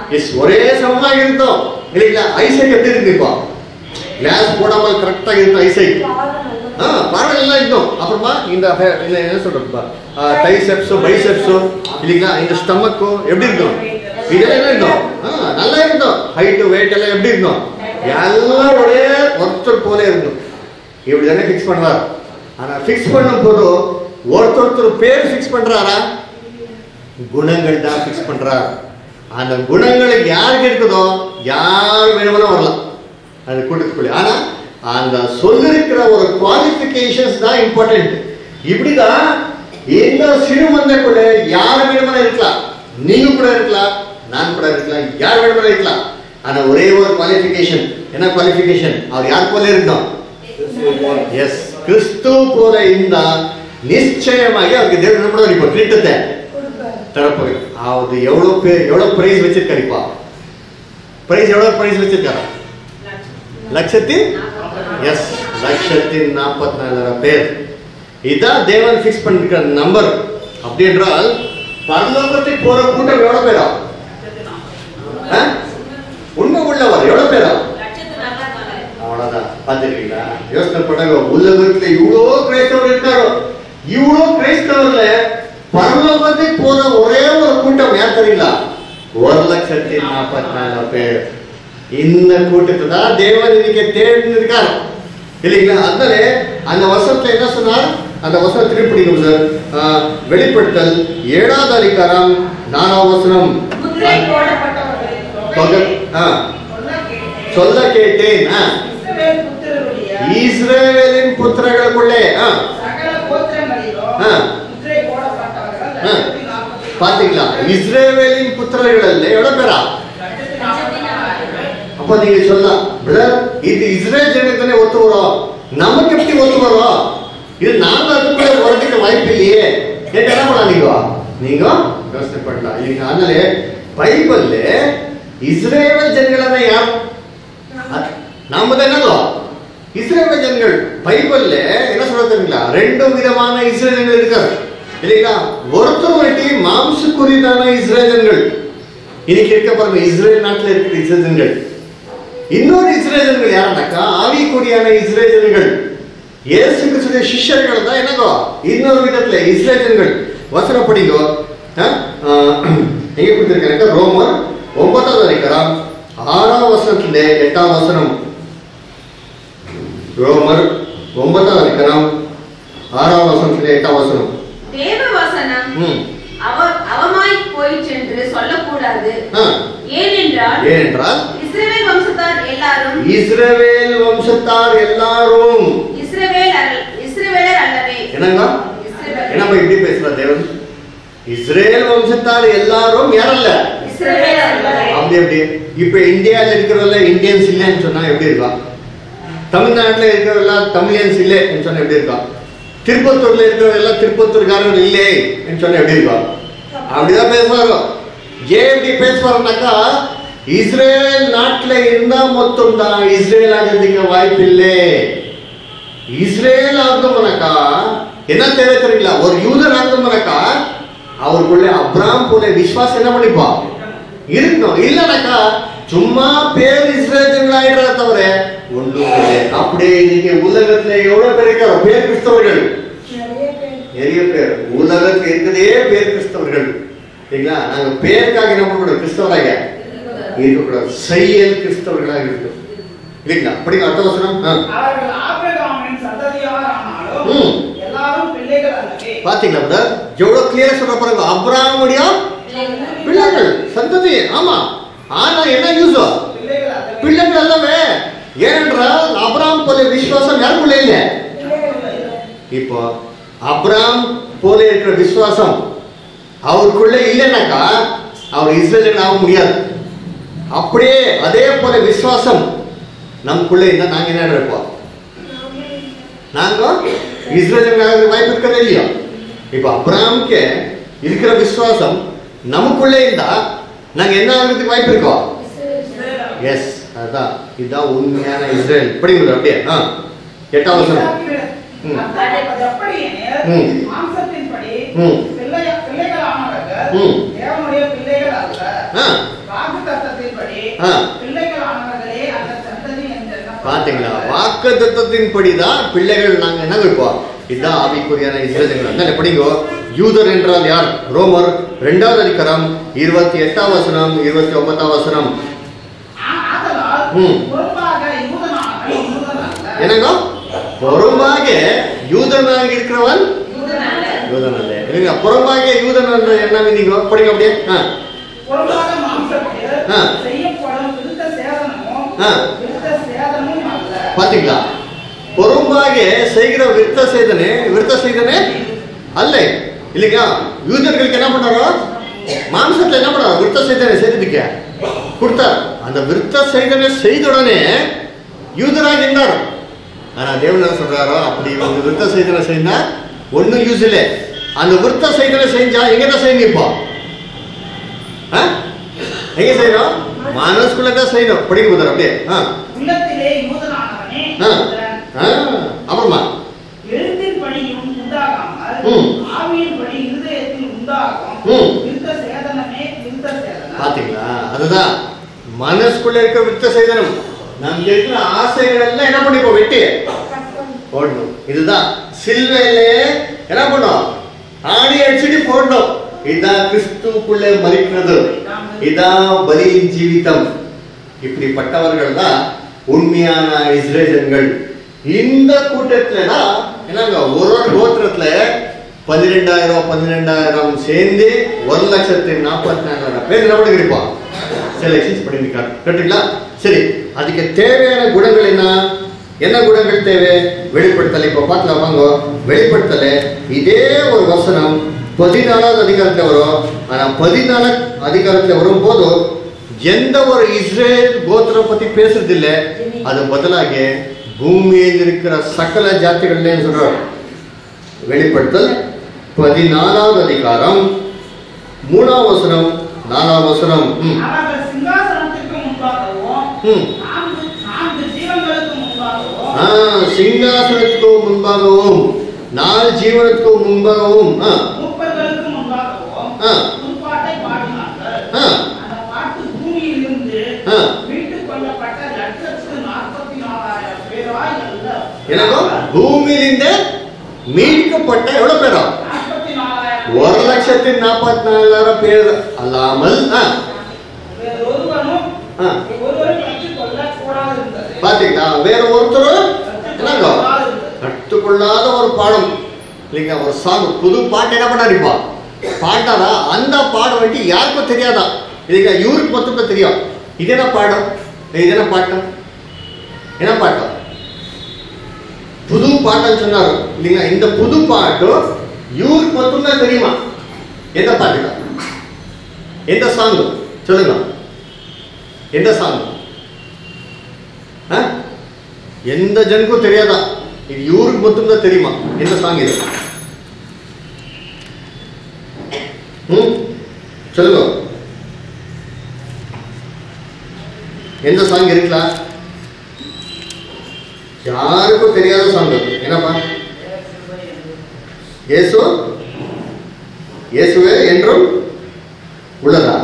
[SPEAKER 1] எஸ் ஒரே சமமாக இருந்தோம் இல்லைங்களா ஐசைக் எப்படி இருக்கு இப்போ கிளாஸ் போடாமல் கரெக்டாக இருக்கும் ஐசைக் ஆ பாடம் எல்லாம் இருந்தோம் அப்புறமா இந்த ஹே- இந்த என்ன சொல்றதுப்பா டைசெப்ஸோ பைசெப்ஸோ இல்லைங்களா இந்த ஸ்டமக்கோ எப்படி இருக்கும் இதெல்லாம் என்ன இருந்தோம் ஆ நல்லா இருந்தோம் ஹைட்டு வெயிட் எல்லாம் எப்படி இருந்தோம் எல்லாம் ஒரே ஒருத்தர் போல இருந்தோம் இப்படி தானே ஃபிக்ஸ் பண்ணுவார் ஆனா ஃபிக்ஸ் பண்ணும் போது ஒருத்தர் ஒருத்தர் பேர் ஃபிக்ஸ் பண்றாரா குணங்கள் தான் ஃபிக்ஸ் பண்றார் அந்த குணங்களுக்கு யாருக்கு இருக்குதோ யார் வேணுமோ வரலாம் அந்த கூட்டத்துக்குள்ளே ஆனா அந்த சொல்லிருக்கிற ஒரு குவாலிஃபிகேஷன்ஸ் தான் இம்பார்ட்டன்ட் இப்படிதான் இந்த சிறுமந்தைக்குள்ள யார் வேணுமோ இருக்கலாம் நீங்க கூட இருக்கலாம் நான் கூட இருக்கலாம் யார் வேணுமோ இருக்கலாம் ஆனா ஒரே ஒரு குவாலிஃபிகேஷன் என்ன குவாலிஃபிகேஷன் அவர் யார் போல இருந்தோம் எஸ் கிறிஸ்து போல இருந்தா நிச்சயமாக அவருக்கு தேவன் என்ன பண்ணுவார் இப்போ கிரீட்டத்தை தரப்போய் அது எவ்வளவு பேர் எவ்வளவு பிரைஸ் வச்சிருக்காரு இப்போ பிரைஸ் எவ்வளவு பிரைஸ் வச்சிருக்காரு லட்சத்தி எஸ் லட்சத்தி நாற்பத்தி நாலாயிரம் பேர் இதான் தேவன் ஃபிக்ஸ் பண்ணிருக்கிற நம்பர் அப்படி என்றால் பரலோகத்துக்கு போற கூட்டம் எவ்வளவு பேரா ஆ? உண்மை உள்ளவர் எவ்வளவு பேரா
[SPEAKER 4] லட்சத்து நாற்பத்தி
[SPEAKER 1] அவ்வளவுதான் பார்த்துருக்கீங்களா யோசனை பண்ணாங்க உலகத்துல இவ்வளோ கிரைஸ்தவர் இருக்காரோ இவ்வளோ கிரைஸ்தவர்ல பரலோகத்துக்கு போற ஒரே ஒரு கூட்டம் யார் தெரியுங்களா ஒரு லட்சத்தி நாற்பத்தி நாலு பேர் இந்த கூட்டத்தை தான் தேவன் இன்னைக்கு தேர்ந்தெடுக்கார் இல்லைங்களா அதனால அந்த வருஷத்துல என்ன சொன்னார் அந்த வருஷம் திருப்பிடிக்கும் சார் ஆஹ், வெளிப்படுத்தல் ஏழாவது அதிகாரம் நாலாவது வசனம்
[SPEAKER 2] முத்திரை போடப்பட்டவர்களின்
[SPEAKER 1] தொகை
[SPEAKER 2] தொகையை
[SPEAKER 1] ஆ,
[SPEAKER 2] சொல்ல கேட்டேன்.
[SPEAKER 1] சொல்ல கேட்டேன் ஆ.
[SPEAKER 2] இஸ்ரவேல் புத்திரருடைய
[SPEAKER 1] இஸ்ரவேலின் புத்திரர்களுக்குள்ளே ஆ,
[SPEAKER 2] சகல கோத்திரங்களிலும்
[SPEAKER 1] ஆ.
[SPEAKER 2] முத்திரை போடப்பட்டவர்கள்
[SPEAKER 1] ஆ.
[SPEAKER 2] லட்சத்தி நாற்பத்தி
[SPEAKER 1] பாத்தீங்களா இஸ்ரவேலின் புத்திரர்கள் எவ்வளவு பேரா
[SPEAKER 2] லட்சத்தி நாற்பத்தி நாலாயிரம்.
[SPEAKER 1] அப்ப நீங்க சொல்லலாம் பிரதர் இது இஸ்ரேல் ஜனங்களுக்கு தானே ஒத்து வரும் நமக்கு எப்படி ஒத்து வரும் இது நாங்க அதுக்குள்ள வரதுக்கு வாய்ப்பு இல்லையே கேட்டு என்ன பண்ணலாம் நீங்க நீங்க யோசனை பண்ணலாம் ಈಗ ಆಮೇಲೆ ಬೈಬಲ್ இஸ்ரேல் ஜனங்கள யார் நாம தானோ இஸ்ரேல் ஜனங்கள் பைபிள்ல என்ன சொல்றது தெரியுங்களா ரெண்டு விதமான இஸ்ரேல் ஜனங்கள் இருக்காரு இல்லைங்களா ஒருத்தர் ஒருத்தி மாம்சக்குரியதான இஸ்ரேல் ஜனங்கள் இன்னைக்கு இருக்க பாருங்க இஸ்ரேல் நாட்டுல இருக்கிற இஸ்ரேல் ஜனங்கள் இன்னொரு இஸ்ரேல் ஜனங்கள் யாருனாக்கா ஆவிக்குடியான இஸ்ரேல் ஜனங்கள் இயேசு கிறிஸ்துடைய சிஷ்யர்கள் தான் என்னங்கோ இன்னொரு விதத்துல இஸ்ரேல் ஜனங்கள் வசன படிங்கோ ஆ? ஆ, எங்க கொடுத்திருக்காங்க ரோமர் ஒன்பதாவது அதிகாரம் ஆறாம் வசனத்துல எட்டாம் வசனம் ரோமர் ஒன்பதாம் அதிகாரம் ஆறாம் வசனத்துல எட்டாம் வசனம்
[SPEAKER 4] தேவ வசனம்
[SPEAKER 1] ம்
[SPEAKER 4] அவ அவமாய் போயிற்று என்று சொல்லக்கூடாது
[SPEAKER 1] ஆ,
[SPEAKER 4] ஏனென்றால்
[SPEAKER 1] ஏனென்றால்
[SPEAKER 4] இஸ்ரவேல் வம்சத்தார் எல்லாரும்
[SPEAKER 1] இஸ்ரவேல் வம்சத்தார் எல்லாரும்
[SPEAKER 4] இஸ்ரவேல் அல்ல- இஸ்ரவேலர் அல்லவே
[SPEAKER 1] என்னங்க
[SPEAKER 4] இஸ்ரவேல்
[SPEAKER 1] என்னப்பா இப்படி பேசுறா தேவன் இஸ்ரேல் வம்சத்தார் எல்லாரும் யாரல்ல
[SPEAKER 4] இஸ்ரவேல் அல்லவே
[SPEAKER 1] அப்படி எப்படி இப்ப இந்தியால இருக்கிறவங்க இந்தியன்ஸ் இல்லைன்னு சொன்னா எப்படி இருக்கா தமிழ்நாட்டுல இருக்கிறவங்க தமிழியன்ஸ் இல்லைன்னு சொன்னா எப்படி இருக்கா திருப்பத்தூர்ல இருக்கிறவங்க எல்லாம் திருப்பத்தூர்காரர் இல்லை சொன்னா எப்படி இருக்கா அப்படிதான் பேசுவாங்க ஏன் இப்படி பேசுவாருனாக்கா இஸ்ரேல் நாட்டுல இருந்தா மொத்தம் தான் இஸ்ரேல் ஆகிறதுக்கு வாய்ப்பு இல்லை இஸ்ரேல் ஆகணும்னாக்கா என்ன தேவை தெரியுங்களா ஒரு யூதர் ஆகணும்னாக்கா அவருக்குள்ள அப்ராம் போல விஸ்வாசம் என்ன பண்ணிப்பா இருக்கணும் இல்லைனாக்கா சும்மா பேர் இஸ்ரேல் ஆயிடுறா தவிர ஒன்றும் இல்லை அப்படியே இன்னைக்கு உலகத்துல எவ்வளவு பேர் இருக்காரோ பேர் கிறிஸ்தவர்கள்
[SPEAKER 5] நிறைய பேர்
[SPEAKER 1] நிறைய பேர் உலகத்துல இருக்கிறதே பேர் கிறிஸ்தவர்கள் சரிங்களா நாங்க பேருக்காக என்ன பண்ணக்கூடாது கிறிஸ்தவராக இருக்கக்கூடாது செயல் கிறிஸ்தவர்களாக இருக்கணும் இல்லைங்களா அப்படிங்க அடுத்த வசனம் ஆ.
[SPEAKER 2] அவர்கள் ஆபிரகாமின் சந்ததியார் ஆனாலும்
[SPEAKER 1] ம்.
[SPEAKER 2] எல்லாரும் பிள்ளைகள் அல்லவே
[SPEAKER 1] பாத்தீங்களா பிரதர் எவ்வளவு கிளியர் சொல்ல பாருங்க அப்ராமுடைய பிள்ளைகள் சந்ததி ஆமா ஆனா என்ன யூஸ்
[SPEAKER 2] பிள்ளைகள் அல்லவே
[SPEAKER 1] பிள்ளைகள் அல்லவே ஏனென்றால் அப்ராம் போல விசுவாசம் யாருக்குள்ள இல்லை இப்போ அப்ராம் போல இருக்கிற விசுவாசம் அவருக்குள்ள இல்லைனாக்கா அவர் இஸ்ரேல் ஆக முடியாது அப்படியே அதே போல விசுவாசம் நமக்குள்ள இருந்தா நாங்க என்ன இருப்போம் நாங்க இஸ்ரேல் ஆக வாய்ப்பு இருக்கிறதே இல்லையா இப்போ அப்ராம்க்கு இருக்கிற விசுவாசம் நமக்குள்ளே இருந்தா நாங்க என்ன ஆகிறதுக்கு வாய்ப்பு இருக்கோம் எஸ் அதான் இதுதான் உண்மையான இஸ்ரேல் படிங்க அப்படியே ஆ எட்டாம் வசனம் ம்.
[SPEAKER 2] அது எப்படியெனில்,
[SPEAKER 1] ம்.
[SPEAKER 2] மாம்சத்தின்படி
[SPEAKER 1] ம்.
[SPEAKER 2] பிள்ளைய- பிள்ளைகளானவர்கள்
[SPEAKER 1] ம்.
[SPEAKER 2] தேவனுடைய பிள்ளைகள் அல்ல
[SPEAKER 1] ஆ
[SPEAKER 2] வாக்குத்தத்தம்
[SPEAKER 1] ஆ.
[SPEAKER 2] பிள்ளைகளானவர்களே அந்த சந்ததி என்று
[SPEAKER 1] பாத்தீங்களா வாக்கு தத்துவத்தின்படி தான் பிள்ளைகள் நாங்க என்ன இருப்போம் இதுதான் ஆவிக்குரியான இஸ்ரேஜங்கள் அதனால படிங்கோ யூதர் என்றால் யார் ரோமர் இரண்டாவது அதிகாரம் இருபத்தி எட்டாம் வசனம் இருபத்தி ஒன்பதாம் வசனம்
[SPEAKER 2] ஆ- ஆதலால்
[SPEAKER 1] ம்.
[SPEAKER 2] பொறுப்பாக யூதனானவன் யூதன் அல்ல.
[SPEAKER 1] என்னங்க புறம்பாக யூதனாக இருக்கிறவன்
[SPEAKER 4] யூதன் அல்ல.
[SPEAKER 1] யூதன் அல்ல இல்லைங்க புறம்பாக யூதன் என்ற என்ன மீனிங்கோ படிங்க அப்படியே ஆ
[SPEAKER 2] பொறுப்பாக மாம்சத்தில்
[SPEAKER 1] ஆ.
[SPEAKER 2] செய்யப்படும் விருத்த சேதனமும்
[SPEAKER 1] ஆ.
[SPEAKER 2] விருத்த சேதனமும் அல்ல.
[SPEAKER 1] பாத்தீங்களா பொறும்பாக செய்கிற விருத்த சேதனை விருத்த சேதனை அல்ல இல்லைங்களா யூதர்களுக்கு என்ன பண்ணாரோ மாம்சத்துல என்ன பண்ணாரோ விருத்த சேதனை செய்ததுக்கு கொடுத்தார் அந்த விருத்த சேதனை செய்த உடனே யூதராக இருந்தார் ஆனா தேவன் என்ன சொல்றாரோ அப்படி இவங்க விருத்த சேதனை செய்தா ஒண்ணும் யூஸ் இல்லை அந்த விருத்த சேதனை செஞ்சா எங்க தான் செய்யணும் இப்போ ஆ? எங்க செய்யணும் மனசுக்குள்ள தான் செய்யணும் படிக்க போதார் அப்படியே ஆ
[SPEAKER 2] உள்ளத்திலே யூதனானவனே
[SPEAKER 1] ஆ.
[SPEAKER 2] யூதன்.
[SPEAKER 1] ஆ, அப்புறமா
[SPEAKER 2] எழுத்தின்படியும் உண்டாகாமல்
[SPEAKER 1] ம்.
[SPEAKER 2] ஆவியின்படி இருதயத்தில் உண்டாகும்
[SPEAKER 1] ம்.
[SPEAKER 2] விருத்த சேதனமே விருத்த சேதனம்
[SPEAKER 1] பாத்தீங்களா அதுதான் மனசுக்குள்ள இருக்க வித்த சேதனம் நமக்கு இருக்கிற ஆசைகள் எல்லாம் என்ன பண்ணிப்போம் வெட்டி போடணும் இதுதான் சில்வையிலே என்ன பண்ணும் ஆணி அடிச்சுட்டு போடணும் இதுதான் கிறிஸ்துக்குள்ளே மறிக்கிறது இதான் பலியின் ஜீவிதம் இப்படிப்பட்டவர்கள் தான் உண்மையான இஸ்ரேலர்கள் இந்த கூட்டத்துல தான் என்னங்க ஒரு ஒரு கோத்திரத்துல பன்னிரெண்டாயிரம் பன்னிரெண்டாயிரம் சேர்ந்து ஒரு லட்சத்தி நாற்பத்தி நாலாயிரம் பேர் என்ன பண்ணிருப்பான் செலக்ஷன்ஸ் பண்ணியிருக்காரு கரெக்டுங்களா சரி அதுக்கு தேவையான குணங்கள் என்ன என்ன குணங்கள் தேவை வெளிப்படுத்தலை இப்போ பார்க்கலாம் வாங்க வெளிப்படுத்தலை இதே ஒரு வசனம் பதினாலாவது அதிகாரத்தில் வரும் ஆனா பதினாலு அதிகாரத்தில் வரும்போது எந்த ஒரு இஸ்ரேல் கோத்திரம் பத்தி பேசுறது இல்ல அது பதிலாக பூமியில் இருக்கிற சகல ஜாதிகள்லேயும் சொல்றாரு வெளிப்படுத்தல் பதினாலாவது அதிகாரம் மூணாம் வசனம் நாலாம் வசனம் ம்,
[SPEAKER 2] அவர்கள் சிங்காசனத்திற்கு முன்பாகவும்
[SPEAKER 1] ம்.
[SPEAKER 2] நான்கு நான்கு ஜீவன்களுக்கு முன்பாகவும்
[SPEAKER 1] ஆ, சிங்காசனத்துக்கு முன்பாகவும் நாலு ஜீவனத்துக்கு முன்பாகவும் ஆ,
[SPEAKER 2] மூப்பர்களுக்கு முன்பாகவும்
[SPEAKER 1] ஆ.
[SPEAKER 2] புதுப்பாட்டை பாடினார்கள்
[SPEAKER 1] ஆ.
[SPEAKER 2] அந்த பாட்டு பூமியிலிருந்து
[SPEAKER 1] ஆ.
[SPEAKER 2] மீட்டுக் கொள்ளப்பட்ட லட்சத்து நாற்பத்தி நாலாயிரம் பேராய் அல்ல
[SPEAKER 1] எனக்கோ பூமியிலிருந்து மீட்கப்பட்ட எவ்வளவு பேரா
[SPEAKER 2] நாற்பத்தி நாலாயிரம்
[SPEAKER 1] ஒரு லட்சத்தி நாற்பத்தி நாலாயிரம் பேர் அல்லாமல் ஆ,
[SPEAKER 2] வேறு ஒருவனும்
[SPEAKER 1] ஆ.
[SPEAKER 2] ஒருவரும் கற்றுக் கொள்ள கூடாது இருந்தது
[SPEAKER 1] பாத்தீங்களா வேற ஒருத்தரும் என்னங்க கற்றுக்கொள்ளாத ஒரு பாடம் இல்லைங்க ஒரு சாங் புது பாட்டு என்ன பண்ணாருப்பா பாட்டாரா அந்த பாடம் வந்துட்டு யாருக்கும் தெரியாதா இல்லைங்க இவருக்கு மட்டும் தான் தெரியும் இது என்ன பாடம் இது என்ன பாட்டம் என்ன பாட்டம் புது பாட்டம் சொன்னாரு இல்லைங்களா இந்த புது பாட்டு இவருக்கு மட்டும்தான் தெரியுமா எந்த பாட்டுக்கா எந்த சாங் சொல்லுங்க எந்த சாங் எந்த ஜனுக்கும் தெரியாதா இது இவருக்கு மட்டும்தான் தெரியுமா எந்த சாங் இது ம் சொல்லுங்க எந்த சாங் இருக்கலாம் யாருக்கும் தெரியாத சாங் என்னப்பா இயேசு இயேசுவே என்றும் உள்ளதா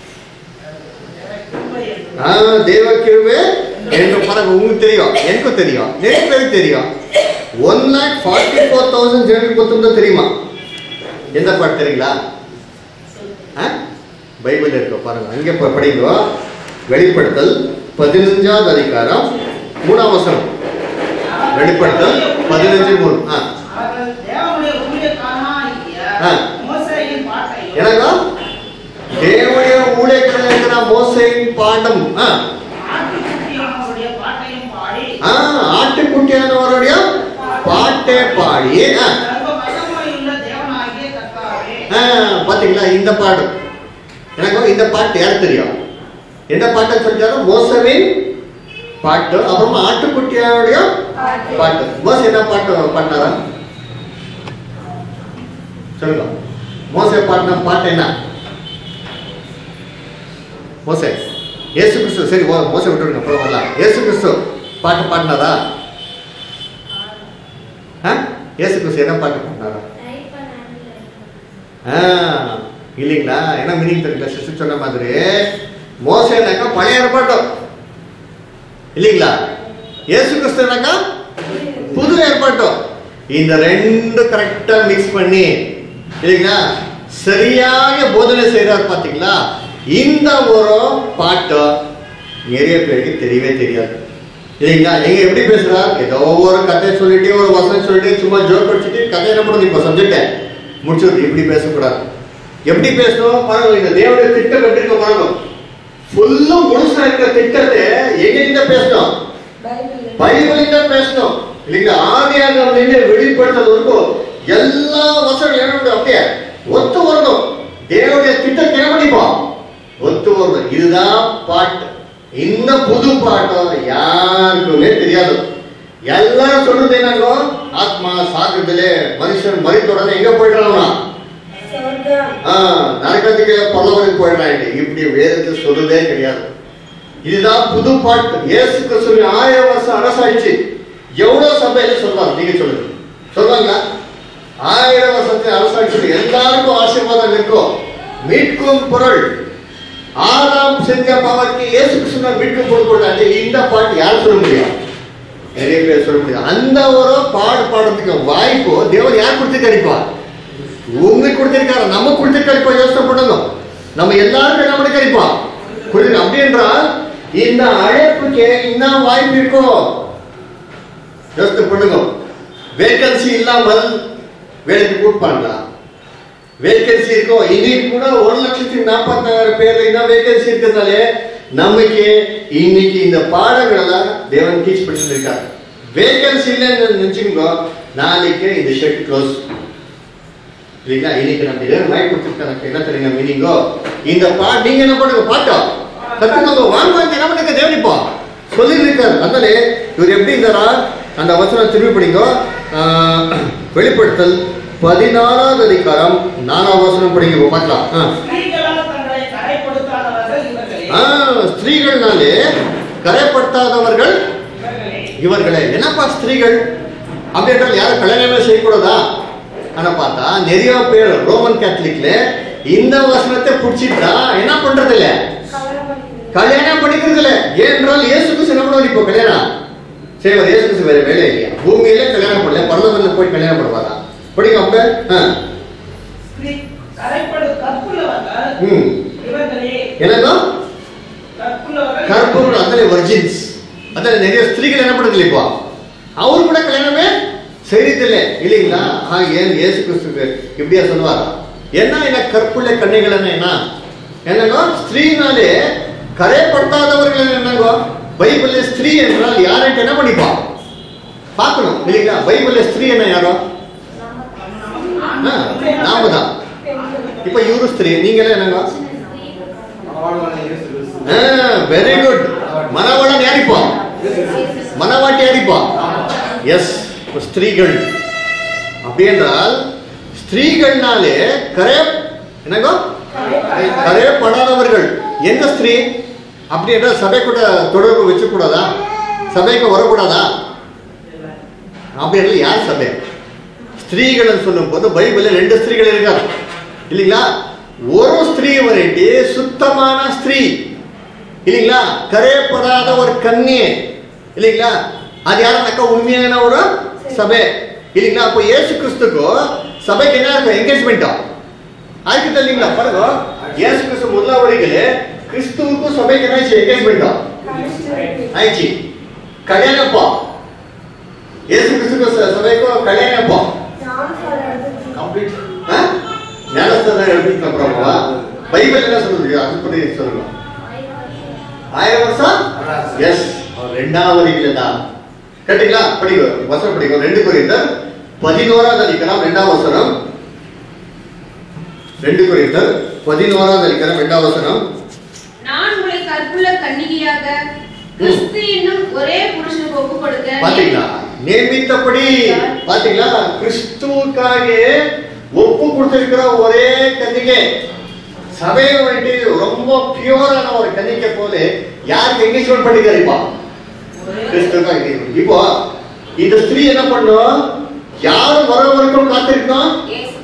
[SPEAKER 1] ஆ தேவ கிருபை என்று பாருங்க உங்களுக்கு தெரியும் எனக்கும் தெரியும் நிறைய பேருக்கு தெரியும் one lakh forty four thousand ஜனங்களுக்கு மட்டும் தெரியுமா எந்த பாட்டு தெரியுங்களா ஆ பைபிள் இருக்கு பாருங்க அங்கே ப- படிங்க வெளிப்படுத்தல் பதினஞ்சாவது அதிகாரம் மூணாம் வசனம் வெளிப்படுத்தல் பதினஞ்சு மூணு ஆ
[SPEAKER 2] அவர்கள் தேவனுடைய ஊழியக்காரனாகிய
[SPEAKER 1] ஆ.
[SPEAKER 2] மோசேயின் பாட்டையும்
[SPEAKER 1] எனக்கா தேவனுடைய ஊழியர்கள் இருக்கிற மோசையின் பாடம் ஆ
[SPEAKER 2] ஆட்டுக்குட்டியானவருடைய பாட்டையும் பாடி
[SPEAKER 1] ஆ ஆட்டுக்குட்டியானவருடைய பாட்டை பாடி ஆ,
[SPEAKER 2] சர்வ வல்லமையுள்ள தேவனாகிய கர்த்தாவே
[SPEAKER 1] ஆ, பாத்தீங்களா இந்த பாடு எனக்கு இந்த பாட்டு யாருக்கு தெரியும் எந்த பாட்டை சொல்லிட்டாரோ மோசவின் பாட்டு அப்புறமா ஆட்டுக்குட்டியானுடைய பாட்டு மோச என்ன பாட்டு பாடினாரா சொல்லுங்க மோச பாடின பாட்டு என்ன மோசே ஏசு கிறிஸ்து சரி ஓ- மோச விட்டுருங்க பரவாயில்ல ஏசு கிறிஸ்து பாட்டு பாடினாரா ஆ ஏசு கிறிஸ்து என்ன பாட்டு பாடினாரா ஆ இல்லைங்களா என்ன மீனிங் தெரியல சிஸ்டர் சொன்ன மாதிரி மோசேனாக்கா பழைய ஏற்பாடு இல்லைங்களா இயேசு கிறிஸ்துனாக்கா புது ஏற்பாட்டு இந்த ரெண்டு கரெக்டா மிக்ஸ் பண்ணி இல்லைங்களா சரியாக போதனை செய்யறாரு பாத்தீங்களா இந்த ஒரு பாட்டு நிறைய பேருக்கு தெரியவே தெரியாது இல்லைங்களா நீங்க எப்படி பேசுறார் ஏதோ ஒரு கதை சொல்லிட்டு ஒரு வசனம் சொல்லிட்டு சும்மா ஜோக் அடிச்சுட்டு கதை என்ன பண்ணுது இப்ப சப்ஜெக்ட் முடிச்சுட்டு இப்படி பேசக்கூடாது எப்படி பேசணும் பாருங்க இந்த தேவனுடைய திட்டம் எப்படி இருக்க பாருங்க ஃபுல்லும் முழுசா இருக்கிற திட்டத்தை எங்கிட்ட பேசணும்
[SPEAKER 5] பைபிள்
[SPEAKER 1] பைபிளில் தான் பேசணும் இல்லைங்களா ஆதியாகம்லேருந்து வெளிப்படுத்துறது வரைக்கும் எல்லா வசனம் என்ன அப்படியே ஒத்து வரணும் தேவனுடைய திட்டத்தை என்ன பண்ணிப்போம் ஒத்து வரணும் இதுதான் பாட்டு இந்த புது பாட்டம் யாருக்குமே தெரியாது எல்லாரும் சொல்றது என்னங்கோ ஆத்மா சாகுறதுல மனுஷன் மறித்தோடனே எங்க போயிட்டானா
[SPEAKER 5] சொர்க்கம்
[SPEAKER 1] ஆ, நரகத்துக்கு பல்லவனுக்கு போயிடுறாங்க இப்படி வேதத்தை சொல்றதே கிடையாது இதுதான் புது பாட்டு இயேசு கிறிஸ்துவின் ஆயிரம் வருஷம் அரசாட்சி எவ்வளவு சபையில சொல்லுவாங்க நீங்க சொல்லுங்க சொல்லுவாங்களா ஆயிரம் வருஷத்து அரசாட்சி எல்லாருக்கும் ஆசீர்வாதம் இருக்கும் மீட்கும் பொருள் ஆதாம் செஞ்ச பாவத்துக்கு இயேசு கிறிஸ்துவ மீட்கும் பொருள் போட்டாங்க இந்த பாட்டு யார் சொல்ல முடியும் நிறைய பேர் சொல்ல முடியும் அந்த ஒரு பாடு பாடுறதுக்கு வாய்ப்பு தேவன் யார் கொடுத்துருக்காரு இப்போ உங்களுக்கு கொடுத்திருக்காரு நம்ம கொடுத்திருக்காரு இப்போ யோசனை பண்ணுங்க நம்ம எல்லாருக்கும் என்ன பண்ணி கிடைப்போம் கொடுத்து அப்படின்றால் இந்த அழைப்புக்கு இன்னும் வாய்ப்பு இருக்கும் யோசனை பண்ணுங்க வேகன்சி இல்லாமல் வேலைக்கு கூப்பிட்டாங்களா வேகன்சி இருக்கும் இன்னைக்கு கூட ஒரு லட்சத்தி நாற்பத்தாயிரம் பேர்ல இன்னும் வேகன்சி இருக்கிறதாலே நமக்கு இன்னைக்கு இந்த பாடங்களெல்லாம் தேவன் டீச் பண்ணிட்டு இருக்காரு வேகன்சி இல்லைன்னு நினைச்சுக்கோ நாளைக்கு இந்த ஷெட் க்ளோஸ் இல்லைங்களா இன்னைக்கு நம்ம இதே மைக் கொடுத்துருக்காங்க என்ன தெரியுங்க மீனிங்கோ இந்த பா நீங்க என்ன பண்ணுங்க பாட்டோம் கத்துக்கோங்க வாங்க வாங்க என்ன பண்ணுங்க தேவனிப்பா சொல்லியிருக்காரு அதனால இவர் எப்படி இருந்தாரா அந்த அவசரம் திரும்பி படிங்க ஆஹ், வெளிப்படுத்தல் பதினாறாவது அதிகாரம் நாலாவது வசனம் படிங்க இப்போ பார்க்கலாம் ஆ.
[SPEAKER 2] ஸ்திரீகளால் தங்களை கரைப்படுத்தாதவர்கள் இவர்களே
[SPEAKER 1] ஆ, ஸ்திரீகள்னாலே கரைப்படுத்தாதவர்கள்
[SPEAKER 2] இவர்களே
[SPEAKER 1] இவர்களே என்னப்பா ஸ்திரீகள் அப்படி என்றால் யாரும் கல்யாணமே செய்யக்கூடாதா ஆனா பார்த்தா நிறைய பேர் ரோமன் கேத்தலிக்ல இந்த வசனத்தை பிடிச்சிட்டா என்ன பண்றது இல்ல
[SPEAKER 5] கல்யாணம் பண்ணிக்கிறது.
[SPEAKER 1] கல்யாணம் பண்ணிக்கிறது இல்ல ஏனென்றால் இயேசு கிறிஸ்து என்ன பண்ணுவார் இப்போ கல்யாணம் செய்வார் இயேசு கிறிஸ்து வேற வேலை இல்லையா பூமியில கல்யாணம் பண்ணல பரலோகத்துல போய் கல்யாணம் பண்ணுவாரா படிங்க அப்ப ஆ.
[SPEAKER 2] ஸ்திரீ- கரைப்படு கற்புள்ளவர்கள்
[SPEAKER 1] ம்
[SPEAKER 2] இவர்களே
[SPEAKER 1] என்னன்னா
[SPEAKER 2] கற்புள்ளவர்கள்
[SPEAKER 1] கற்பூரம் அத்தனை வர்ஜின்ஸ் அத்தனை நிறைய ஸ்திரீகள் என்ன பண்ணுறது இப்போ அவரு கூட கல்யாணமே செய்யறதில்லை இல்லைங்களா ஆ ஏன் இயேசு கிறிஸ்துக்கு இப்படியா சொல்லுவாரா என்ன என்ன கற்புள்ள கண்ணைகள் என்ன என்னங்கோ ஸ்திரீனாலே கரைப்படுத்தாதவர்கள் என்னங்கோ பைபிள்ல ஸ்திரீ என்றால் யார்கிட்ட என்ன பண்ணிப்பா பார்க்கணும் இல்லைங்களா பைபிள்ல ஸ்திரீ என்ன யாரோ ஆ, நாம தான்
[SPEAKER 5] பெண்கள்.
[SPEAKER 1] இப்போ இவரு ஸ்திரீ நீங்களே என்னங்கோ
[SPEAKER 6] மணவாளனான இயேசு கிறிஸ்து.
[SPEAKER 1] வெரி குட் மனவளன் யாரிப்பா மனவாட்டி யாரிப்பா எஸ் ஸ்திரீகள் அப்படி என்றால் ஸ்திரீகள்னாலே கரை என்னங்கோ கரையப்படாதவர்கள் எந்த ஸ்திரீ அப்படி என்றால் சபை கூட தொடர்பு வச்சுக்கூடாதா சபைக்கு வரக்கூடாதா அப்படி என்றால் யார் சபை ஸ்திரீகள் சொல்லும் போது பைபிள்ல ரெண்டு ஸ்திரீகள் இருக்காரு இல்லைங்களா ஒரு ஸ்திரீ வரைட்டி சுத்தமான ஸ்திரீ இல்லைங்களா கரையப்படாத ஒரு கன்னியே இல்லைங்களா அது யாருனாக்கா உண்மையான ஒரு சபை இல்லைங்களா அப்போ இயேசு கிறிஸ்துக்கு சபைக்கு என்ன இருக்கும் என்கேஜ்மெண்டா ஆய்க்கு இல்லைங்களா பாருங்க இயேசு கிறிஸ்து முதலாவடிகளே கிறிஸ்துவுக்கும் சபைக்கு என்ன ஆயிடுச்சு என்கேஜ்மெண்டா ஆயிடுச்சு கல்யாணப்பா இயேசு கிறிஸ்துக்கு ச- சபைக்கும் கல்யாணப்பா
[SPEAKER 5] ஞானசாரம் எடுத்துட்டு
[SPEAKER 1] கம்ப்ளீட் ஞானஸ்தானம் எழுதிட்டு அப்புறமா பைபிள் என்ன சொல்லுது அது பத்தி சொல்லுங்க ஆயிரம் வருஷம் எஸ் ரெண்டாவது வரியில தான் கேட்டீங்களா படிங்க வசனம் படிங்க ரெண்டு குறித்தர் பதினோராவது அதிகாரம் ரெண்டாம் வசனம் ரெண்டு குறித்தர் பதினோராவது அதிகாரம் ரெண்டாம் வசனம்
[SPEAKER 4] நான் உங்களை கற்புள்ள கன்னிகையாக கிறிஸ்து என்னும் ஒரே புருஷனுக்கு ஒப்பு கொடுக்க
[SPEAKER 1] பாத்தீங்களா நியமித்தபடி பாத்தீங்களா கிறிஸ்துவுக்காக ஒப்பு கொடுத்திருக்கிற ஒரே கன்னிகை சபையை வந்துட்டு ரொம்ப பியூரான ஒரு கன்னிகை போல யாருக்கு எங்கேஜ்மெண்ட் பண்ணிக்கிறார் இப்போ கிறிஸ்துவுக்காக engagement. இப்போ இந்த ஸ்திரீ என்ன பண்ணும் யாரும் வர வரைக்கும் காத்திருக்கோம்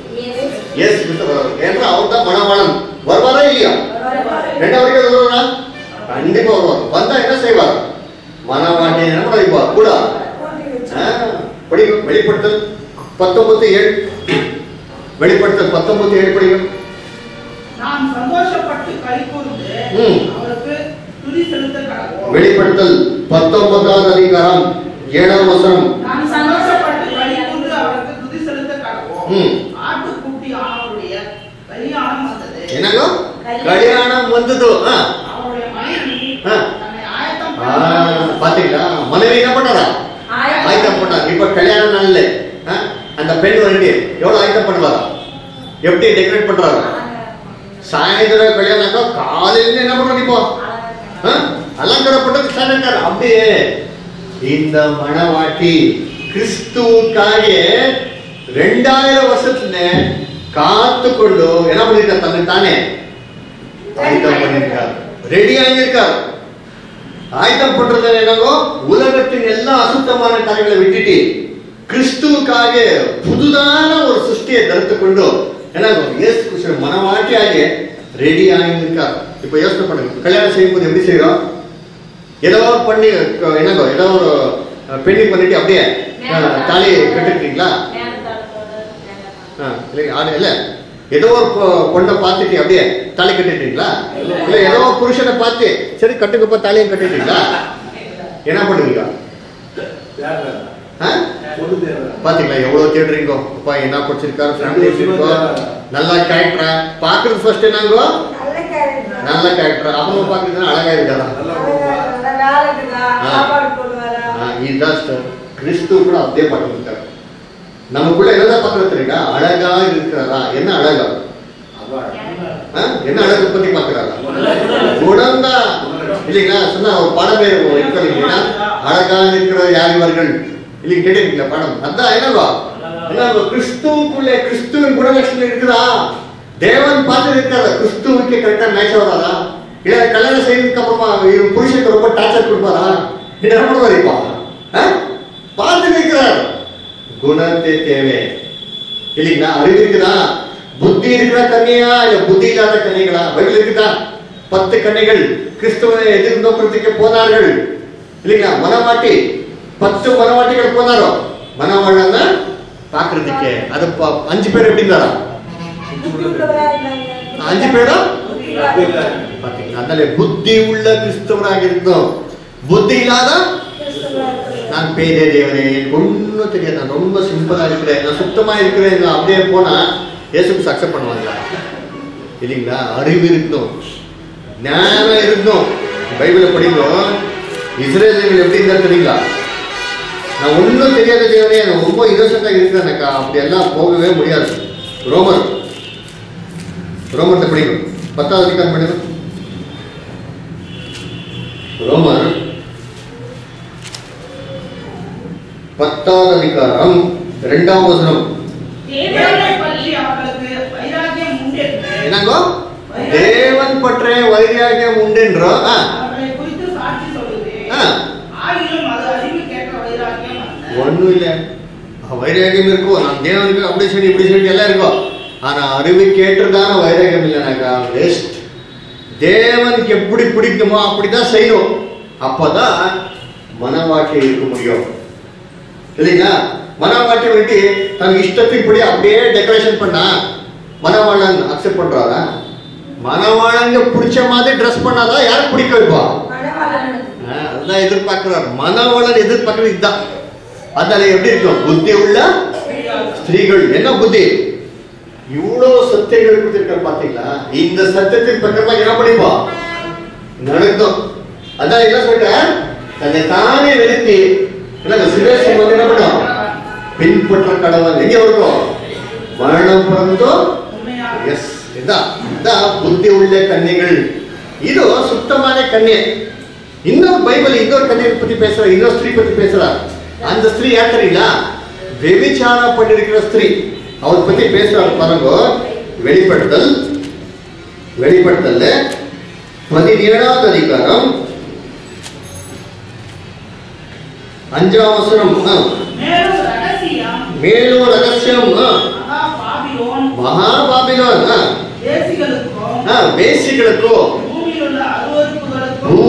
[SPEAKER 1] எஸ் கிறிஸ்து வர ஏன்னா அவர் தான் மணவாளன் வருவாரா இல்லையா ரெண்டாவது வரைக்கும் வருவாரா கண்டிப்பா வருவார் வந்தா என்ன செய்வார் மனவாட்டி என்ன பண்ணுவார் கூட ஆ, படிக்கும் வெளிப்படுத்தல் பத்தொன்பது ஏழு வெளிப்படுத்தல் பத்தொன்பது ஏழு படிக்கும்
[SPEAKER 2] நாம் சந்தோஷப்பட்டு கை கூர்ந்து
[SPEAKER 1] ம்.
[SPEAKER 2] அவருக்கு துதி செலுத்த கடவோம்
[SPEAKER 1] வெளிப்படுத்தல் பத்தொன்பதாவது அதிகாரம் ஏழாம் வசனம்
[SPEAKER 2] நாம் சந்தோஷப்பட்டு கை கூர்ந்து அவருக்கு துதி செலுத்த கடவோம்
[SPEAKER 1] ம்.
[SPEAKER 2] ஆட்டுக்குட்டி ஆனவருடைய கல்யாணம் வந்தது
[SPEAKER 1] என்னங்க கல்யாணம் வந்தது ஆ,
[SPEAKER 2] அவருடைய மனைவி
[SPEAKER 1] ஆ.
[SPEAKER 2] தன்னை ஆயத்தம்
[SPEAKER 1] ஆ,
[SPEAKER 2] பண்ணி
[SPEAKER 1] பாத்தீங்களா மனைவி என்ன பண்ணாரா ஆயத்தம் பண்ணார் இப்ப கல்யாண நாள்ல ஆ, அந்த பெண் வந்து எவ்வளவு ஆயத்தம் பண்ணுவாரா எப்படி டெக்கரேட் பண்றாரு சாயந்தரம் கல்யாணம் காலையில என்ன பண்றாரு இப்போ ஆ? அலங்காரப்பட்டது சாயங்காலம் அப்படியே இந்த மணவாட்டி கிறிஸ்துவுக்காக ரெண்டாயிரம் வருஷத்துல காத்துக்கொண்டு என்ன பண்ணிருக்கார் தன்னை தானே ஆயத்தம் பண்ணிருக்கார் ரெடி ஆகியிருக்கார் ஆயத்தம் பண்றது என்னவோ உலகத்தின் எல்லா அசுத்தமான காரியங்களை விட்டுட்டு கிறிஸ்துவுக்காக புதுதான ஒரு சிருஷ்டியை தரித்துக்கொண்டு என்ன இயேசு கிறிஸ்து மனவாட்டியாக ரெடி ஆகியிருக்கார் இப்போ யோசனை பண்ணுங்க கல்யாணம் செய்யும்போது எப்படி செய்யறோம் ஏதோ ஒரு பண்ணி க- என்னங்கோ ஏதோ ஒரு பெண்ணி பண்ணிட்டு அப்படியே அஹ், தாலி கட்டிட்டீங்களா ஆ, இல்லைங்க ஆடு இல்ல ஏதோ ஒரு பொ- பொண்ணை பார்த்துட்டு அப்படியே தாலி கட்டிட்டீங்களா இல்ல ஏதோ ஒரு புருஷனை பார்த்து சரி கட்டுக்கப்பா தாலியும் கட்டிட்டீங்களா என்ன பண்ணுவீங்க
[SPEAKER 6] யார்
[SPEAKER 1] ஆ?
[SPEAKER 6] பொண்ணு தேவை
[SPEAKER 1] பாத்தீங்களா எவ்வளவு தேடுறீங்க அப்பா என்ன படிச்சிருக்காரு ஃபேமிலி இருக்கோ நல்ல கேரக்டரா பாக்குறது ஃபர்ஸ்ட் என்னங்கோ
[SPEAKER 5] நல்ல கேரக்டர்
[SPEAKER 1] நல்ல கேரக்டர் அப்புறம் பாக்குறது அழகா இருக்காரா
[SPEAKER 6] நல்லா
[SPEAKER 5] வேலை இருக்குதா
[SPEAKER 1] ஆ.
[SPEAKER 5] சாப்பாடு போடுவாரா
[SPEAKER 1] ஆ, இதுதான் ஸ்ட- கிறிஸ்து கூட அப்படியே பார்த்துருக்காரு நமக்குள்ள என்னதான் பார்க்கறது தெரியுங்களா அழகா இருக்கிறாரா என்ன அழகா
[SPEAKER 6] அதான்
[SPEAKER 1] ஆ? என்ன அழகு பத்தி பாக்குறாரா குணம்தான் இல்லைங்களா சொன்னா ஒரு படம் பேர் இருக்கு இல்லைங்களா அழகா இருக்கிற யார் இவர்கள் இல்லைங்க கேட்டிருக்கீங்களா படம் அதான் என்னவா என்னவா கிறிஸ்துவுக்குள்ளே கிறிஸ்துவின் குணலட்சணம் இருக்குதா தேவன் பார்த்து இருக்காரா கிறிஸ்துவுக்கு கரெக்டா மேட்ச் வராதா இல்ல கல்யாணம் செய்ததுக்கு அப்புறமா இவர் புருஷனுக்கு ரொம்ப டார்ச்சர் கொடுப்பாரா என்ன பண்ணுவார் இப்போ ஆ? பார்த்து இருக்கிறார் குணத்தை தேவை இல்லைங்களா அறிவு இருக்குதா புத்தி இருக்கிற கன்னியா இல்ல புத்தி இல்லாத கன்னிகளா பைபிள் இருக்குதா பத்து கன்னிகள் கிறிஸ்துவனை எதிர் நோக்கிறதுக்கு போனார்கள் இல்லைங்களா மனவாட்டி பத்து மனவாட்டிகள் போனாரோ மனவாழன பாக்குறதுக்கு அது ப- அஞ்சு பேர் எப்படி இருந்தாரா
[SPEAKER 5] புத்தி உள்ளவரா இருந்தாங்க.
[SPEAKER 1] அஞ்சு பேரா
[SPEAKER 5] புத்தி இல்லாத
[SPEAKER 1] பாத்தீங்களா அதனால புத்தி உள்ள கிறிஸ்தவராக இருந்தோம் புத்தி இல்லாத
[SPEAKER 5] கிறிஸ்தவரா இருந்தாங்க.
[SPEAKER 1] நான் பேதே தேவனே எனக்கு ஒன்றும் தெரியாது நான் ரொம்ப சிம்பிளா இருக்கிறேன் நான் சுத்தமா இருக்கிறேன் நான் அப்படியே போனா இயேசுக்கு அக்செப்ட் பண்ணுவாங்க இல்லைங்களா அறிவு இருக்கணும் ஞானம் இருக்கணும் பைபிளை படிக்கணும் இஸ்ரேல் எப்படி இருந்தா தெரியுங்களா நான் ஒன்றும் தெரியாத தேவனே நான் ரொம்ப இன்னோசெண்டா இருக்கிறேனக்கா அப்படி எல்லாம் போகவே முடியாது ரோமர் ரோமத்தை படிக்கணும் பத்தாவது அதிகாரம் படிக்கணும் ரோமர் பத்தாவது அதிகாரம் இரண்டாம் வசனம்
[SPEAKER 2] தேவனை பற்றி அவர்களுக்கு வைராக்கியம் உண்டென்று
[SPEAKER 1] என்னங்கோ தேவன் பற்ற வைராகியம் உண்டென்றோ ஆ,
[SPEAKER 2] அவர்களை குறித்து சாட்சி சொல்லுவேன்
[SPEAKER 1] ஆ.
[SPEAKER 2] ஆகிலும் அது அறிவு கேட்ட வைராக்கியம் அல்ல
[SPEAKER 1] ஒண்ணும் இல்ல வைராகியம் இருக்கும் நான் தேவனுக்கு அப்படி சொல்லி இப்படி சொல்லி எல்லாம் இருக்கும் ஆனா அறிவு கேட்டுதான வைராகியம் இல்லைனாக்கா வேஸ்ட் தேவனுக்கு எப்படி பிடிக்குமோ அப்படிதான் செய்யணும் அப்பதான் மனவாட்டி இருக்க முடியும் இல்லைங்களா மனவாட்டி வேண்டி தன் இஷ்டத்தின்படி அப்படியே டெக்கரேஷன் பண்ணா மனவாளன் அக்செப்ட் பண்றாரா மனவாளங்க பிடிச்ச மாதிரி ட்ரெஸ் பண்ணாதான் யாருக்கு பிடிக்க வைப்பா
[SPEAKER 5] மணவாளன்.
[SPEAKER 1] ஆ, அதுதான் எதிர்பார்க்கிறார் மனவளன் எதிர்பார்க்கிறது இதுதான் அதனால எப்படி இருக்கும் புத்தி உள்ள ஸ்திரீகள் என்ன புத்தி இவ்வளவு சத்தியங்கள் கொடுத்திருக்கார் பாத்தீங்களா இந்த சத்தியத்தின் பக்கமா என்ன பண்ணிப்போம் நடக்கும் அதான் என்ன சொல்றேன் தன்னை தானே வெறுத்தி என்ன சிவேசம் வந்து என்ன பண்ணும் பின்பற்ற கடவுள் எங்க இருக்கும் மரணம் பிறந்தோ
[SPEAKER 2] உண்மையாக
[SPEAKER 1] எஸ் இதான் இதான் புத்தி உள்ள கன்னிகள் இது சுத்தமான கன்னியை இன்னொரு பைபிள் இன்னொரு கன்னியை பத்தி பேசுற இன்னொரு ஸ்திரீ பத்தி பேசுறா அந்த ஸ்திரீ யார் தெரியுங்களா வெவிச்சாரம் பண்ணிருக்கிற ஸ்திரீ அவர் பத்தி பேசுறாரு பாருங்க வெளிப்படுத்தல் வெளிப்படுத்தல்ல பதினேழாவது அதிகாரம் அஞ்சாம் வசனம் ஆ.
[SPEAKER 2] மேலும் ரகசியம்
[SPEAKER 1] மேலும் ரகசியம் ஆ.
[SPEAKER 2] மகா பாபிலோன்
[SPEAKER 1] மகா பாபிலோன் ஆ.
[SPEAKER 2] தேசிகளுக்கும்
[SPEAKER 1] ஆ, வேசிகளுக்கோ
[SPEAKER 2] பூமியில் உள்ள அருவருப்புகளுக்கும்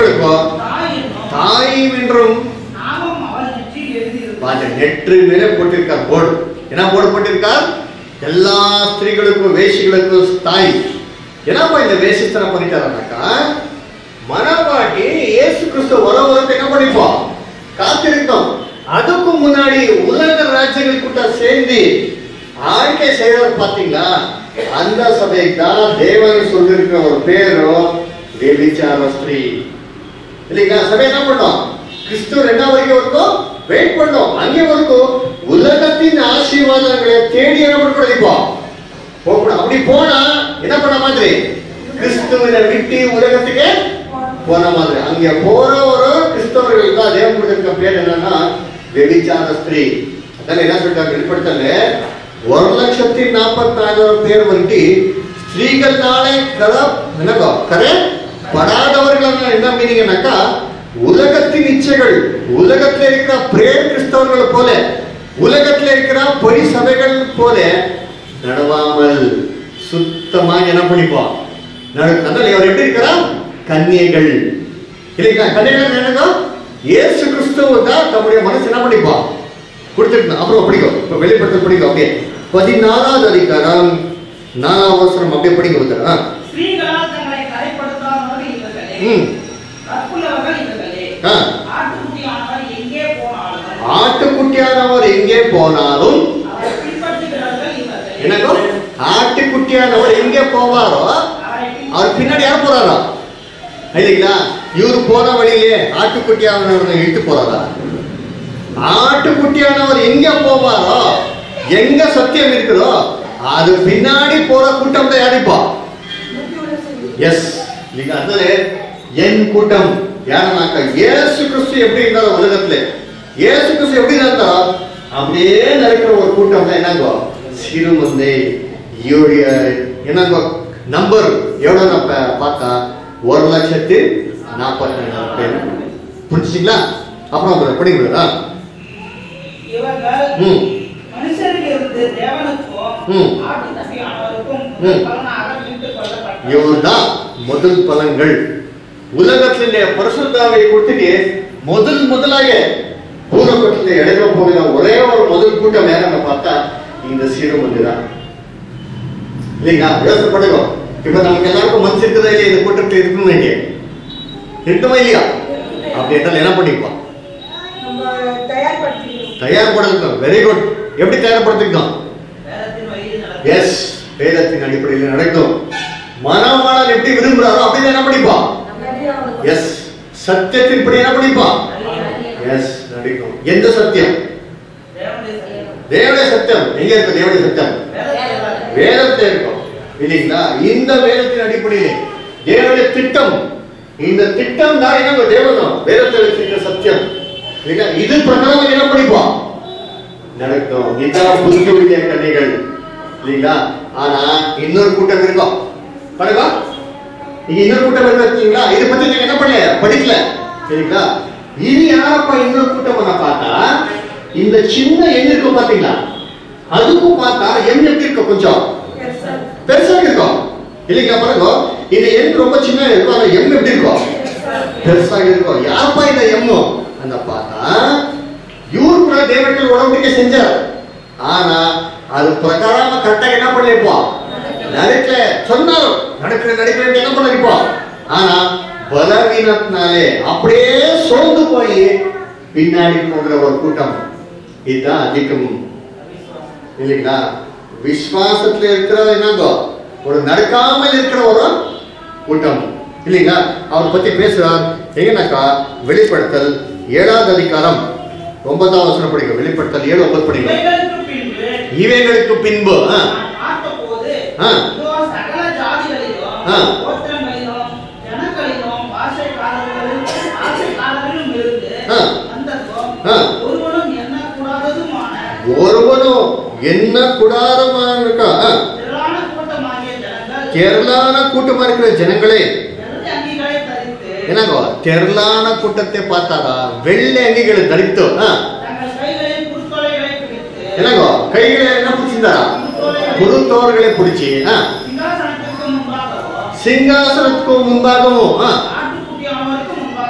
[SPEAKER 1] ஸ்திரீகளுக்கும்
[SPEAKER 2] தாய் என்னும்
[SPEAKER 1] தாயும் என்றும்
[SPEAKER 2] நாமம் அவள் நெற்றியில் எழுதியிருக்கும்
[SPEAKER 1] பாருங்க நெற்று மேலே போட்டிருக்கார் போர்டு என்ன போர்டு போட்டிருக்கார் எல்லா ஸ்திரீகளுக்கும் வேஷிகளுக்கும் தாய் என்னப்பா இந்த வேஷத்தனை பண்ணிட்டாருனாக்கா மனப்பாட்டி இயேசு கிறிஸ்து வர வரது என்ன பண்ணிப்போம் காத்திருக்கோம் அதுக்கு முன்னாடி உலக ராஜ்யங்கள் கூட்ட சேர்ந்து ஆழ்க்கை செய்யறது பாத்தீங்களா அந்த சபைக்கு தான் தேவன் சொல்லிருக்கிற ஒரு பேரும் வேபிச்சார ஸ்திரீ இல்லைங்களா சபை என்ன பண்ணோம் கிறிஸ்து ரெண்டாம் வரைக்கும் வரைக்கும் வெயிட் பண்ணோம் அங்கே வரைக்கும் உலகத்தின் ஆசீர்வாதங்களை தேடி என்ன பண்ணக்கூடாது இப்போ போகக்கூடாது அப்படி போனா என்ன பண்ண மாதிரி கிறிஸ்துவினை விட்டு உலகத்துக்கு போன மாதிரி அங்க போற ஒரு கிறிஸ்தவர்கள் தான் தேவன் கொடுத்திருக்க பேர் என்னன்னா வெடிச்சார ஸ்திரீ அதனால என்ன சொல்லிட்டாங்க வெளிப்படுத்தல ஒரு லட்சத்தி நாற்பத்தி நாலாயிரம் பேர் வந்துட்டு ஸ்திரீகள்னாலே கர என்னக்கோ கரை படாதவர்கள் என்ன மீனிங்னாக்கா உலகத்தின் இச்சைகள் உலகத்துல இருக்கிற பிரேர் கிறிஸ்தவர்கள் போல உலகத்துல இருக்கிற பொய் சபைகள் போல நடவாமல் சுத்தமா என்ன பண்ணிப்போம் நடு- அதனால இவர் எப்படி இருக்கிறா கன்னியைகள் இல்லைங்களா கன்னியைகள் என்னங்க இயேசு கிறிஸ்துவ தான் தம்முடைய மனசு என்ன பண்ணிப்போம் கொடுத்துருக்கணும் அப்புறம் படிக்கும் இப்ப வெளிப்படுத்த படிக்கும் அப்படியே பதினாலாவது அதிகாரம் நாலாவது அவசரம் அப்படியே படிக்க வந்துடுறா
[SPEAKER 2] ஸ்திரீகளால் தங்களை கரைப்படுத்தாதவர்கள் இவர்களே
[SPEAKER 1] ம்
[SPEAKER 2] கற்புள்ளவர்கள் இவர்களே
[SPEAKER 1] ஆ.
[SPEAKER 2] ஆட்டுக்குட்டியானவர் எங்கே போனாலும்
[SPEAKER 1] ஆட்டுக்குட்டியானவர் எங்கே போனாலும்
[SPEAKER 2] அவரை பின்பற்றுகிறவர்கள் இவர்களே
[SPEAKER 1] என்னக்கோ ஆட்டுக்குட்டியானவர் எங்கே போவாரோ
[SPEAKER 2] அவரை பின்-
[SPEAKER 1] அவர் பின்னாடி யார் போறாரா இல்லைங்களா இவர் போற வழியிலே ஆட்டுக்குட்டியானவர் இழுத்து போறாரா ஆட்டுக்குட்டியானவர் எங்க போவாரோ எங்க சத்தியம் இருக்குதோ அது பின்னாடி போற கூட்டம் தான் யாரிப்பா எஸ் நீங்க அதாவது என் கூட்டம் யாருனாக்கா இயேசு கிறிஸ்து எப்படி இருந்தாரோ உலகத்துல இயேசு கிறிஸ்து எப்படி இருந்தாரோ அப்படியே நடக்கிற ஒரு கூட்டம் தான் என்னங்கோ சிறுமந்தை இவருடைய என்னங்கோ நம்பர் எவ்வளவு நான் பா- பார்த்தா ஒரு லட்சத்து நாற்பத்தி ரெண்டாயிரம் பேர் புரிஞ்சுங்களா அப்புறம் அப்புறம் படிக்கிறதா
[SPEAKER 2] இவர்கள்
[SPEAKER 1] ம்
[SPEAKER 2] மனுஷரிலிருந்து தேவனுக்கும்
[SPEAKER 1] ம்.
[SPEAKER 2] ஆட்டுக்குட்டியானவருக்கும்
[SPEAKER 1] ம்.
[SPEAKER 2] பலனாக மீட்டுக் கொள்ளப்பட்டார்
[SPEAKER 1] இவர்தான் முதல் பலன்கள் உலகத்திலே பரிசுத்தாவை கொடுத்துட்டு முதல் முதலாக பூலோகத்தில் இடையில போகிற ஒரே ஒரு முதல் கூட்டம் யாருன்னு பார்த்தா இந்த சிறுமந்தி தான் இல்லைங்களா யோசனை பண்ணுங்க இப்ப நமக்கு எல்லாருக்கும் மனசு இருக்குதா இல்லையா இந்த கூட்டத்தில் இருக்கணும் வேண்டிய இருக்குமா இல்லையா அப்படி என்றால் என்ன பண்ணிப்போம்
[SPEAKER 5] நம்ம தயார்படுத்திக்கணும்
[SPEAKER 1] தயார்படுத்திக்கணும் வெரி குட் எப்படி தயார்படுத்திக்கணும்
[SPEAKER 2] வேதத்தின் வழியில் நடக்கும்
[SPEAKER 1] எஸ் வேதத்தின் அடிப்படையில் நடக்கும் மனவாளன் எப்படி விரும்புறாரோ அப்படி என்ன பண்ணிப்பான் எஸ் சத்தியத்தின் படி என்ன பண்ணிப்பான் எஸ் நடிக்கும் எந்த சத்தியம்
[SPEAKER 2] தேவனுடைய சத்தியம்.
[SPEAKER 1] தேவனுடைய சத்தியம் எங்க இருக்கு தேவனுடைய சத்தியம்
[SPEAKER 2] வேதத்தில் வர-
[SPEAKER 1] வேதத்தில் இருக்கும் இல்லைங்களா இந்த வேதத்தின் அடிப்படையிலே தேவனுடைய திட்டம் இந்த திட்டம் தான் என்ன தேவனும் வேதத்தில் வச்சிருக்கிற சத்தியம் இல்லைங்களா இது பிரகாரம் என்ன பண்ணிப்போம் நடக்கும் இதான் புத்தியுடைய கன்னிகள் இல்லைங்களா ஆனா இன்னொரு கூட்டம் இருக்கும் பாருங்க இங்க இன்னொரு கூட்டம் இருக்கு வச்சீங்களா இதை பத்தி நீங்க என்ன பண்ணல படிக்கல சரிங்களா இது யாரப்பா இன்னொரு கூட்டம் நான் பார்த்தா இந்த சின்ன எண் இருக்கும் பாத்தீங்களா அதுக்கும் பார்த்தா எண் எப்படி இருக்கும் கொஞ்சம் பெருசா இருக்கும் இல்லைங்களா பாருங்க இந்த எண் ரொம்ப சின்ன இருக்கும் ஆனா எம் எப்படி இருக்கும் பெருசா இருக்கும் யாருப்பா இந்த எம்மு அந்த பார்த்தா இவரு கூட தேவர்கள் உடம்புக்கு செஞ்சார் ஆனா அது பிரகாரமா கரெக்டா என்ன பண்ணிருப்போம் நடக்கல சொன்னாலும் நடக்கிற நடக்கிற என்ன பண்ணிருப்போம் ஆனா பலவீனத்தினாலே அப்படியே சோர்ந்து போய் பின்னாடி போகிற ஒரு கூட்டம் இதுதான் அதிகம் இல்லைங்களா விசுவாசத்துல இருக்கிற என்னங்கோ ஒரு நடக்காமல் இருக்கிற ஒரு கூட்டம் இல்லைங்களா அவர் பத்தி பேசுறார் எங்கனாக்கா வெளிப்படுத்தல் ஏழாவது அதிகாரம் ஒன்பதாம் வசனம் படிக்கும் வெளிப்படுத்தல் ஏழு ஒன்பது படிக்கும்
[SPEAKER 2] இவைகளுக்கு பின்பு
[SPEAKER 1] இவைகளுக்கு பின்பு ஆ,
[SPEAKER 2] நான் பார்த்தபோது,
[SPEAKER 1] ஆ.
[SPEAKER 2] இதோ சகல ஜாதிகளிலும்,
[SPEAKER 1] ஆ.
[SPEAKER 2] கோத்திரங்களிலும், ஜனங்களிலும், பாஷைக்காரர்களும், பாஷைக்காரர்களும் இருந்து
[SPEAKER 1] ஆ.
[SPEAKER 2] வந்ததும்,
[SPEAKER 1] ஆ.
[SPEAKER 2] ஒருவனும் எண்ணக்கூடாததுமான
[SPEAKER 1] ஒருவனும் என்ன கூடாரமா இருக்கா ஆ,
[SPEAKER 2] திரளான கூட்டமாகிய ஜனங்கள்
[SPEAKER 1] திரளான கூட்டமா இருக்கிற ஜனங்களே
[SPEAKER 2] வெள்ளை அங்கிகளை தரித்து,
[SPEAKER 1] என்னங்கோ திரளான கூட்டத்தை பார்த்தாரா வெள்ளை அங்கிகளை தரித்து ஆ,
[SPEAKER 2] தங்கள் கைகளில் குருத்தோலைகளை பிடித்து,
[SPEAKER 1] என்னங்கோ கைகளை என்ன பிடிச்சிருந்தாரா குருத்தோர்களை பிடிச்சி ஆ,
[SPEAKER 2] சிங்காசனத்திற்கு முன்பாகவும்,
[SPEAKER 1] சிங்காசனத்துக்கு முன்பாகவும் ஆ,
[SPEAKER 2] ஆட்டுக்குட்டியானவருக்கு முன்பாகவும்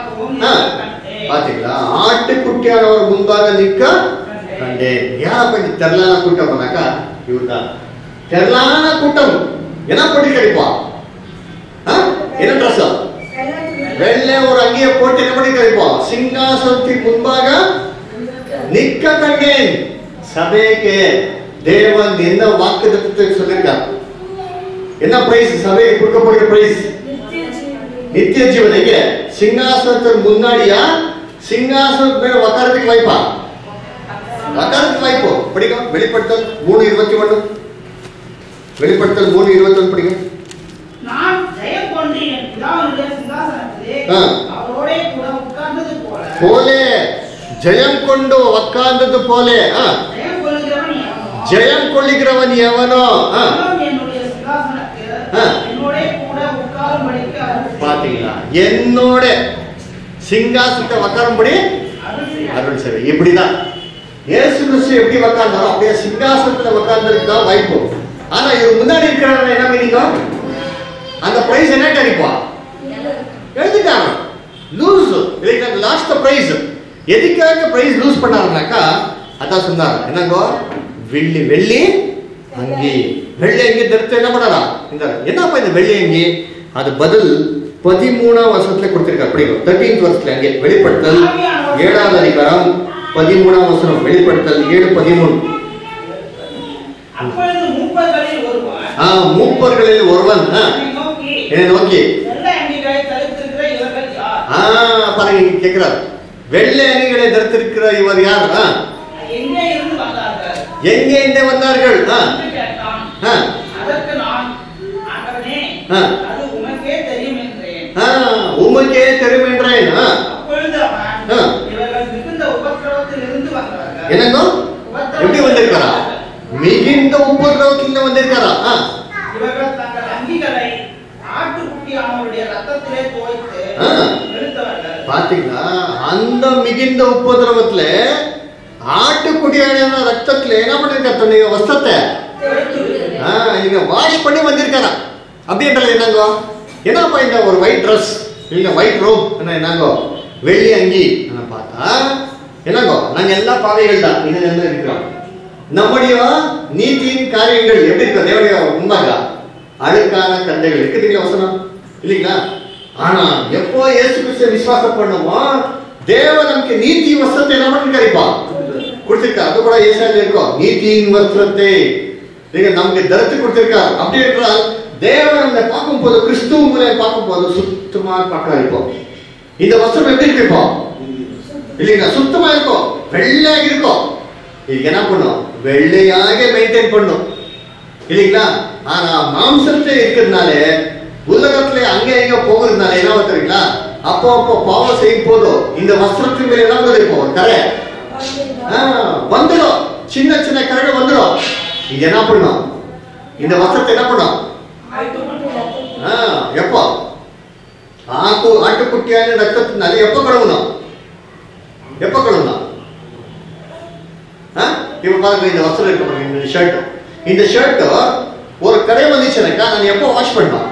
[SPEAKER 1] பாத்தீங்களா ஆட்டுக்குட்டியானவர் முன்பாக நிற்க கண்டேன் யாரப்ப இந்த தெரலான கூட்டம் பண்ணாக்கா இவர்தான் தெரலான கூட்டம் என்ன பண்ணி கிடைப்பா ஆ? என்ன ட்ரெஸ் வெள்ளை ஒரு அங்கேயே போட்டு என்ன பண்ணி கிடைப்போம் சிங்காசனத்தின் முன்பாக நிற்க கண்டேன் சபைக்கு தேவன் என்ன வாக்கு சொல்லியிருக்கார் என்ன பிரைஸ் சபைக்கு கொடுக்கப்படுகிற பிரைஸ் நித்திய ஜீவன் எங்க சிங்காசனத்தின் முன்னாடியா சிங்காசனத்து மேல உக்காரத்துக்கு வாய்ப்பா உக்காரத்துக்கு வாய்ப்போ படிக்கும் வெளிப்படுத்தல் மூணு இருபத்தி ஒண்ணு வெளிப்படுத்தல் மூணு இருபத்தி ஒண்ணு படிக்கும்
[SPEAKER 2] நான் ஜெயம் கொண்டு என் பிதாவினுடைய சிங்காசனத்திலே
[SPEAKER 1] ஆ.
[SPEAKER 2] அவரோடே கூட உட்கார்ந்தது போல
[SPEAKER 1] போலே ஜெயம் கொண்டு உக்காந்தது போலே ஆ,
[SPEAKER 2] ஜெயம் கொள்கிறவன் எவனோ,
[SPEAKER 1] ஜெயம் கொள்ளுகிறவன் எவனோ ஆ,
[SPEAKER 2] அவனும் என்னுடைய சிங்காசனத்தில்
[SPEAKER 1] ஆ.
[SPEAKER 2] என்னோடே கூட உட்காரும்படிக்கு அருள் செய்தார்.
[SPEAKER 1] பாத்தீங்களா என்னோட சிங்காசனத்தை உக்காரும்படி
[SPEAKER 2] அருள் செய்தார்.
[SPEAKER 1] அருள் சேவை இப்படிதான் இயேசு கிறிஸ்து எப்படி உக்காந்தாரோ அப்படியே சிங்காசனத்துல உக்காந்துருக்கு தான் வாய்ப்பு ஆனா இவர் முன்னாடி இருக்கிறவங்க என்ன மீனிங்க அந்த பிரைஸ் என்ன கிடைப்பா எழுதிட்டாங்க லூஸ் இல்லைங்க லாஸ்ட் பிரைஸ் எதுக்காக பிரைஸ் லூஸ் பண்ணாருனாக்கா அதான் சொன்னார் என்னங்கோ வெள்ளி வெள்ளி அங்கி வெள்ளி அங்கி தடுத்து என்ன பண்ணாரா இந்த என்னப்பா இந்த வெள்ளி அங்கி அது பதில் பதிமூணாம் வருஷத்துல கொடுத்திருக்காரு படிக்கும் தேர்டீன்த் வருஷத்துல அங்கே வெளிப்படுத்தல் ஏழாவது அதிகாரம் பதிமூணாம் வசனம் வெளிப்படுத்தல் ஏழு பதிமூணு
[SPEAKER 2] அப்பொழுது மூப்பர்களில் ஒருவன்
[SPEAKER 1] ஆ மூப்பர்களில் ஒருவன் ஆ,
[SPEAKER 2] என்னை நோக்கி
[SPEAKER 1] என்னை நோக்கி
[SPEAKER 2] வெள்ளை அங்கிகளை தரித்திருக்கிற இவர்கள் யார்
[SPEAKER 1] ஆ பாருங்க இங்க கேட்கிறார் வெள்ளை அணிகளை தரித்திருக்கிற இவர் யார் ஆ,
[SPEAKER 2] எங்கே இருந்து வந்தார்கள்
[SPEAKER 1] எங்கே இருந்து வந்தார்கள் ஆ,
[SPEAKER 2] என்று கேட்டான்
[SPEAKER 1] ஆ,
[SPEAKER 2] அதற்கு நான் ஆண்டவனே
[SPEAKER 1] ஆ.
[SPEAKER 2] அது உமக்கே தெரியும் என்றேன்
[SPEAKER 1] ஆ, உமக்கே தெரியும் என்றேன் ஆ,
[SPEAKER 2] அப்பொழுது அவன்
[SPEAKER 1] ஆ.
[SPEAKER 2] இவர்கள் மிகுந்த உபத்திரவத்தில் இருந்து வந்தவர்கள்
[SPEAKER 1] என்னங்கோ எப்படி வந்திருக்காரா மிகுந்த உபதிரவத்தில் வந்திருக்காரா ஆ,
[SPEAKER 2] இவர்கள் தங்கள் அங்கிகளை ஆட்டுக்குட்டியானவருடைய ரத்தத்திலே தோய்த்து
[SPEAKER 1] ஆ.
[SPEAKER 2] எடுத்தவர்கள்
[SPEAKER 1] பாத்தீங்களா அந்த மிகுந்த உபதிரவத்துல ஆட்டுக்குடியான ரத்தத்துல என்ன பண்ணிருக்காரு தன்னுடைய வஸ்திரத்தை ஆ, இங்க வாஷ் பண்ணி வந்திருக்காரா அப்படின்றது என்னங்கோ என்னப்பா இந்த ஒரு ஒயிட் ட்ரெஸ் இல்ல ஒயிட் ரோப் என்ன என்னங்கோ வெள்ளி அங்கி என்ன பார்த்தா என்னங்கோ நாங்க எல்லா பாவைகள் தான் இதுல இருந்து இருக்கிறோம் நம்முடைய நீதியின் காரியங்கள் எப்படி இருக்கு தேவனுடைய முன்பாக அழுக்கான கந்தைகள் இருக்குதுங்களா வசனம் இல்லைங்களா ஆனா எப்போ இயேசு கிறிஸ்துவை விசுவாசம் பண்ணுமோ தேவன் நமக்கு நீதி வஸ்திரத்தை என்ன பண்ணி கிடைப்பா கொடுத்திருக்கா அது கூட ஏசாயில இருக்கும் நீதியின் வஸ்திரத்தை நீங்க நமக்கு தரித்து கொடுத்திருக்கார் அப்படி என்றால் தேவன் நம்மளை பார்க்கும் போது கிறிஸ்துவ உங்களை பார்க்கும் போது சுத்தமா பார்க்கலாம் இப்போ இந்த வஸ்திரம் எப்படி இருக்கு இப்போ இல்லைங்களா சுத்தமா இருக்கும் வெள்ளையாக இருக்கும் இதுக்கு என்ன பண்ணும் வெள்ளையாக மெயின்டைன் பண்ணும் இல்லைங்களா ஆனா மாம்சத்தை இருக்கிறதுனால உலகத்துல அங்க எங்க போகிறதுனால என்ன ஆகும் தெரியுங்களா அப்போ அப்போ பாவம் செய்யும் போதும் இந்த வஸ்திரத்தின் மேல என்ன பண்ணுது இப்போ கரை ஆ, வந்துடும் சின்ன சின்ன கரடு வந்துடும் இது என்ன பண்ணும் இந்த வஸ்திரத்தை என்ன பண்ணும் ஆ, எப்போ ஆட்டு ஆட்டுக்குட்டியான ரத்தத்தினால எப்போ கழுவணும் எப்போ கழுவணும் ஆ? இப்ப பாருங்க இந்த வஸ்திரம் இருக்கு பாருங்க இந்த ஷர்ட் இந்த ஷர்ட் ஒரு கடை வந்துச்சுனாக்கா நான் எப்போ வாஷ் பண்ணணும்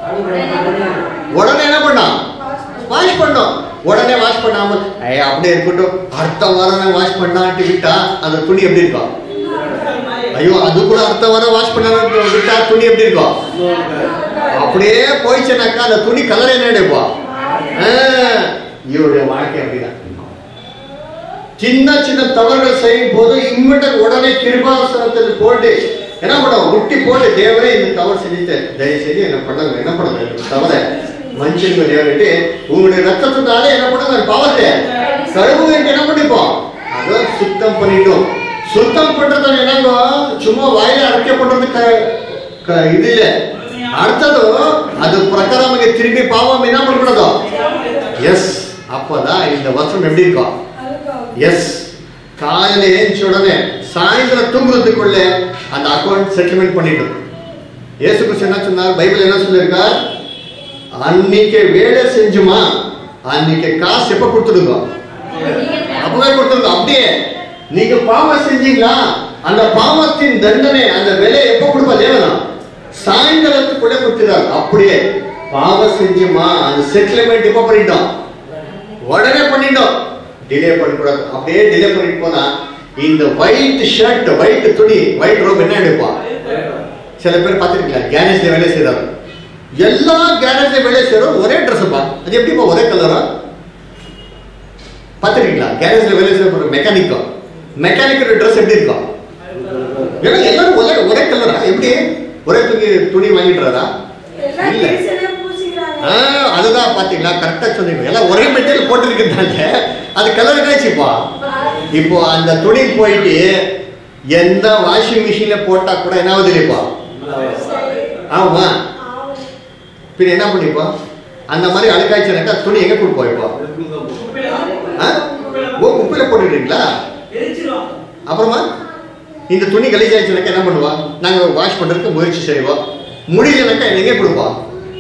[SPEAKER 1] உடனே என்ன பண்ணோம் வாஷ் பண்ணோம் உடனே வாஷ் பண்ணாம ஐயா அப்படியே இருக்கட்டும் அடுத்த வாரம் நான் வாஷ் பண்ணான்ட்டு விட்டா அந்த துணி எப்படி இருக்கும் ஐயோ அது கூட அடுத்த வாரம் வாஷ் பண்ண விட்டா துணி எப்படி இருக்கும் அப்படியே போயிடுச்சுனாக்கா அந்த துணி கலர் என்ன எடுப்போம் இவருடைய வாழ்க்கை அப்படிதான் சின்ன சின்ன தவறுகள் செய்யும் போது இம்மிடியட் உடனே கிருபாசனத்தில் போட்டு என்ன பண்ணுவோம் முட்டி போட்டு தேவரே இந்த தவறு செஞ்சுட்டேன் தயவு செய்து என்ன பண்ணுங்க என்ன பண்ணுங்க இந்த தவற மனுஷங்க தேவரிட்டு உங்களுடைய ரத்தத்தினால என்ன பண்ணுங்க பாவத்தை கழுவு என்று என்ன பண்ணிப்போம் அதை சுத்தம் பண்ணிட்டோம் சுத்தம் பண்றது என்னங்க சும்மா வாயில அடைக்க பண்றது க- க- இது இல்ல அடுத்தது அது பிரகாரம் திரும்பி பாவம் என்ன பண்ணக்கூடாதோ எஸ் அப்பதான் இந்த வசனம் எப்படி இருக்கும் எஸ் காலையில ஏஞ்சி உடனே சாயந்தரம் தூங்குறதுக்குள்ள அந்த அக்கௌண்ட் செட்டில்மெண்ட் பண்ணிடும் இயேசு கிறிஸ்து என்ன சொன்னார் பைபிள் என்ன சொல்லியிருக்கார் அன்னைக்கு வேலை செஞ்சுமா அன்னைக்கு காசு எப்ப கொடுத்துடுங்க அப்பவே கொடுத்துருங்க அப்படியே நீங்க பாவம் செஞ்சீங்களா அந்த பாவத்தின் தண்டனை அந்த விலை எப்ப கொடுப்பா தேவனா சாயந்தரத்துக்குள்ள கொடுத்துறாரு அப்படியே பாவம் செஞ்சுமா அந்த செட்டில்மெண்ட் எப்ப பண்ணிட்டோம் உடனே பண்ணிட்டோம் டிலே பண்ணக்கூடாது அப்படியே டிலே பண்ணிட்டு போனா இந்த ஒயிட் ஷர்ட் ஒயிட் துணி ஒயிட் ரோப் என்ன எடுப்பா சில பேர் பார்த்துருக்கீங்களா கேரேஜ்ல வேலை செய்யறாரு எல்லா கேரேஜ்ல வேலை செய்யறோம் ஒரே ட்ரெஸ்ஸுப்பா அது எப்படிப்பா ஒரே கலரா பார்த்துருக்கீங்களா கேரேஜ்ல வேலை செய்யற மெக்கானிக்கோ மெக்கானிக்கோட ட்ரெஸ் எப்படி இருக்கும் ஏன்னா எல்லாரும் ஒரே ஒரே கலரா எப்படி ஒரே துணி துணி வாங்கிடுறாரா
[SPEAKER 5] எல்லாம்
[SPEAKER 1] இல்ல.
[SPEAKER 5] கேசரியா பூசிக்கிறாங்க.
[SPEAKER 1] ஆ, அதுதான் பாத்தீங்களா கரெக்டா சொன்னீங்க எல்லாம் ஒரே மெட்டீரியல் போட்டிருக்கிறதால அது கலர் கிடைச்சுப்பா இப்போ அந்த துணி போயிட்டு எந்த வாஷிங் மிஷின்ல போட்டா கூட என்ன ஆகுது இல்லைப்பா
[SPEAKER 5] சரி.
[SPEAKER 1] ஆமா
[SPEAKER 5] ஆமா.
[SPEAKER 1] பின்ன என்ன பண்ணிப்பா அந்த மாதிரி அழுக்காய்ச்சனாக்கா துணி எங்க கொடுப்போம் இப்போ ஆ? ஓ குப்பையில போட்டுக்கிறீங்களா
[SPEAKER 2] எரிச்சிருவாங்க
[SPEAKER 1] அப்புறமா இந்த துணி கலீஜாச்சுனாக்கா என்ன பண்ணுவா நாங்க வாஷ் பண்றதுக்கு முயற்சி செய்வோம் முடியலனாக்கா எங்க கொடுப்போம்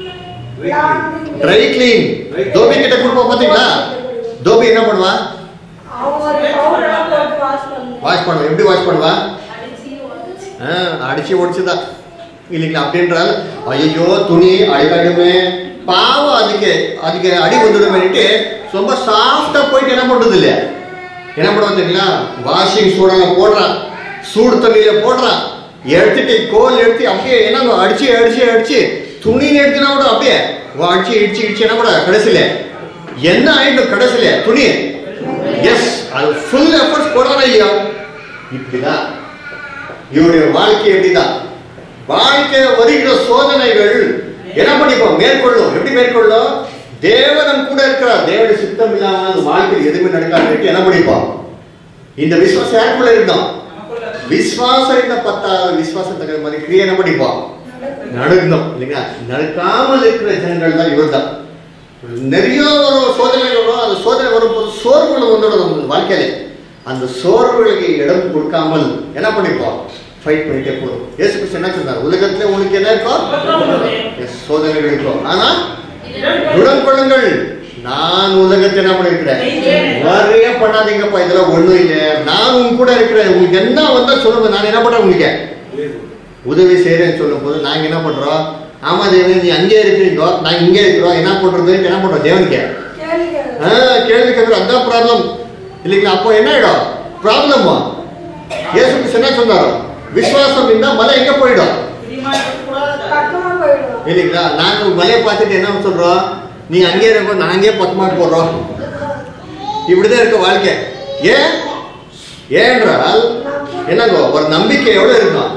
[SPEAKER 1] ட்ரை கிளீன் தோபி கிட்ட கொடுப்போம் பாத்தீங்களா தோபி என்ன பண்ணுவா
[SPEAKER 5] அவங்க ஒரு powder எல்லாம் போட்டு wash பண்ணுவாங்க.
[SPEAKER 1] வாஷ் பண்ணுவா எப்படி வாஷ் பண்ணுவா
[SPEAKER 3] அடிச்சு உடைச்சு.
[SPEAKER 1] ஆ, அடிச்சு ஒடிச்சுதான் இல்லைங்களா அப்படின்றால் ஐயோ துணி அடிக்கடுமே பாவம் அதுக்கு அதுக்கு அடி வந்துடுமேட்டு ரொம்ப சாஃப்டா போயிட்டு என்ன பண்றது இல்லையா என்ன பண்ணுவோம் தெரியுங்களா வாஷிங் சூடல போடுறான் சூடு தண்ணியில போடுறான் எடுத்துட்டு கோல் எடுத்து அப்படியே என்ன அடிச்சு அடிச்சு அடிச்சு துணி எடுத்துனா கூட அப்படியே வா, அடிச்சு இடிச்சு இடிச்சு என்ன கூட கடைசியில என்ன ஆயிடும் கடைசியில துணி எஸ் அது ஃபுல் எஃபர்ட்ஸ் போடுறான் ஐயா இப்படிதான் இவருடைய வாழ்க்கை எப்படிதான் வாழ்க்கையில வருகிற சோதனைகள் என்ன பண்ணிப்போம் மேற்கொள்ளும் எப்படி மேற்கொள்ளும் தேவனம் கூட இருக்கிறார் தேவனுடைய சித்தம் இல்லாம அந்த வாழ்க்கையில் எதுவுமே நடக்காது என்ன பண்ணிப்போம் இந்த விசுவாசம் யாருக்குள்ள இருந்தோம் விசுவாசம் இந்த பத்தாவது விசுவாசம் தகுந்த மாதிரி கிரியை என்ன பண்ணிப்போம் நடக்கணும் இல்லைங்களா நடக்காமல் இருக்கிற ஜனங்கள் தான் இவர் தான் நிறைய ஒரு சோதனைகள் வரும் அந்த சோதனை வரும்போது சோர்வுகள் வந்துடும் நம்ம வாழ்க்கையில அந்த சோர்வுகளுக்கு இடம் கொடுக்காமல் என்ன பண்ணிப்போம் ஃபைட் பண்ணிட்டே போதும் இயேசு கிறிஸ்து என்ன சொன்னார் உலகத்துல உங்களுக்கு என்ன இருக்கும் Yes, சோதனைகள் இருக்கும் ஆனா துடன் கொள்ளுங்கள் நான் உலகத்தை என்ன பண்ணிருக்கிறேன் நிறைய பண்ணாதீங்கப்பா இதெல்லாம் ஒண்ணும் இல்லை நான் உங்க கூட இருக்கிறேன் உங்களுக்கு என்ன வந்தா சொல்லுங்க நான் என்ன பண்றேன் உங்களுக்கு உதவி செய்யறேன்னு சொல்லும் போது நாங்க என்ன பண்றோம் ஆமா தேவன் நீ அங்கே இருக்கிறீங்க நாங்க இங்கே இருக்கிறோம் என்ன பண்றது என்ன பண்றோம் தேவனுக்கு
[SPEAKER 5] கேள்வி கேட்கணும்.
[SPEAKER 1] ஆ, கேள்வி கேட்கறது அதான் ப்ராப்ளம் இல்லைங்களா அப்போ என்ன ஆயிடும் ப்ராப்ளமா இயேசு கிறிஸ்து என்ன சொன்னாரோ விசுவாசம் இருந்தா மலை எங்க போயிடும்
[SPEAKER 2] பிரியமா இருக்கக்கூடாது
[SPEAKER 5] பக்கமா போயிடும்.
[SPEAKER 1] இல்லைங்களா நாங்க மலையை பார்த்துட்டு என்ன சொல்றோம் நீ அங்கே இருக்க நாங்கே பக்கமா போடுறோம் இப்படிதான் இருக்க வாழ்க்கை ஏன் ஏனென்றால் என்னங்கோ ஒரு நம்பிக்கை எவ்வளவு இருக்கும்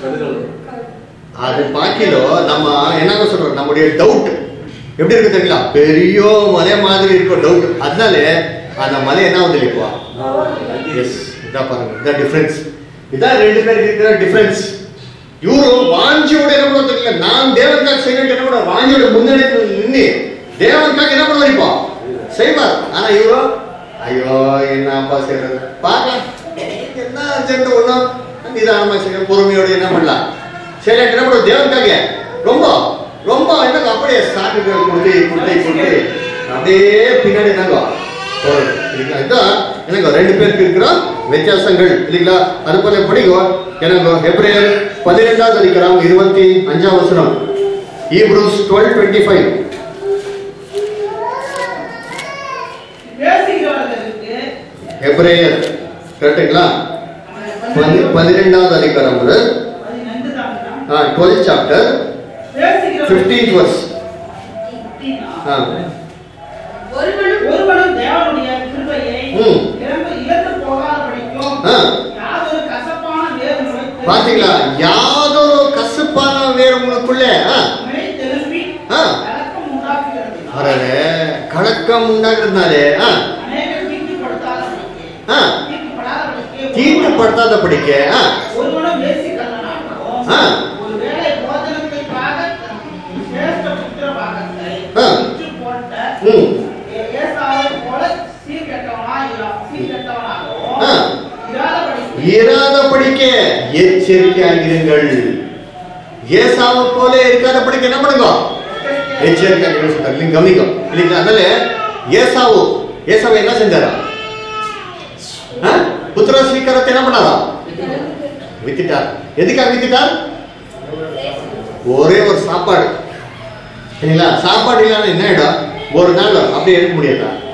[SPEAKER 1] அது பாக்கிலோ நம்ம என்னங்க சொல்றோம் நம்முடைய டவுட் எப்படி இருக்கு தெரியுங்களா பெரிய மலை மாதிரி இருக்கும் டவுட் அதனால அந்த மலை என்ன வந்து இப்போ எஸ் இதான் பாருங்க இதான் டிஃபரன்ஸ் இதான் ரெண்டு பேருக்கு இருக்கிற டிஃபரன்ஸ் இவரு வாஞ்சியோட என்ன பண்ண தெரியல நான் தேவனுக்காக செய்யணும் என்ன பண்ண வாஞ்சியோட முன்னணி நின்று தேவனுக்காக என்ன பண்ணுவார் இப்போ செய்வார் ஆனா இவரோ ஐயோ என்னப்பா செய்யறது பார்க்கலாம் என்ன அர்ஜென்ட் ஒண்ணும் நிதானமா செய்யணும் பொறுமையோட என்ன பண்ணலாம் சரி என்ன பண்ணுவோம் தேவனுக்காக ரொம்ப ரொம்ப என்னங்க அப்படியே ஸ்டார்டிங் கொடுத்து கொடுத்து கொடுத்து அப்படியே பின்னாடி என்னங்க போறது இல்லைங்களா இதான் என்னங்க ரெண்டு பேருக்கு இருக்கிற வித்தியாசங்கள் இல்லைங்களா அது போல படிங்கோ என்னங்க எப்ரேயர் பதினெட்டாவது அதிகாரம் இருபத்தி அஞ்சாம் வசனம் ஈப்ரூஸ் டுவெல் டுவெண்ட்டி ஃபைவ்
[SPEAKER 2] பேசுகிறவர்களுக்கு
[SPEAKER 1] எப்ரேயர் கரெக்டுங்களா பதி- பதினெண்டாவது அதிகாரம் முதல்
[SPEAKER 2] பதினைந்து தான்
[SPEAKER 1] டுவெல் சாப்டர்
[SPEAKER 2] பேசுகிறவர்களுக்கு
[SPEAKER 1] ஃபிஃப்டீன் வர்ஸ் ஆ
[SPEAKER 4] ஒருவனும்
[SPEAKER 2] ஒருவனும் தேவனுடைய கிருபையை
[SPEAKER 1] ம்.
[SPEAKER 2] இழந்து இழந்து போகாதபடிக்கும்
[SPEAKER 1] ஆ.
[SPEAKER 2] யாதொரு கசப்பான வேறு முளைத்து
[SPEAKER 1] பாத்தீங்களா யாதொரு கசப்பான வேறு உங்களுக்குள்ள ஆ,
[SPEAKER 2] நிலை திரும்பி
[SPEAKER 1] ஆ.
[SPEAKER 2] கலக்கம் உண்டாக்குகிறது
[SPEAKER 1] அரே கலக்கம் உண்டாகிறதுனாலே ஆ,
[SPEAKER 2] அநேகர் தீட்டுப்படுத்தாதபடிக்கு
[SPEAKER 1] ஆ,
[SPEAKER 2] தீட்டுப்படாதபடிக்கு
[SPEAKER 1] தீட்டுப்படுத்தாதபடிக்க ஆ,
[SPEAKER 2] ஒருவனும் வேசிக்கல்லனாகவும்
[SPEAKER 1] ஆ.
[SPEAKER 2] ஒருவேளை போஜனத்திற்காக தன் சிரேஷ்ட புத்திர பாகத்தை
[SPEAKER 1] ஆ.
[SPEAKER 2] விற்று போட்ட
[SPEAKER 1] ம்,
[SPEAKER 2] ஏ- ஏசாவைப் போல சீர்கெட்டவனாய் இரா- சீர்கெட்டவனாகவும்
[SPEAKER 1] ஆ.
[SPEAKER 2] இராதபடிக்கு
[SPEAKER 1] இராதபடிக்க எச்சரிக்கையாகிருங்கள் ஏசாவை போல இருக்காதபடிக்க என்ன பண்ணுங்க எச்சரிக்கையாக சொல்றாரு நீங்க கவனிக்கும் இல்லைங்களா அதனால ஏசாவு ஏசாவை என்ன செஞ்சாரா ஆ? புத்திர ஸ்வீகாரத்தை என்ன பண்ணாரா வித்துட்டார் எதுக்காக வித்துட்டார் ஒரே ஒரு சாப்பாடு சரிங்களா சாப்பாடு இல்லாம என்ன ஆயிடும் ஒரு நாள் அப்படியே எடுக்க முடியாதா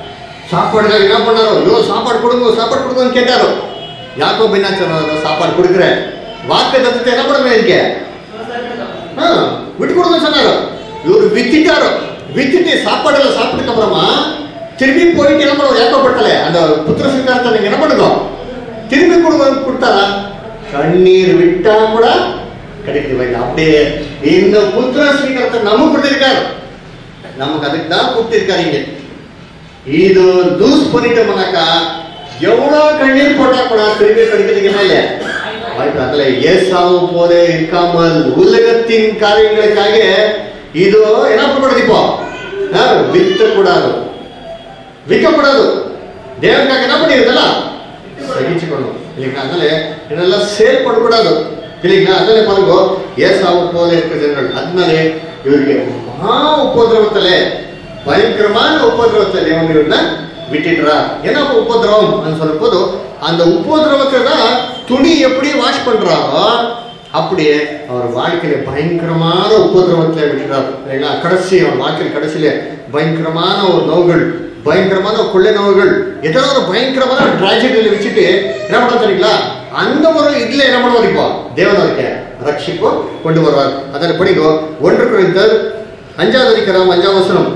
[SPEAKER 1] சாப்பாடுக்காக என்ன பண்ணாரோ ஐயோ சாப்பாடு கொடுங்க சாப்பாடு கொடுங்கன்னு கேட்டாரோ யாக்கோ என்ன சொன்னாரோ சாப்பாடு கொடுக்குறேன் வாக்கு தத்துவத்தை என்ன பண்ணுவேன் எனக்கு ஆ, விட்டு கொடுங்க சொன்னாரு இவர் வித்திட்டாரோ வித்துட்டு சாப்பாடெல்லாம் சாப்பிட்டதுக்கு அப்புறமா திரும்பி போயிட்டு என்ன பண்ணுவோம் ஏக்கப்பட்டல அந்த புத்திர சிங்காரத்தை நீங்க என்ன பண்ணுங்க திரும்பி கொடுங்க கொடுத்தாரா கண்ணீர் விட்டா கூட கிடைக்குது வைங்க அப்படியே இந்த புத்திர ஸ்வீகாரத்தை நமக்கு கொடுத்திருக்காரு நமக்கு அதுக்கு தான் கொடுத்திருக்காருங்க இது லூஸ் பண்ணிட்டோம்னாக்கா எவ்வளவு கண்ணீர் போட்டா கூட திரும்பி கிடைக்கிறதுக்கு என்ன இல்லை வாய்ப்பு அதுல ஏசாவும் போல இருக்காமல் உலகத்தின் காரியங்களுக்காக இது என்ன பண்ணக்கூடாது இப்போ ஆ, விற்கக்கூடாது விற்கக்கூடாது தேவனுக்காக என்ன பண்ணிருந்தல சகிச்சுக்கணும் இல்லைங்களா அதனால இதெல்லாம் சேல் பண்ணக்கூடாது இல்லைங்களா அதனால பாருங்க ஏசாவு போல இருக்கிற ஜனங்கள் அதனால இவರಿಗೆ மகா உபதிரவத்துல பயங்கரமான உபதிரவத்துல தேவன் இவನ್ನ விட்டுடுறா என்ன உபதிரவம் அப்படின்னு சொல்லும்போது அந்த உபதிரவத்தை தான் துணி எப்படி வாஷ் பண்றாரோ அப்படியே அவர் வாழ்க்கையில பயங்கரமான உபதிரவத்துல விட்டுறார் இல்லைங்களா கடைசி அவர் வாழ்க்கையில் கடைசியில பயங்கரமான ஒரு நோய்கள் பயங்கரமான ஒரு கொள்ளை நோய்கள் ஏதோ ஒரு பயங்கரமான டிராஜடியில வச்சுட்டு என்ன பண்ண தெரியுங்களா அந்த ஒரு இதுல என்ன பண்ணுவார் இப்போ தேவன் அவருக்கு ரட்சிப்போ கொண்டு வருவார் அதனை படிங்கோ ஒன்று குறித்தர் அஞ்சாவது அதிகாரம் அஞ்சாவது வசனம்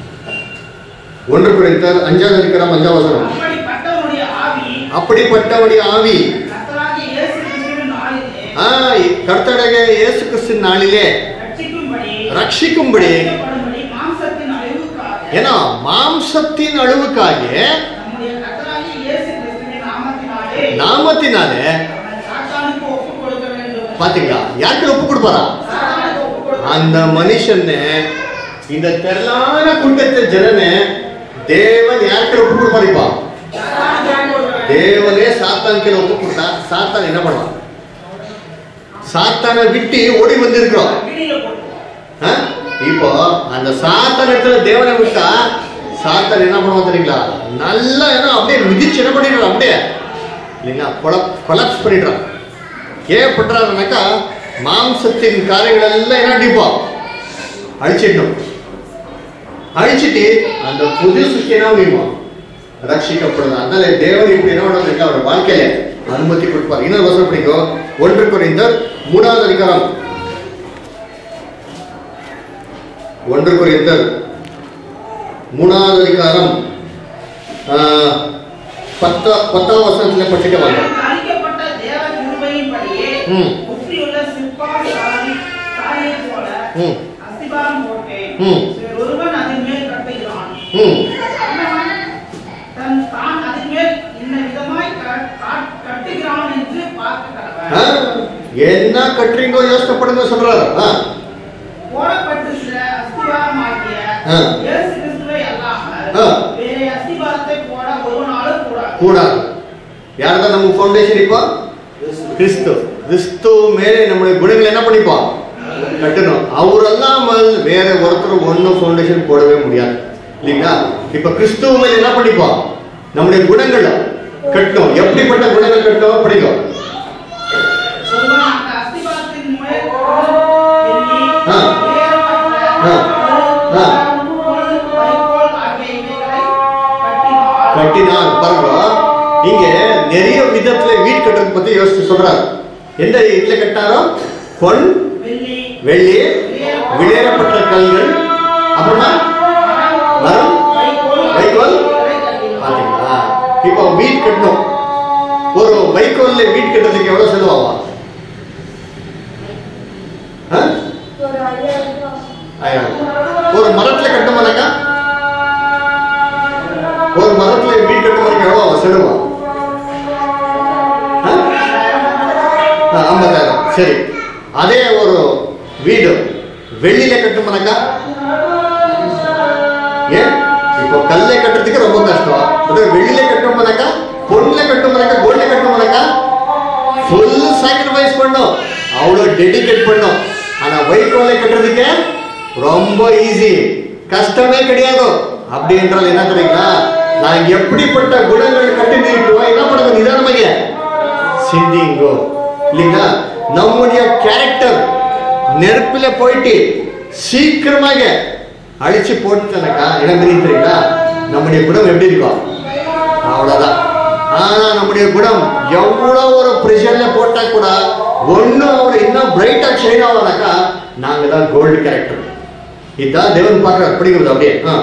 [SPEAKER 1] ஒன்று குறித்தர் அஞ்சாவது அதிகாரம் அஞ்சாவது வசனம்
[SPEAKER 2] அப்படிப்பட்டவனுடைய ஆவி
[SPEAKER 1] அப்படிப்பட்டவனுடைய ஆவி
[SPEAKER 2] கர்த்தராகிய இயேசு கிறிஸ்துவின் நாளிலே
[SPEAKER 1] ஆ கர்த்தடக இயேசு கிறிஸ்து நாளிலே
[SPEAKER 2] ரட்சிக்கும்படி
[SPEAKER 1] ரட்சிக்கும்படி
[SPEAKER 2] ரட்சிக்கப்படும்படி மாம்சத்தின் அழிவுக்காக
[SPEAKER 1] ஏன்னா மாம்சத்தின் அழுவுக்காக
[SPEAKER 2] நம்முடைய கர்த்தராகிய இயேசு கிறிஸ்துவின் நாமத்தினாலே
[SPEAKER 1] நாமத்தினாலே
[SPEAKER 2] அவனை சாத்தானுக்கு ஒப்புக் கொடுக்க வேண்டும்
[SPEAKER 1] பாத்தீங்களா யாருக்கு ஒப்பு கொடுப்பாரா
[SPEAKER 2] சாத்தானுக்கு ஒப்புக் கொடுக்க
[SPEAKER 1] அந்த மனுஷன்னு இந்த தெரளான கூட்டத்தை ஜனனே தேவன் யாருக்கு ஒப்பு கொடுப்பாரிப்பா
[SPEAKER 2] சாத்தானுக்கு ஒப்புக் கொடுக்க வேண்டும்.
[SPEAKER 1] தேவனே சாத்தான் கீழே ஒப்பு கொடுத்தா சாத்தான் என்ன பண்ணுவான் சாத்தானை விட்டு ஓடி வந்திருக்கிறோம்
[SPEAKER 2] அக்கினியில போட்டுருவான்.
[SPEAKER 1] ஆ? இப்போ அந்த சாத்தான் இடத்துல தேவனை விட்டா சாத்தான் என்ன பண்ணுவான் தெரியுங்களா நல்லா என்ன அப்படியே மிதிச்சு என்ன பண்ணிடுறான் அப்படியே இல்லைங்களா கொல கொலாப்ஸ் பண்ணிடுறான் ஏன் பண்றாருனாக்கா மாம்சத்தின் காரியங்கள் எல்லாம் என்ன அடிப்போம் அழிச்சிடணும் அழிச்சிட்டு அந்த புது சுத்தி என்ன முடியுமா ரட்சிக்கப்படுது அதனால தேவன் இப்படி என்ன பண்ணுறது அவர் வாழ்க்கையில அனுமதி கொடுப்பார் இன்னொரு வசனம் பிடிக்கும் ஒன்று குறைந்தர் மூணாவது அதிகாரம் ஒன்று குறைந்தர் மூணாவது அதிகாரம் ஆஹ், பத்தா பத்தாம் வசனத்துல படிச்சுட்டு வாங்க
[SPEAKER 2] எனக்கு அளிக்கப்பட்ட தேவ கிருபையின்படியே
[SPEAKER 1] ம்.
[SPEAKER 2] புத்தியுள்ள சிற்பால் சாரி- சாரியைப் போல
[SPEAKER 1] ம்
[SPEAKER 2] அஸ்திபாரம் போட்டேன்.
[SPEAKER 1] ம்.
[SPEAKER 2] ஒருவன் அதன் மேல் கட்டுகிறான்.
[SPEAKER 1] ம்
[SPEAKER 2] அவனவன் தன் தான் அதன் மேல் இன்ன விதமாய் க- கா- கட்டுகிறான் என்று பார்க்க
[SPEAKER 1] ஆ?
[SPEAKER 2] கடவன்.
[SPEAKER 1] என்ன கட்டுறீங்கோ யோசனை பண்ணுங்க சொல்றாரு ஆ?
[SPEAKER 2] போடப்பட்டிருக்கிற அஸ்திபாரமாகிய
[SPEAKER 1] ஆ.
[SPEAKER 2] இயேசு கிறிஸ்துவை அல்லாமல்
[SPEAKER 1] ஆ.
[SPEAKER 2] வேறு அஸ்திபாரத்தை போட ஒருவனாலும் கூடாது.
[SPEAKER 1] கூடாது யார்தான் நம்ம ஃபவுண்டேஷன் இப்போ கிறிஸ்து கிறிஸ்து மேலே நம்முடைய குணங்கள் என்ன பண்ணிப்போம் கட்டணும் அவர் அல்லாமல் வேற ஒருத்தர் ஒன்றும் ஃபவுண்டேஷன் போடவே முடியாது இல்லைங்களா இப்ப கிறிஸ்துவ மேல என்ன பண்ணிப்போம் நம்முடைய குணங்கள் கட்டணும் எப்படிப்பட்ட குணங்கள் கட்டணும் படிக்கும்
[SPEAKER 2] ஒருவன் அந்த அஸ்திபாரத்தின் மேல் வெள்ளி,
[SPEAKER 1] ஆ.
[SPEAKER 2] உயரமற்ற
[SPEAKER 1] ஆ. ஆ.
[SPEAKER 2] கோல், வைக்கோல் ஆகிய இவைகளை கட்டினான்.
[SPEAKER 1] கட்டினான் பாருங்க இங்க நிறைய விதத்துல வீடு கட்டுறது பத்தி யோசிச்சு சொல்றாரு எந்த இதுல கட்டினாரோ பொன்
[SPEAKER 2] வெள்ளி,
[SPEAKER 1] வெள்ளி விளையாடப்பட்ட கல்கள் அப்புறமா மரம்
[SPEAKER 2] வைக்கோல்
[SPEAKER 1] வைக்கோல்
[SPEAKER 2] ஆகியவைகளை கட்டினான்.
[SPEAKER 1] பாத்தீங்களா இப்போ வீடு கட்டணும் ஒரு வைக்கோல்ல வீடு கட்டுறதுக்கு எவ்வளவு செலவாகும் ஆ?
[SPEAKER 5] ஒரு ஐயாயிரம் ரூபாய்.
[SPEAKER 1] ஆயிரம். ஒரு மரத்துல கட்டணும்னாக்கா ஒரு மரத்துல வீடு கட்டுறதுக்கு எவ்வளவு ஆகும் செலவா ஆ? ஆ, ஐம்பதாயிரம் சரி அதே ஒரு வீடு வெள்ளியில கட்டுமானாக்கா ஏன் இப்போ கல்லை கட்டுறதுக்கு ரொம்ப கஷ்டம் அதே வெள்ளியில கட்டுமானாக்கா பொண்ணுல கட்டுமானாக்கா கோல்ட்ல கட்டுமானாக்கா ஃபுல் சாக்ரிஃபைஸ் பண்ணும் அவ்வளோ டெடிகேட் பண்ணும் ஆனா வைக்கோலை கட்டுறதுக்கு ரொம்ப ஈஸி கஷ்டமே கிடையாது அப்படி என்றால் என்ன தெரியுங்களா நான் எப்படிப்பட்ட குணங்கள் கட்டி நீட்டுவோம் என்ன பண்ணுங்க நிதானமாக சிந்திங்கோ இல்லைங்களா நம்முடைய கேரக்டர் நெருப்புல போயிட்டு சீக்கிரமாக அழிச்சு போட்டுட்டனாக்கா என்ன தெரியும் தெரியுங்களா நம்முடைய குணம் எப்படி இருக்கும் அவ்வளவுதான் ஆனா நம்முடைய குணம் எவ்வளவு ஒரு ப்ரெஷர்ல போட்டா கூட ஒன்னும் அவர் இன்னும் பிரைட்டா ஷைன் ஆகலனாக்கா நாங்க தான் கோல்டு கேரக்டர் இதுதான் தேவன் பார்க்கறார் பிடிக்கிறது அப்படியே ஆ.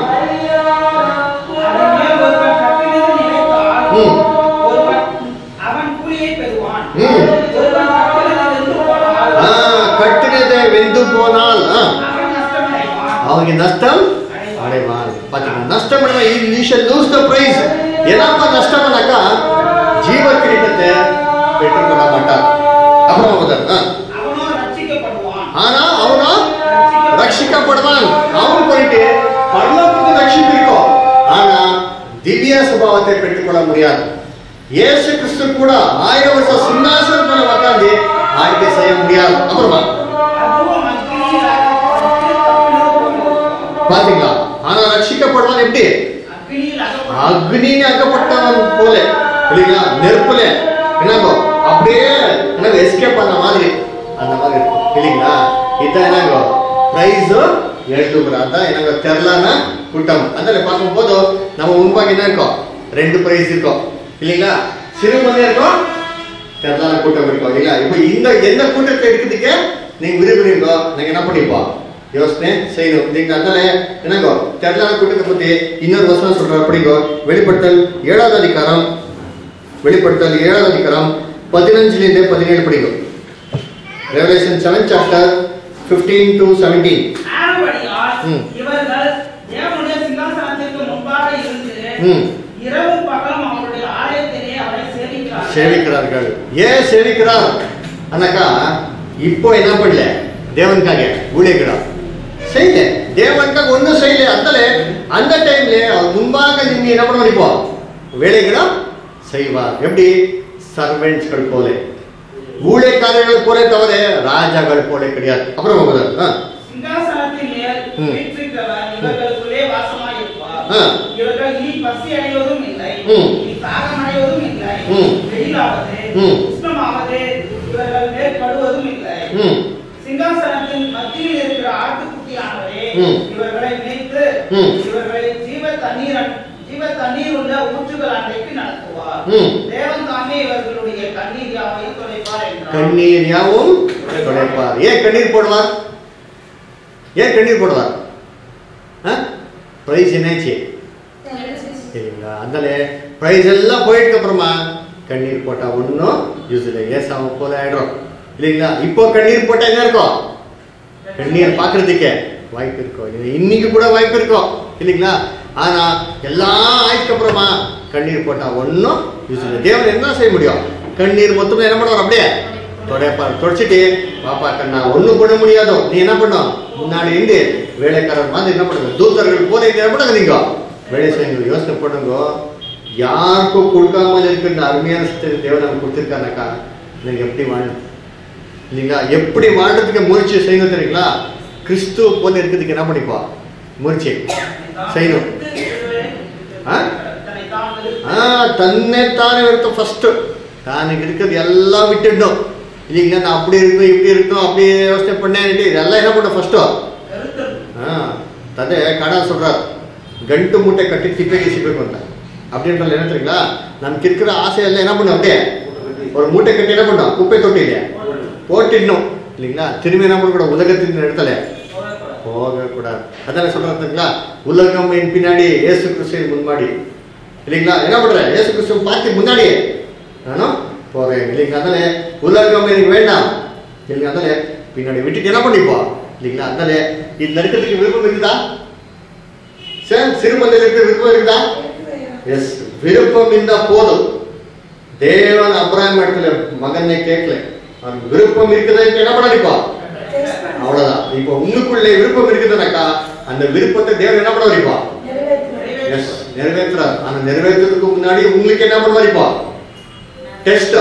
[SPEAKER 2] அதன் மேல் ஒருவன் கட்டினது நிலைத்தால்,
[SPEAKER 1] ம்.
[SPEAKER 2] ஒருவன் அவன் கூலியை பெறுவான்.
[SPEAKER 1] ம்.
[SPEAKER 2] ஒருவன் கட்டினது வெந்து போனால்,
[SPEAKER 1] ஆ, கட்டினதை வெந்து போனால் ஆ,
[SPEAKER 2] அவன் நஷ்டமடைவான்.
[SPEAKER 1] அவங்க நஷ்டம் அடைவான் பாத்தீங்களா நஷ்டம் லூஸ் த பிரைஸ் ಏನಪ್ಪ ನಷ್ಟವನ್ನಾಕ ಜೀವ ಕಿರೀಟತೆ பெற்றுக்கொள்ள மாட்டார் அப்புறம் ಹೋದರ್
[SPEAKER 2] அவனோ ரட்சிக்கப்படுவான்.
[SPEAKER 1] ஆனா அவனோ ரட்சிக்கப்படுவான் அவன் போயிட்டு பரலோகத்துக்கு ரட்சிப்பிருக்கோம் ஆனா திவ்ய சுபாவத்தை பெற்றுக்கொள்ள முடியாது இயேசு கிறிஸ்து கூட ஆயிரம் வருஷம் சிங்காசனத்துல உட்காந்து ஆய்வு செய்ய முடியாது அப்புறமா
[SPEAKER 2] அதுவும் அக்கினியில் அகப்பட்டு தப்பினது போல இருக்கும்.
[SPEAKER 1] பாத்தீங்களா ஆனா ரட்சிக்கப்படுவான் எப்படி
[SPEAKER 2] அக்கினியில் அகப்பட்டு
[SPEAKER 1] அக்னின்னு அகப்பட்டவன் போல இல்லைங்களா நெருப்புல என்னங்கோ அப்படியே என்ன எஸ்கேப் பண்ண மாதிரி அந்த மாதிரி இருக்கும் இல்லைங்களா இதான் என்னங்கோ பிரைஸ் எழுதுகிற அதான் என்னங்க தெரலான கூட்டம் அதில் பார்க்கும்போது நம்ம முன்பாக என்ன இருக்கோம் ரெண்டு பிரைஸ் இருக்கும் இல்லைங்களா சிறுமதி இருக்கும் தெரலான கூட்டம் இருக்கும் இல்லைங்களா இப்போ இந்த எந்த கூட்டத்தை எடுக்கிறதுக்கு நீங்க விரும்புறீங்களோ நீங்க என்ன பண்ணிப்போம் யோசனை செய்யணும் நீங்க அதனால என்னங்கோ தெரலான கூட்டத்தை பத்தி இன்னொரு வசனம் சொல்ற அப்படிங்கோ வெளிப்படுத்தல் ஏழாவது அதிகாரம் வெளிப்படுத்தல் ஏழாவது அதிகாரம் பதினஞ்சுலேருந்து பதினேழு படிக்கும் revelation seven chapter fifteen to seventeen
[SPEAKER 2] ஆனபடியால்
[SPEAKER 1] ம்.
[SPEAKER 2] இவர்கள் தேவனுடைய சிங்காசனத்திற்கு முன்பாக இருந்து
[SPEAKER 1] ம்
[SPEAKER 2] இரவும் பகலும் அவருடைய ஆலயத்திலே அவரை சேவிக்கிறார்கள்
[SPEAKER 1] சேவிக்கிறார்கள் ஏன் சேவிக்கிறார் அண்ணாக்கா இப்போ என்ன பண்ணல தேவனுக்காக ஊழியக்கிறார் செய்யல தேவனுக்காக ஒன்றும் செய்யல அந்தலே அந்த டைம்ல அவர் முன்பாக நீங்க என்ன பண்ண முடிப்போ வேலைகளும் செய்வார் எப்படி சர்வெண்ட்ஸ்கள் போல ஊழியக்காரர்கள் போல தவிர ராஜாக்கள் போல கிடையாது அப்புறம் போகிறார் ஆ
[SPEAKER 2] சிங்காசனத்தின் மேல்
[SPEAKER 1] ம்.
[SPEAKER 2] வீற்றிருக்கிறவர் இவர்களுக்குள்ளே வாசமாயிருப்பார்
[SPEAKER 1] ஆ.
[SPEAKER 2] இவர்கள் இனி பசி அடைவதும் இல்லை
[SPEAKER 1] ம்.
[SPEAKER 2] இனி தாகம் அடைவதும் இல்லை
[SPEAKER 1] ம்.
[SPEAKER 2] வெயிலாவது
[SPEAKER 1] ம்.
[SPEAKER 2] உஷ்ணமாவது இவர்கள் மேல் படுவதும் இல்லை
[SPEAKER 1] ம்
[SPEAKER 2] சிங்காசனத்தின் மத்தியில் இருக்கிற ஆட்டுக்குட்டியானவரே
[SPEAKER 1] ம்.
[SPEAKER 2] இவர்களை மேய்த்து
[SPEAKER 1] ம்.
[SPEAKER 2] இவர்களை ஜீவ தண்ணீர் ஜீவ தண்ணீர் உள்ள ஊற்றுகள் அன்றைக்கு நடத்துவார்
[SPEAKER 1] ம்.
[SPEAKER 2] தேவன் தாமே இவர்களுடைய கண்ணீர் யாவையும் தொலைப்பார் என்றார்
[SPEAKER 1] கண்ணீர் யாவும் தொலைப்பார் ஏன் கண்ணீர் போடுவார் ஏன் கண்ணீர் போடுவார் ப்ரைஸ் என்னாச்சு சரிங்களா அதனால ப்ரைஸ் எல்லாம் போயிட்டு அப்புறமா கண்ணீர் போட்டா ஒன்றும் யூஸ் இல்லை ஏசாம போல ஆயிடும் இல்லைங்களா இப்போ கண்ணீர் போட்டா என்ன இருக்கும் கண்ணீர் பார்க்கறதுக்கே வாய்ப்பு இருக்கும் இது இன்னைக்கு கூட வாய்ப்பு இருக்கும் இல்லைங்களா ஆனா எல்லாம் ஆயிடுக்கு அப்புறமா கண்ணீர் போட்டா ஒன்றும் யூஸ் இல்லை தேவன் என்ன செய்ய முடியும் கண்ணீர் மொத்தமா என்ன பண்ணுவார் அப்படியே தொடைப்பார் தொடச்சிட்டு பாப்பா கண்ணா ஒன்றும் பண்ண முடியாதோ நீ என்ன பண்ணும் முன்னாடி இருந்து வேலைக்காரர் மாதிரி என்ன பண்ணுங்க தூத்தர்கள் போல இங்க என்ன பண்ணுங்க நீங்க வேலை செய்யுங்க யோசனை பண்ணுங்க யாருக்கும் கொடுக்காமல் இருக்கின்ற அருமையான சத்தியத்தை தேவன் நமக்கு கொடுத்துருக்காருனாக்கா நீங்க எப்படி வாழணும் இல்லைங்களா எப்படி வாழ்றதுக்கு முயற்சி செய்யணும் தெரியுங்களா கிறிஸ்துவ போல இருக்கிறதுக்கு என்ன பண்ணிப்பா முயற்சி செய்யணும் ஆ?
[SPEAKER 2] தன்னைத்தான் வெறுத்து
[SPEAKER 1] ஆ தன்னைத்தானே வெறுத்த ஃபர்ஸ்ட் தானுக்கு இருக்கிறது எல்லாம் விட்டுடணும் இல்லைங்களா நான் அப்படி இருக்கணும் இப்படி இருக்கணும் அப்படி யோசனை பண்ணேன் இதெல்லாம் என்ன பண்ண ஃபர்ஸ்ட்டோ
[SPEAKER 2] வெறுத்து
[SPEAKER 1] ஆ ತಂದೆ ಕಾಣ சொல்றார் ಗಂಟು ಮೂಟೆ ಕಟ್ಟಿ ತಿಪ್ಪೆಗೆ ಸಿಗ್ಬೇಕು ಅಂತ அப்படின்றது என்ன தெரியுங்களா நமக்கு இருக்கிற ஆசை எல்லாம் என்ன பண்ணும் அப்படியே ஒரு மூட்டை கட்டி என்ன பண்ணோம் குப்பை தொட்டில போட்டிடணும் இல்லைங்களா திரும்பி என்ன பண்ணக்கூடாது உலகத்தின் இடத்துல போகக்கூடாது அதான சொல்றாருங்களா உலகம் என் பின்னாடி இயேசு கிறிஸ்துவை முன்னாடி இல்லைங்களா என்ன பண்ற இயேசு கிறிஸ்துவை பார்த்து முன்னாடி நானும் போறேன் இல்லைங்களா அதனால உலகம் எனக்கு வேண்டாம் இல்லைங்களா அதனால பின்னாடி விட்டுட்டு என்ன பண்ணிப்போ இல்லைங்களா அதனால இந்த நடுக்கத்துக்கு விருப்பம் இருக்குதா சார் சிறுமந்தையில் இருக்க விருப்பம் இருக்குதா எஸ் விருப்பம் இருந்தா போதும் தேவன் அப்ராயம் இடத்துல மகனை கேட்கல அவன் விருப்பம் இருக்குதா இப்ப என்ன பண்ணாடிப்பா அவ்வளவுதான் இப்போ உங்களுக்குள்ளே விருப்பம் இருக்குதுனாக்கா அந்த விருப்பத்தை தேவன் என்ன பண்ண வரைப்பா எஸ் நிறைவேற்றுறார் ஆனா நிறைவேற்றுறதுக்கு முன்னாடி உங்களுக்கு என்ன பண்ண வரைப்பா டெஸ்ட்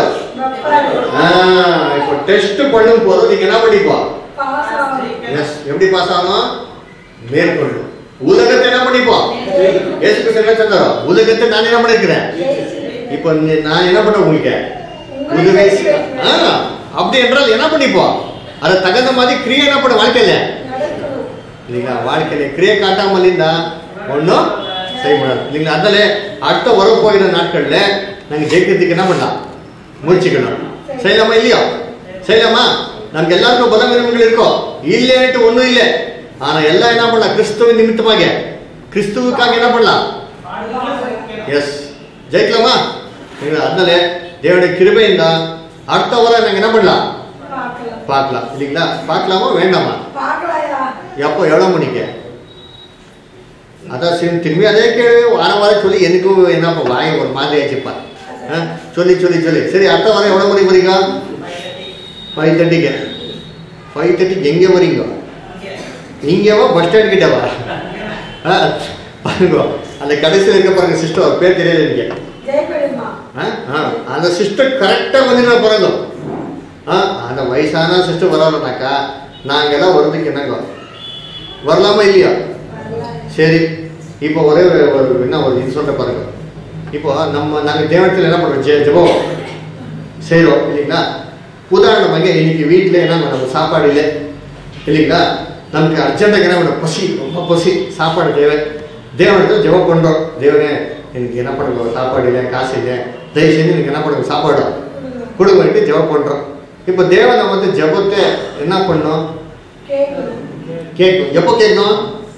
[SPEAKER 1] இப்போ டெஸ்ட் பண்ணும் போது நீங்க என்ன பண்ணிப்பா எஸ் எப்படி பாஸ் ஆகணும் மேற்கொள்ளும் உலகத்தை என்ன பண்ணிப்போம் ஏசு கிறிஸ்து என்ன சொன்னாரோ உலகத்தை நான் என்ன பண்ணிருக்கிறேன் இப்போ நீ- நான் என்ன பண்ண உங்களுக்கு உதவி செய்- ஆ, அப்படி என்றால் என்ன பண்ணிப்போம் அதை தகுந்த மாதிரி கிரியை என்ன பண்ண வாழ்க்கையில இல்லைங்களா வாழ்க்கையில கிரியை காட்டாமல் இருந்தா ஒன்றும் செய்யக்கூடாது இல்லைங்களா அதில் அடுத்த வரப்போகிற நாட்களில் நாங்கள் ஜெயிக்கிறதுக்கு என்ன பண்ணலாம் முயற்சிக்கணும் செய்யலாமா இல்லையா செய்யலாமா நமக்கு எல்லாருக்கும் பலவீனங்கள் இருக்கும் இல்லைன்ட்டு ஒன்றும் இல்லை ஆனால் எல்லாம் என்ன பண்ணலாம் கிறிஸ்துவின் நிமித்தமாக கிறிஸ்துவுக்காக என்ன பண்ணலாம் எஸ் ஜெயிக்கலாமா இல்லைங்களா அதனால தேவனுடைய கிருபைಯಿಂದ அடுத்த வாரம் நாங்கள் என்ன பண்ணலாம்
[SPEAKER 5] பார்க்கலாம்
[SPEAKER 1] பார்க்கலாம் இல்லைங்களா பார்க்கலாமா வேண்டாமா
[SPEAKER 5] பார்க்கலாயா
[SPEAKER 1] எப்போ எவ்வளோ மணிக்கு அதான் சரி திரும்பி அதே கேள்வி வாரம் வாரம் சொல்லி எனக்கும் என்னப்பா வாய ஒரு மாதிரி ஆச்சுப்பா ஆ சொல்லி சொல்லி சொல்லி சரி அடுத்த வாரம் எவ்வளோ மணிக்கு வரீங்க ஃபைவ் தேர்ட்டிக்கு ஃபைவ் தேர்ட்டிக்கு எங்கே வரீங்க இங்கேவா பஸ் ஸ்டாண்ட் கிட்டவா ஆ பாருங்க அந்த கடைசியில் இருக்க பாருங்க சிஸ்டர் அவர் பேர் தெரியல எனக்கு
[SPEAKER 5] ஜெயப்பெருமா
[SPEAKER 1] ஆ ஆ அந்த சிஸ்டர் கரெக்டாக வந்துடுற பாருங்க ஆ அந்த வயசான சிஸ்டர் வராங்கனாக்கா நாங்கெல்லாம் வரதுக்கு என்னங்க வரலாமா இல்லையா சரி இப்போ ஒரே ஒரு ஒரு என்ன ஒரு இது சொல்ற பாருங்க இப்போ நம்ம நாங்கள் தேவனத்தில் என்ன பண்ணுறோம் ஜெ ஜெபம் செய்கிறோம் இல்லைங்களா உதாரணமாக இன்னைக்கு வீட்டில் என்ன நம்ம சாப்பாடு இல்லை இல்லைங்களா நமக்கு அர்ஜென்ட்டாக என்ன பண்ண பசி ரொம்ப பசி சாப்பாடு தேவை தேவனத்தில் ஜெபம் பண்ணுறோம் தேவனே எனக்கு என்ன பண்ணுங்க சாப்பாடு இல்லை காசு இல்லை தயவு செஞ்சு எனக்கு என்ன பண்ணுங்க சாப்பாடு கொடுங்கன்ட்டு ஜெபம் பண்ணுறோம் இப்போ தேவனை வந்து ஜெபத்தை என்ன பண்ணோம்
[SPEAKER 5] கேட்கணும்
[SPEAKER 1] கேட்கும் எப்போ கேட்கணும்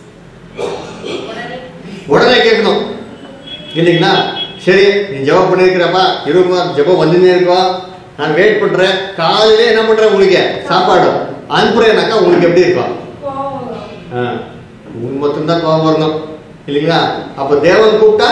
[SPEAKER 1] உடனே கேட்கணும் இல்லைங்களா சரி நீ ஜெபம் பண்ணியிருக்கிறப்பா இருமா ஜெபம் வந்துனே இருக்கோ நான் வெயிட் பண்றேன் காலையிலே என்ன பண்றேன் உங்களுக்கு சாப்பாடு அனுப்புறேனாக்கா உங்களுக்கு எப்படி இருக்கும்
[SPEAKER 5] கோவம் வரும்.
[SPEAKER 1] ஆ, உங்களுக்கு மட்டும்தான் கோபம் வரணும் இல்லைங்களா அப்போ தேவன் கூப்பிட்டா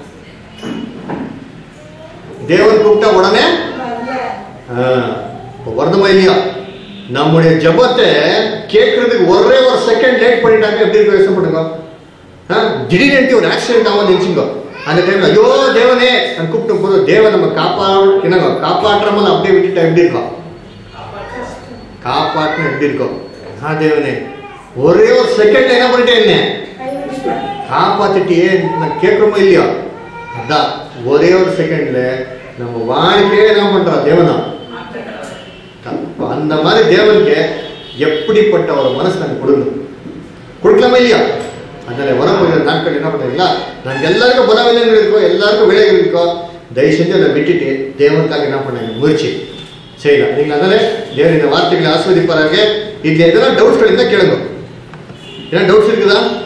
[SPEAKER 1] தேவன் கூப்பிட்டா உடனே
[SPEAKER 5] வரல.
[SPEAKER 1] ஆ, இப்போ வருதுமா இல்லையா நம்முடைய ஜெபத்தை கேட்கறதுக்கு ஒரே ஒரு செகண்ட் லேட் பண்ணிட்டாங்க எப்படி இருக்க யோசனைப்படுங்க ஆ, திடீர்னு ஒரு ஆக்சிடென்ட் ஆகும் நினைச்சுங்க அந்த டைம்ல ஐயோ தேவனே நான் கூப்பிட்டு போது தேவன் நம்ம காப்பா என்னங்க காப்பாற்றாமல் அப்படியே விட்டுட்டா எப்படி இருக்கும் காப்பாற்றணும் எப்படி இருக்கும் ஆ தேவனே ஒரே ஒரு செகண்ட்ல என்ன பண்ணிட்டேன் என்ன
[SPEAKER 5] கைவிட்டுட்டேன்.
[SPEAKER 1] காப்பாத்திட்டியே நான் கேட்குறோமோ இல்லையா அதான் ஒரே ஒரு செகண்ட்ல நம்ம வாழ்க்கையே என்ன பண்றோம் தேவனா அப்ப அந்த மாதிரி தேவனுக்கு எப்படிப்பட்ட ஒரு மனசு நாங்கள் கொடுக்கணும் கொடுக்கலாமா இல்லையா அதனால வரப்போகிற நாட்கள் என்ன பண்றீங்களா நாங்கள் எல்லாருக்கும் பலவீனங்கள் இருக்கோம் எல்லாருக்கும் வேலைகள் இருக்கோம் தயவு செஞ்சு அதை விட்டுட்டு தேவனுக்காக என்ன பண்ணாங்க முயற்சி செய்யலாம் நீங்கள் அதனால தேவன் இந்த வார்த்தைகளை ஆஸ்வதிப்பாராங்க இதுல எதனா டவுட்ஸ் இருந்தால் கேளுங்க ஏன்னா டவுட்ஸ் இருக்குதா